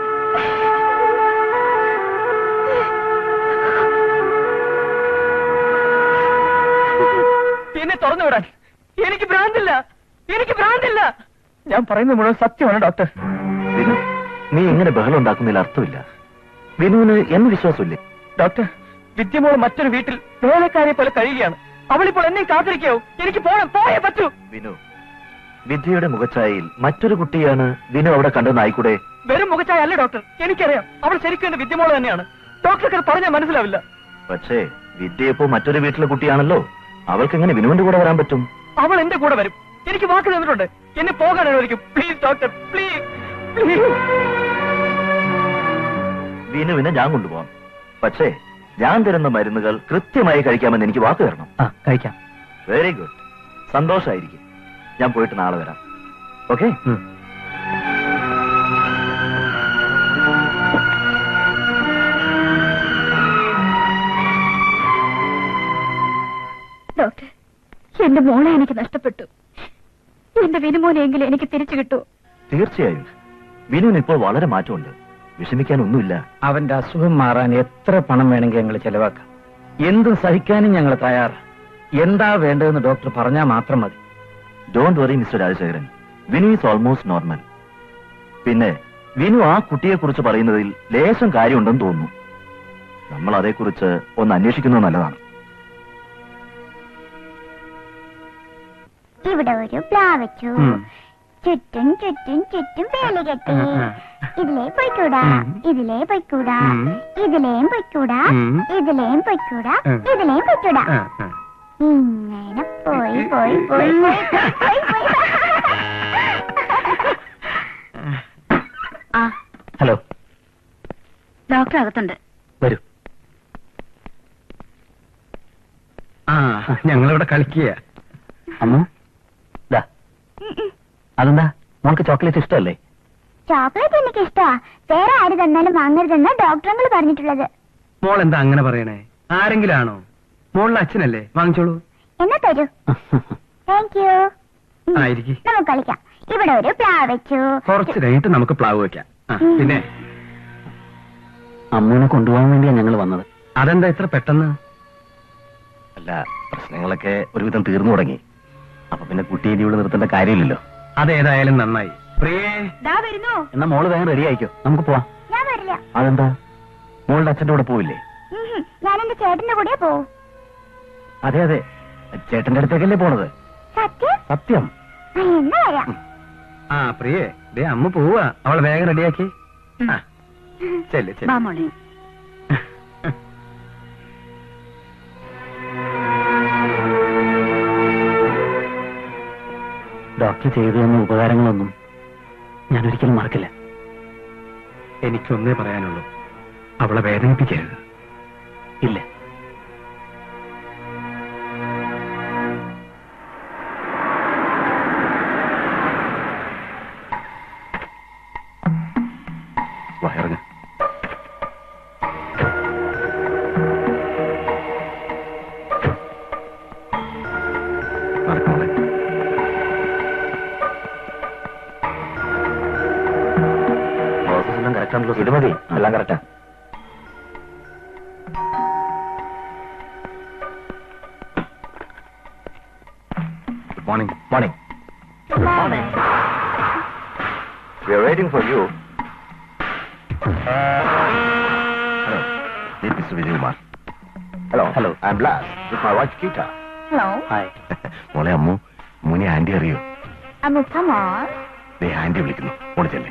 എന്നെ തുറന്നു വിടാൻ എനിക്ക് ഭ്രാന്തില്ല എനിക്ക് ഭ്രാന്തില്ല ഞാൻ പറയുന്നത് മുഴുവൻ സത്യമാണ് ഡോക്ടർ വിനു നീ ഇങ്ങനെ ബഹളം ഉണ്ടാക്കുന്നതിൽ അർത്ഥമില്ല വിനുവിന് എന്ന് വിശ്വാസമില്ലേ ഡോക്ടർ വിദ്യമോൾ മറ്റൊരു വീട്ടിൽ വേലക്കാരെ പോലെ കഴിയുകയാണ് അവളിപ്പോൾ എന്നെ കാത്തിരിക്കാവൂ എനിക്ക് പോണം പോയേ പറ്റൂ വിനു വിദ്യയുടെ മുഖച്ഛായയിൽ മറ്റൊരു കുട്ടിയാണ് വിനു അവിടെ കണ്ടെന്ന് ആയിക്കൂടെ വെറും മുഖച്ചായ അല്ല ഡോക്ടർ എനിക്കറിയാം അവൾ ശരിക്കും എന്റെ വിദ്യമോൾ തന്നെയാണ് ഡോക്ടർക്ക് അത് പറഞ്ഞാൽ മനസ്സിലാവില്ല പക്ഷേ വിദ്യ ഇപ്പോ മറ്റൊരു വീട്ടിലെ കുട്ടിയാണല്ലോ അവൾക്ക് എങ്ങനെ വിനുവിന്റെ കൂടെ വരാൻ പറ്റും അവൾ എന്റെ കൂടെ വരും എനിക്ക് വാക്ക് തന്നിട്ടുണ്ട് എന്നെ പോകാൻ അനുവദിക്കും പ്ലീസ് ഡോക്ടർ പ്ലീസ് പ്ലീസ് വിനുവിനെ ഞാൻ കൊണ്ടുപോകാം പക്ഷേ ഞാൻ തരുന്ന മരുന്നുകൾ കൃത്യമായി കഴിക്കാമെന്ന് എനിക്ക് വാക്ക് തരണം ആ കഴിക്കാം വെരി ഗുഡ് സന്തോഷായിരിക്കും ഞാൻ പോയിട്ട് നാളെ വരാം ഓക്കെ ഡോക്ടർ എന്റെ മോളെ എനിക്ക് നഷ്ടപ്പെട്ടു എന്റെ വിനുമോനെങ്കിലും എനിക്ക് തിരിച്ചു കിട്ടൂ തീർച്ചയായും വിനുവിന് ഇപ്പോൾ വളരെ മാറ്റമുണ്ട് വിഷമിക്കാനൊന്നുമില്ല അവന്റെ അസുഖം മാറാൻ എത്ര പണം വേണമെങ്കിൽ ഞങ്ങൾ ചെലവാക്കാം എന്തും സഹിക്കാനും ഞങ്ങൾ തയ്യാറാ എന്താ വേണ്ടതെന്ന് ഡോക്ടർ പറഞ്ഞാൽ മാത്രം മതി don't worry mister Rajasekharan Vinu is almost normal പിന്നെ വിനു ആ കുട്ടിയെ കുറിച്ച് പറയുന്നതിൽ ലേശം കാര്യമുണ്ടെന്ന് തോന്നുന്നു നമ്മൾ അതേക്കുറിച്ച് ഒന്ന് അന്വേഷിക്കുന്നത് നല്ലതാണ് ഇവിടെ ഒരു പ്ലാ വെച്ചു ഉം. ചുറ്റും ചുറ്റും ചുറ്റും വേലി കെട്ടി ഇതിലേ പൊയ്ക്കൂടാ ഇതിലേ പൊയ്ക്കൂടാ ഇതിലേം പൊയ്ക്കൂടാ ഇതിലേം പൊയ്ക്കൂടാ ഇതിലേം പൊയ്ക്കൂടാ ഇങ്ങനെ പോയി പോയി പോയി പോയി പോയി പോയി ആ ഹലോ ഡോക്ടർ അകത്തുണ്ട് വരൂ ആ ഞങ്ങളിവിടെ കളിക്കുക അമ്മ ദാ അതെന്താ മോൾക്ക് ചോക്ലേറ്റ് ഇഷ്ടമല്ലേ ചോക്ലേറ്റ് എനിക്ക് ഇഷ്ടമാ വേറെ ആര് തന്നാലും വാങ്ങരുതെന്നാ ഡോക്ടറുകൾ പറഞ്ഞിട്ടുള്ളത് മോൾ എന്താ അങ്ങനെ പറയണേ ആരെങ്കിലും ആണോ മോളിലെ അച്ഛനല്ലേ വാങ്ങിച്ചോളൂ എന്നാ തരൂ താങ്ക് യു ആയിരിക്കും നമുക്ക് കളിക്കാം ഇവിടെ ഒരു പ്ലാവ് വെച്ചു കുറച്ച് കഴിഞ്ഞിട്ട് നമുക്ക് പ്ലാവ് വെക്കാം ആ, പിന്നെ അമ്മൂനെ കൊണ്ടുപോകാൻ വേണ്ടിയാ ഞങ്ങൾ വന്നത് അതെന്താ ഇത്ര പെട്ടെന്ന് അല്ല പ്രശ്നങ്ങളൊക്കെ ഒരുവിധം തീർന്നു തുടങ്ങി അപ്പൊ പിന്നെ കുട്ടിയെ ഇനി ഇവിടെ നിർത്തേണ്ട കാര്യമില്ലല്ലോ അതേതായാലും നന്നായി പ്രിയേ ദാ വരുന്നു എന്നാ മോള് വേഗം റെഡി ആയിക്കോ നമുക്ക് പോവാം ഞാൻ വരില്ല അതെന്താ മോളുടെ അച്ഛന്റെ കൂടെ പോവില്ലേ ഉഹും. ഞാൻ എന്റെ ചേട്ടന്റെ കൂടെ പോവും അതെ അതെ ചേട്ടന്റെ അടുത്തേക്കല്ലേ പോണത് സത്യം സത്യം ആ, എന്നാ വരാം ആ പ്രിയേ ദേ അമ്മ പോവാ അവളെ വേഗം റെഡിയാക്കി ആ ചെല്ല് വാ ചെല്ല് മോളെ ഡോക്ടർ ചെയ്തു തന്ന ഉപകാരങ്ങളൊന്നും ഞാൻ ഒരിക്കലും മറക്കില്ല എനിക്കൊന്നേ പറയാനുള്ളൂ അവളെ വേദനിപ്പിക്കരുത് ഇല്ല വാ ഇറങ്ങ നടക്കോളെ പ്രോസസ് എല്ലാം കറക്റ്റ് ആണല്ലോ ഇത് മതി എല്ലാം കറക്റ്റാ good morning morning We are waiting for you. Hello. Meet Mr. Vijay Kumar. Hello. Hello. I'm Blas with my wife Kita. Hello hi മോളെ അമ്മു മുനെ ആന്റി അറിയോ അമുഖമോ ദേ ആന്റി വിളിക്കുന്നു മോളെ ചെല്ലേ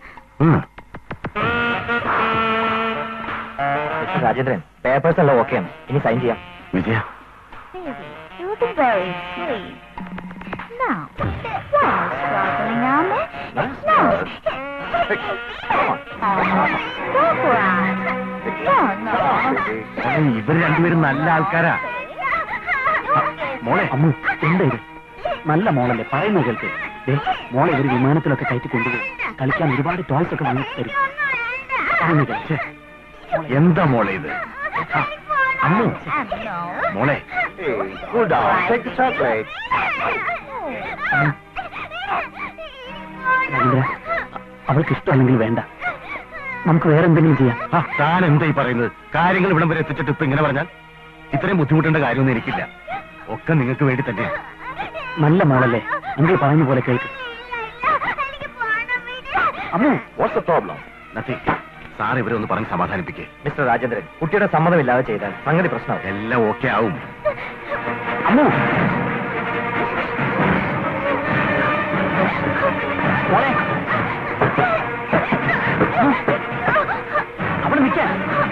രാജേന്ദ്രൻ പേപ്പേഴ്സ് എല്ലാം ഓക്കെയാണ് ഇനി സൈൻ ചെയ്യാം വിജയ You look very sweet. Now, why are you struggling on it? No. Stop right. No, no. ഇവർ രണ്ടുപേരും നല്ല ആൾക്കാരാ മോളെ അമ്മു എന്താ ഇത് നല്ല മോളല്ലേ പറയുന്ന കേൾക്ക് ദേ, മോളെ ഒരു വിമാനത്തിലൊക്കെ കയറ്റി കൊണ്ടുപോകും കളിക്കാൻ ഒരുപാട് ടോയ്സ് ഒക്കെ വാങ്ങി തരും പറയുന്ന കേൾക്ക്. എന്താ മോളെ ഇത് ആ, അമ്മു മോളെ രാജേന്ദ്ര അവൾക്ക് ഇഷ്ടമല്ലെങ്കിൽ വേണ്ട നമുക്ക് വേറെ എന്തെങ്കിലും ചെയ്യാം ആ, താൻ എന്താ ഈ പറയുന്നത് കാര്യങ്ങൾ ഇവിടം വരെ എത്തിച്ചിട്ട് ഇപ്പൊ ഇങ്ങനെ പറഞ്ഞാൽ ഇത്രയും ബുദ്ധിമുട്ടേണ്ട കാര്യമൊന്നും എനിക്കില്ല ഒക്കെ നിങ്ങൾക്ക് വേണ്ടി തന്നെയാണ് നല്ല മോളല്ലേ അങ്കിൾ പറയുന്ന പോലെ കേൾക്ക് Ammu what's problem nothing sir ഇവരെ ഒന്ന് പറഞ്ഞ് സമാധാനിപ്പിക്കേ മിസ്റ്റർ രാജേന്ദ്രൻ കുട്ടിയുടെ സമ്മതമില്ലാതെ ചെയ്താൽ സംഗതി പ്രശ്നമാവും എല്ലാം ഓക്കെ ആവും അമ്മു മോളെ അവിടെ നിൽക്കാൻ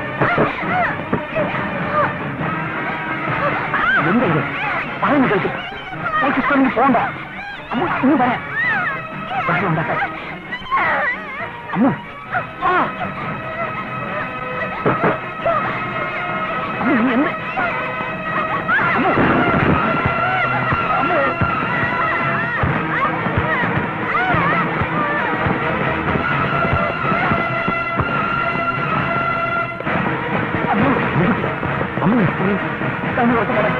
എന്താ ഇത് പറയുന്നു കേൾക്ക് എനിക്ക് ഇഷ്ടമെങ്കിൽ പോണ്ട അമ്മ ഇന്ന് പറയാം പ്രശ്നം ഉണ്ടാക്കാൻ അമ്മ ആ. അമ്മ നീ എന്ത് അമ്മ അമ്മ തന്നെ കുറച്ച് പറയാം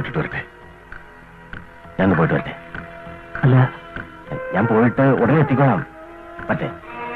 റിപ്പോർട്ട് വരട്ടെ ഞാൻ പോയിട്ട് വരട്ടെ അല്ല ഞാൻ പോയിട്ട് ഉടനെ എത്തിക്കോളാം പറ്റേ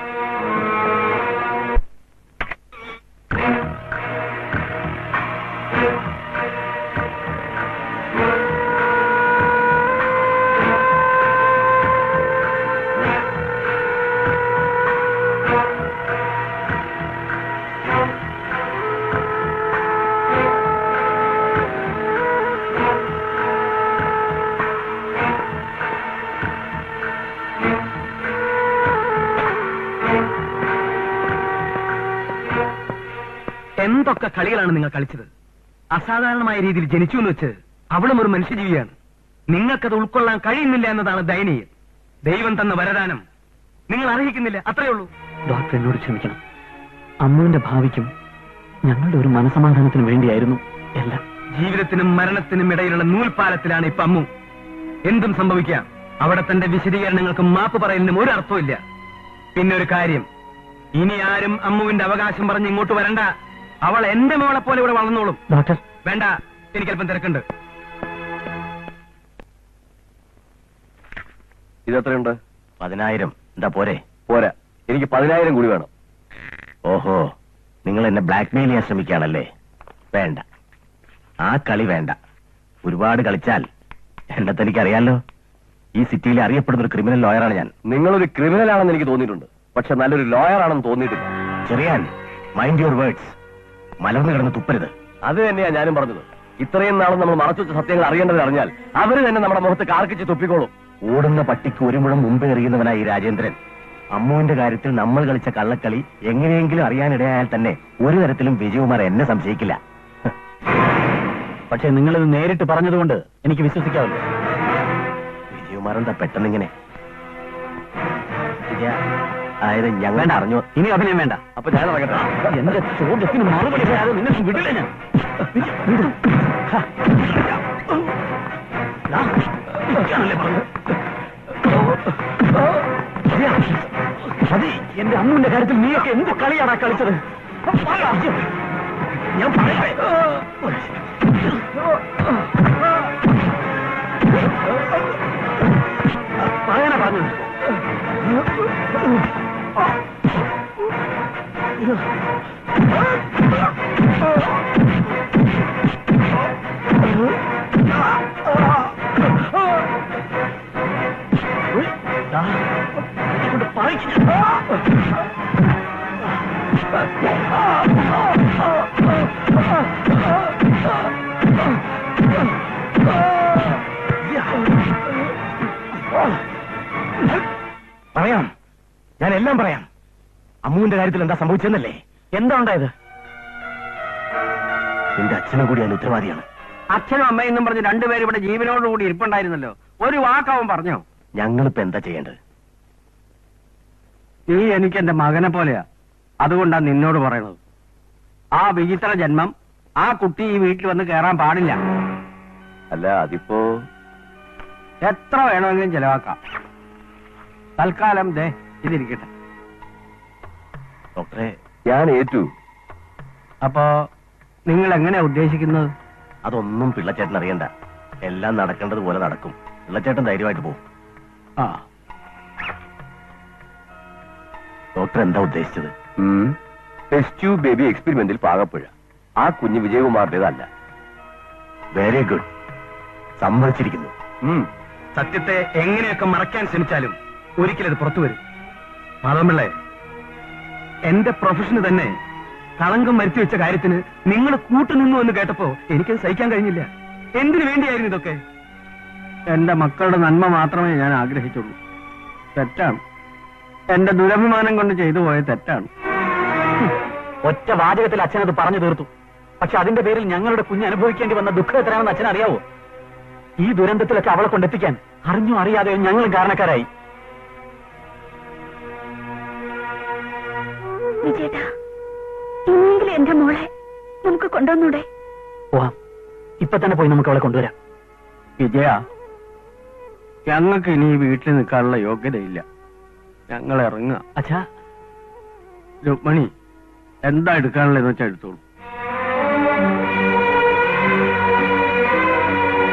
എന്തൊക്കെ കളികളാണ് നിങ്ങൾ കളിച്ചത് അസാധാരണമായ രീതിയിൽ ജനിച്ചു എന്ന് വെച്ച് അവളും ഒരു മനുഷ്യജീവിയാണ് നിങ്ങൾക്കത് ഉൾക്കൊള്ളാൻ കഴിയുന്നില്ല എന്നതാണ് ദയനീയം ദൈവം തന്ന വരദാനം നിങ്ങൾ അർഹിക്കുന്നില്ല അത്രയേ ഉള്ളൂ ഡോക്ടർ എന്നോട് ക്ഷമിക്കണം അമ്മുവിന്റെ ഭാവിക്കും ഞങ്ങളുടെ ഒരു മനസമാധാനത്തിനും വേണ്ടിയായിരുന്നു എല്ലാം ജീവിതത്തിനും മരണത്തിനും ഇടയിലുള്ള നൂൽപാലത്തിലാണ് ഇപ്പൊ അമ്മു എന്തും സംഭവിക്കാം അവിടെ തന്റെ വിശദീകരണങ്ങൾക്കും മാപ്പ് പറയലിനും ഒരു അർത്ഥമില്ല പിന്നെ ഒരു കാര്യം ഇനി ആരും അമ്മുവിന്റെ അവകാശം പറഞ്ഞ് ഇങ്ങോട്ട് വരണ്ട അവൾ എന്റെ മോളെ പോലെ ഇവിടെ വളർന്നോളും ഡോക്ടർ വേണ്ട എനിക്കല്പം തിരക്കുണ്ട് ഇതെത്രയുണ്ട് പതിനായിരം എന്താ പോരെ പോരാ എനിക്ക് പതിനായിരം കൂടി വേണം ഓഹോ നിങ്ങൾ എന്നെ ബ്ലാക്ക്മെയിൽ ചെയ്യാൻ ശ്രമിക്കുകയാണല്ലേ വേണ്ട ആ കളി വേണ്ട ഒരുപാട് കളിച്ചാൽ എന്നെ തനിക്കറിയാലോ ഈ സിറ്റിയിൽ അറിയപ്പെടുന്ന ഒരു ക്രിമിനൽ ലോയറാണ് ഞാൻ നിങ്ങളൊരു ക്രിമിനൽ ആണെന്ന് എനിക്ക് തോന്നിയിട്ടുണ്ട് പക്ഷെ നല്ലൊരു ലോയർ ആണെന്ന് തോന്നിയിട്ടില്ല ചെറിയാൻ മൈൻഡ് യുവർ വേർഡ്സ് മലർന്നു കിടന്ന് തുപ്പരുത് അത് തന്നെയാ ഞാനും പറഞ്ഞത് ഇത്രയും നാളും നമ്മൾ മറച്ചു വെച്ച സത്യങ്ങൾ അറിയേണ്ടത് അറിഞ്ഞാൽ അവര് തന്നെ നമ്മുടെ മുഖത്ത് കാർക്കിച്ച് തുപ്പിക്കോളും ഓടുന്ന പട്ടിക്ക് ഒരു മുഴം മുമ്പേ എറിയുന്നവനായി ഈ രാജേന്ദ്രൻ അമ്മുവിന്റെ കാര്യത്തിൽ നമ്മൾ കളിച്ച കള്ളക്കളി എങ്ങനെയെങ്കിലും അറിയാനിടയായാൽ തന്നെ ഒരു തരത്തിലും വിജയകുമാർ എന്നെ സംശയിക്കില്ല പക്ഷെ നിങ്ങളിത് നേരിട്ട് പറഞ്ഞതുകൊണ്ട് എനിക്ക് വിശ്വസിക്കാമല്ലോ വിജയകുമാർ എന്താ പെട്ടെന്നിങ്ങനെ വിജയ, അതായത് ഞങ്ങൾ അറിഞ്ഞു ഇനി അഭിനയം വേണ്ട അപ്പൊ ഞാൻ ഇറങ്ങട്ടെ എന്റെ ചോദ്യത്തിന് മറുപടി പറയാതെ നിന്നെ വിടില്ല ഞാൻ വിട്. ഹാ. ദാ, ഇരിക്കാനല്ലേ പറഞ്ഞത്? ശരിയാ. മതി എന്റെ അമ്മുവിന്റെ കാര്യത്തിൽ നീയൊക്കെ എന്ത് കളിയാടാ കളിച്ചത് ഞാൻ പറയട്ടെ പറയാനാ പറഞ്ഞത് ദാ, ഇങ്ങോട്ട് പറയിക്ക്. പറയാം ഞാൻ എല്ലാം പറയാം അമ്മുവിന്റെ കാര്യത്തിൽ എന്താ സംഭവിച്ചെന്നല്ലേ എന്താ ഉണ്ടായത് എന്റെ അച്ഛനും കൂടി അതിന് ഉത്തരവാദിയാണ് അച്ഛനും അമ്മയും എന്നും പറഞ്ഞ് രണ്ടുപേരും ഇവിടെ ജീവനോടുകൂടി ഇരിപ്പുണ്ടായിരുന്നല്ലോ ഒരു വാക്കവൻ പറഞ്ഞോ ഞങ്ങളിപ്പോ എന്താ ചെയ്യേണ്ടത് നീ എനിക്ക് എന്റെ മകനെ പോലെയാ അതുകൊണ്ടാ നിന്നോട് പറയണത് ആ വിചിത്ര ജന്മം ആ കുട്ടി ഈ വീട്ടിൽ വന്ന് കയറാൻ പാടില്ല അല്ല അതിപ്പോ എത്ര വേണമെങ്കിലും ചെലവാക്കാം തൽക്കാലം ദേ ഇതിരിക്കട്ടെ ഡോക്ടറെ ഞാൻ ഏറ്റു അപ്പോ നിങ്ങൾ എങ്ങനെയാ ഉദ്ദേശിക്കുന്നത് അതൊന്നും പിള്ളച്ചേട്ടൻ അറിയണ്ട എല്ലാം നടക്കേണ്ടത് പോലെ നടക്കും പിള്ളച്ചേട്ടൻ ധൈര്യമായിട്ട് പോകും ആ ഡോക്ടർ എന്താ ഉദ്ദേശിച്ചത് ടെസ്റ്റ് ട്യൂബ് ബേബി എക്സ്പെരിമെന്റിൽ പാകപ്പുഴ ആ കുഞ്ഞ് വിജയകുമാറിന്റേതല്ല വെരി ഗുഡ് സമ്മതിച്ചിരിക്കുന്നു സത്യത്തെ എങ്ങനെയൊക്കെ മറയ്ക്കാൻ ശ്രമിച്ചാലും ഒരിക്കലും അത് പുറത്തു വരും മാധവമ്പിള്ളേ എന്റെ പ്രൊഫഷന് തന്നെ കളങ്കം വരുത്തി വെച്ച കാര്യത്തിന് നിങ്ങൾ കൂട്ടുനിന്നു എന്ന് കേട്ടപ്പോ എനിക്കത് സഹിക്കാൻ കഴിഞ്ഞില്ല എന്തിനു വേണ്ടിയായിരുന്നു ഇതൊക്കെ എന്റെ മക്കളുടെ നന്മ മാത്രമേ ഞാൻ ആഗ്രഹിച്ചുള്ളൂ തെറ്റാണ് എന്റെ ദുരഭിമാനം കൊണ്ട് ചെയ്തു പോയ തെറ്റാണ് ഒറ്റ വാചകത്തിൽ അച്ഛൻ അത് പറഞ്ഞു തീർത്തു പക്ഷെ അതിന്റെ പേരിൽ ഞങ്ങളുടെ കുഞ്ഞ് അനുഭവിക്കേണ്ടി വന്ന ദുഃഖം എത്രയാണെന്ന് അച്ഛൻ അറിയാവോ ഈ ദുരന്തത്തിലൊക്കെ അവളെ കൊണ്ടെത്തിക്കാൻ അറിഞ്ഞോ അറിയാതെയോ ഞങ്ങളും കാരണക്കാരായി വിജേട്ടാ ഇനിയെങ്കിലും എന്റെ മോളെ നമുക്ക് കൊണ്ടുവന്നൂടെ പോവാം ഇപ്പൊ തന്നെ പോയി നമുക്ക് അവളെ കൊണ്ടുവരാം വിജയ ഞങ്ങൾക്ക് ഇനി ഈ വീട്ടിൽ നിൽക്കാനുള്ള യോഗ്യതയില്ല ഞങ്ങൾ ഇറങ്ങുക അച്ഛാ രുക്മണി എന്താ എടുക്കാനുള്ളതെന്ന് വെച്ചാൽ എടുത്തോളൂ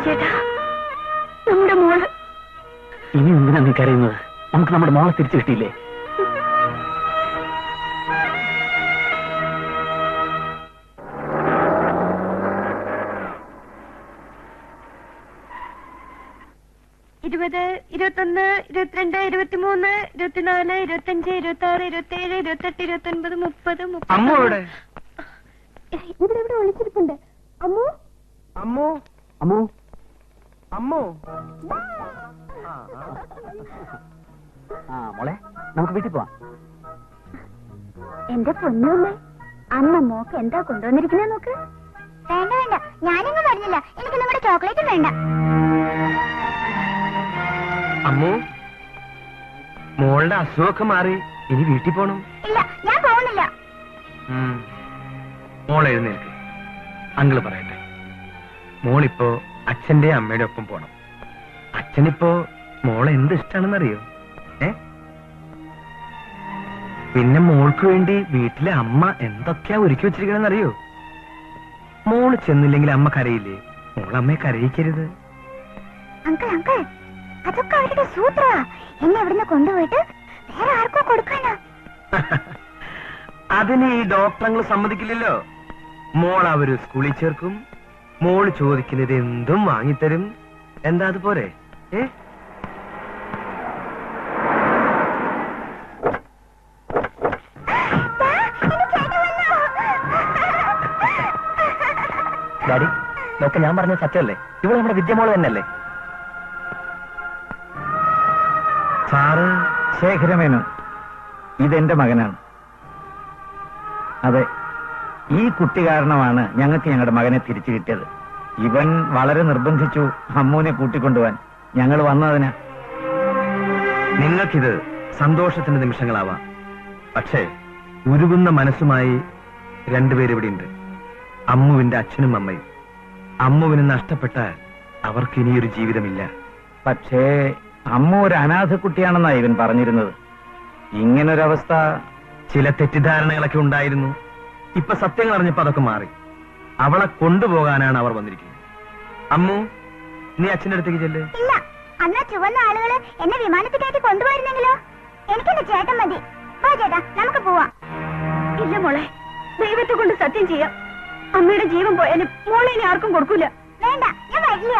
ചേട്ടാ നമ്മുടെ മോള് ഇനി എന്തിനാ നീ കരയുന്നത് നമുക്ക് നമ്മുടെ മോളെ തിരിച്ചു കിട്ടിയില്ലേ ഇരുപത് ഇരുപത്തൊന്ന് ഇരുപത്തിരണ്ട് ഇരുപത്തിമൂന്ന് ഇരുപത്തിനാല് ഇരുപത്തഞ്ച് ഇരുപത്തി ആറ് ഇരുപത്തി ഏഴ് ഇരുപത്തെട്ട് ഇരുപത്തി ഒൻപത് മുപ്പത് അമ്മ എവിടെ ഇവിടെ ഇവിടെ ഒളിച്ചിരിപ്പുണ്ട് അമ്മു അമ്മോ അമ്മോ അമ്മോ ആ മോളെ നമുക്ക് വീട്ടിൽ പോവാം എന്റെ പൊന്നുമ്മേ അമ്മ മോക്ക് എന്താ കൊണ്ടുവന്നിരിക്കുന്നേ നോക്ക് വേണ്ട വേണ്ട ഞാനൊന്നും പറഞ്ഞില്ല എനിക്ക് നിങ്ങളുടെ ചോക്ലേറ്റ് വേണ്ട അമ്മോ മോളുടെ അസുഖമൊക്കെ മാറി ഇനി വീട്ടിൽ പോണം ഇല്ല ഞാൻ പോകുന്നില്ല ഉം. മോൾ എഴുന്നേൽക്ക് അങ്കിള് പറയട്ടെ മോളിപ്പോ അച്ഛന്റെ അമ്മയുടെ ഒപ്പം പോണം അച്ഛനിപ്പോ മോളെ എന്ത് ഇഷ്ടാണെന്നറിയോ ഏ പിന്നെ മോൾക്ക് വേണ്ടി വീട്ടിലെ അമ്മ എന്തൊക്കെയാ ഒരുക്കി വെച്ചിരിക്കണെന്നറിയോ മോള് ചെന്നില്ലെങ്കിൽ അമ്മ കരയില്ലേ മോൾ അമ്മയെ കരയിക്കരുത് അങ്കിൾ അങ്കിൾ അതൊക്കെ അവരുടെ സൂത്രമാ എന്നെ ഇവിടുന്ന് കൊണ്ടുപോയിട്ട് വേറെ ആർക്കോ കൊടുക്കാനാ അതിന് ഈ ഡോക്ടറങ്ങൾ സമ്മതിക്കില്ലല്ലോ മോൾ അവര് സ്കൂളിൽ ചേർക്കും മോള് ചോദിക്കുന്നത് എന്തും വാങ്ങിത്തരും എന്താ അതുപോലെ ഏ ഡാഡി നോക്ക ഞാൻ പറഞ്ഞ സത്യമല്ലേ ഇവിടെ നമ്മുടെ വിദ്യമോള് തന്നെയല്ലേ സാറ് ശേഖരമേനോൻ ഇതെന്റെ മകനാണ് അതെ ഈ കുട്ടി കാരണമാണ് ഞങ്ങൾക്ക് ഞങ്ങളുടെ മകനെ തിരിച്ചു കിട്ടിയത് ഇവൻ വളരെ നിർബന്ധിച്ചു അമ്മൂനെ കൂട്ടിക്കൊണ്ടുപോവാൻ ഞങ്ങൾ വന്നതിന് നിങ്ങൾക്കിത് സന്തോഷത്തിന്റെ നിമിഷങ്ങളാവാം പക്ഷേ ഉരുകുന്ന മനസ്സുമായി രണ്ടുപേരിവിടെ ഉണ്ട് അമ്മുവിന്റെ അച്ഛനും അമ്മയും അമ്മുവിന് നഷ്ടപ്പെട്ടാൽ അവർക്ക് ഇനിയൊരു ജീവിതമില്ല പക്ഷേ അമ്മ ഒരു അനാഥ കുട്ടിയാണെന്നാ ഇവൻ പറഞ്ഞിരുന്നത് ഇങ്ങനൊരവസ്ഥ ചില തെറ്റിദ്ധാരണകളൊക്കെ ഉണ്ടായിരുന്നു ഇപ്പൊ സത്യങ്ങൾ അറിഞ്ഞപ്പോ അതൊക്കെ മാറി അവളെ കൊണ്ടുപോകാനാണ് അവർ വന്നിരിക്കുന്നത് അമ്മു നീ അച്ഛന്റെ അടുത്തേക്ക് ചെല്ല് ഇല്ല അന്ന് ആ ചുവന്ന ആളുകള് എന്നെ വിമാനത്തിൽ കയറ്റി കൊണ്ടുപോയിരുന്നെങ്കിലോ എനിക്കെന്റെ ചേട്ടൻ മതി വാ ചേട്ടാ നമുക്ക് പോവാം ഇല്ല മോളെ ദൈവത്തെ കൊണ്ട് സത്യം ചെയ്യാം അമ്മയുടെ ജീവൻ പോയാലും മോളെ ഇനി ആർക്കും കൊടുക്കൂല വേണ്ട ഞാൻ വരില്ല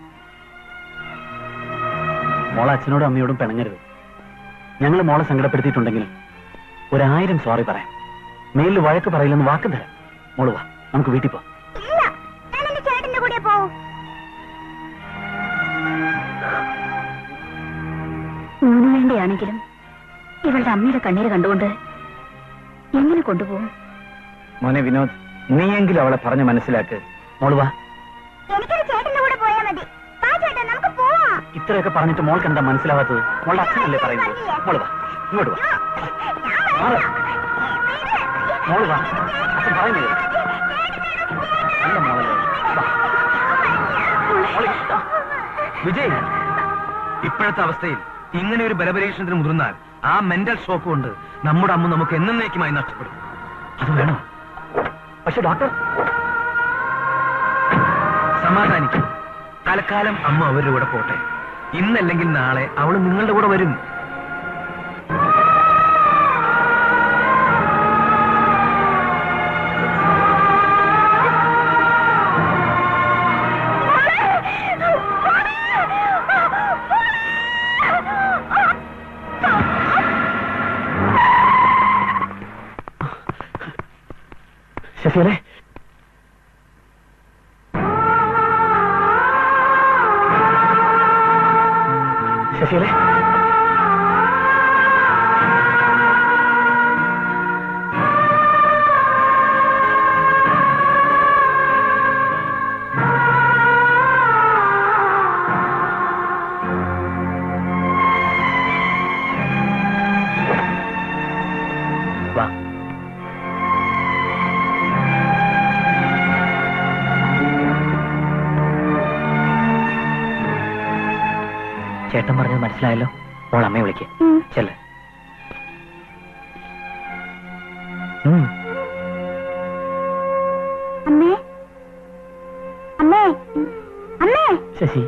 മോളെ അച്ഛനോടും അമ്മയോടും പിണങ്ങരുത് ഞങ്ങൾ മോളെ സങ്കടപ്പെടുത്തിയിട്ടുണ്ടെങ്കിൽ ഒരായിരം സോറി പറയാം മേലിൽ വഴക്ക് പറയില്ലെന്ന് വാക്ക് തരാം മോള് വാ നമുക്ക് വീട്ടിൽ പോവാം ഇല്ല ഞാൻ എന്റെ ചേട്ടന്റെ കൂടെ പോവും മൂന്ന് വേണ്ടിയാണെങ്കിലും ഇവളുടെ അമ്മയുടെ കണ്ണീര് കണ്ടുകൊണ്ട് എങ്ങനെ കൊണ്ടുപോകും മോനെ വിനോദ് നീയെങ്കിലും അവളെ പറഞ്ഞ് മനസ്സിലാക്ക് മോള് വാ എനിക്കൊരു ചേട്ടന്റെ കൂടെ പോയാ മതി വാ ചേട്ടാ നമുക്ക് പോവാം ഇത്രയൊക്കെ പറഞ്ഞിട്ട് മോൾക്ക് എന്താ മനസ്സിലാവാത്തത് മോളുടെ അച്ഛനല്ലേ പറയുന്നത് മോള് വാ ഇങ്ങോട്ട് വാ മാറ്. മോള് വാ അച്ഛൻ പറയുന്നത് കേൾക്ക്. നല്ല മോളല്ലേ വാ. മോളെ, ആ. വിജയ് ഇപ്പോഴത്തെ അവസ്ഥയിൽ ഇങ്ങനെ ഒരു ബലപരീക്ഷണത്തിന് മുതിർന്നാൽ ആ മെന്റൽ ഷോക്ക് കൊണ്ട് നമ്മുടെ അമ്മ നമുക്ക് എന്നേക്കുമായി നഷ്ടപ്പെടും അത് വേണം പക്ഷെ ഡോക്ടർ സമാധാനിക്കും തൽക്കാലം അമ്മ അവരുടെ കൂടെ പോട്ടെ ഇന്നല്ലെങ്കിൽ നാളെ അവള് നിങ്ങളുടെ കൂടെ വരും ശശിയല്ലേ ശശിയല്ലേ വാ ചേട്ടൻ പറഞ്ഞത് മനസ്സിലായല്ലോ മോൾ അമ്മയെ വിളിക്ക് ചെല്ല് ഉം. അമ്മേ അമ്മേ അമ്മേ ശശി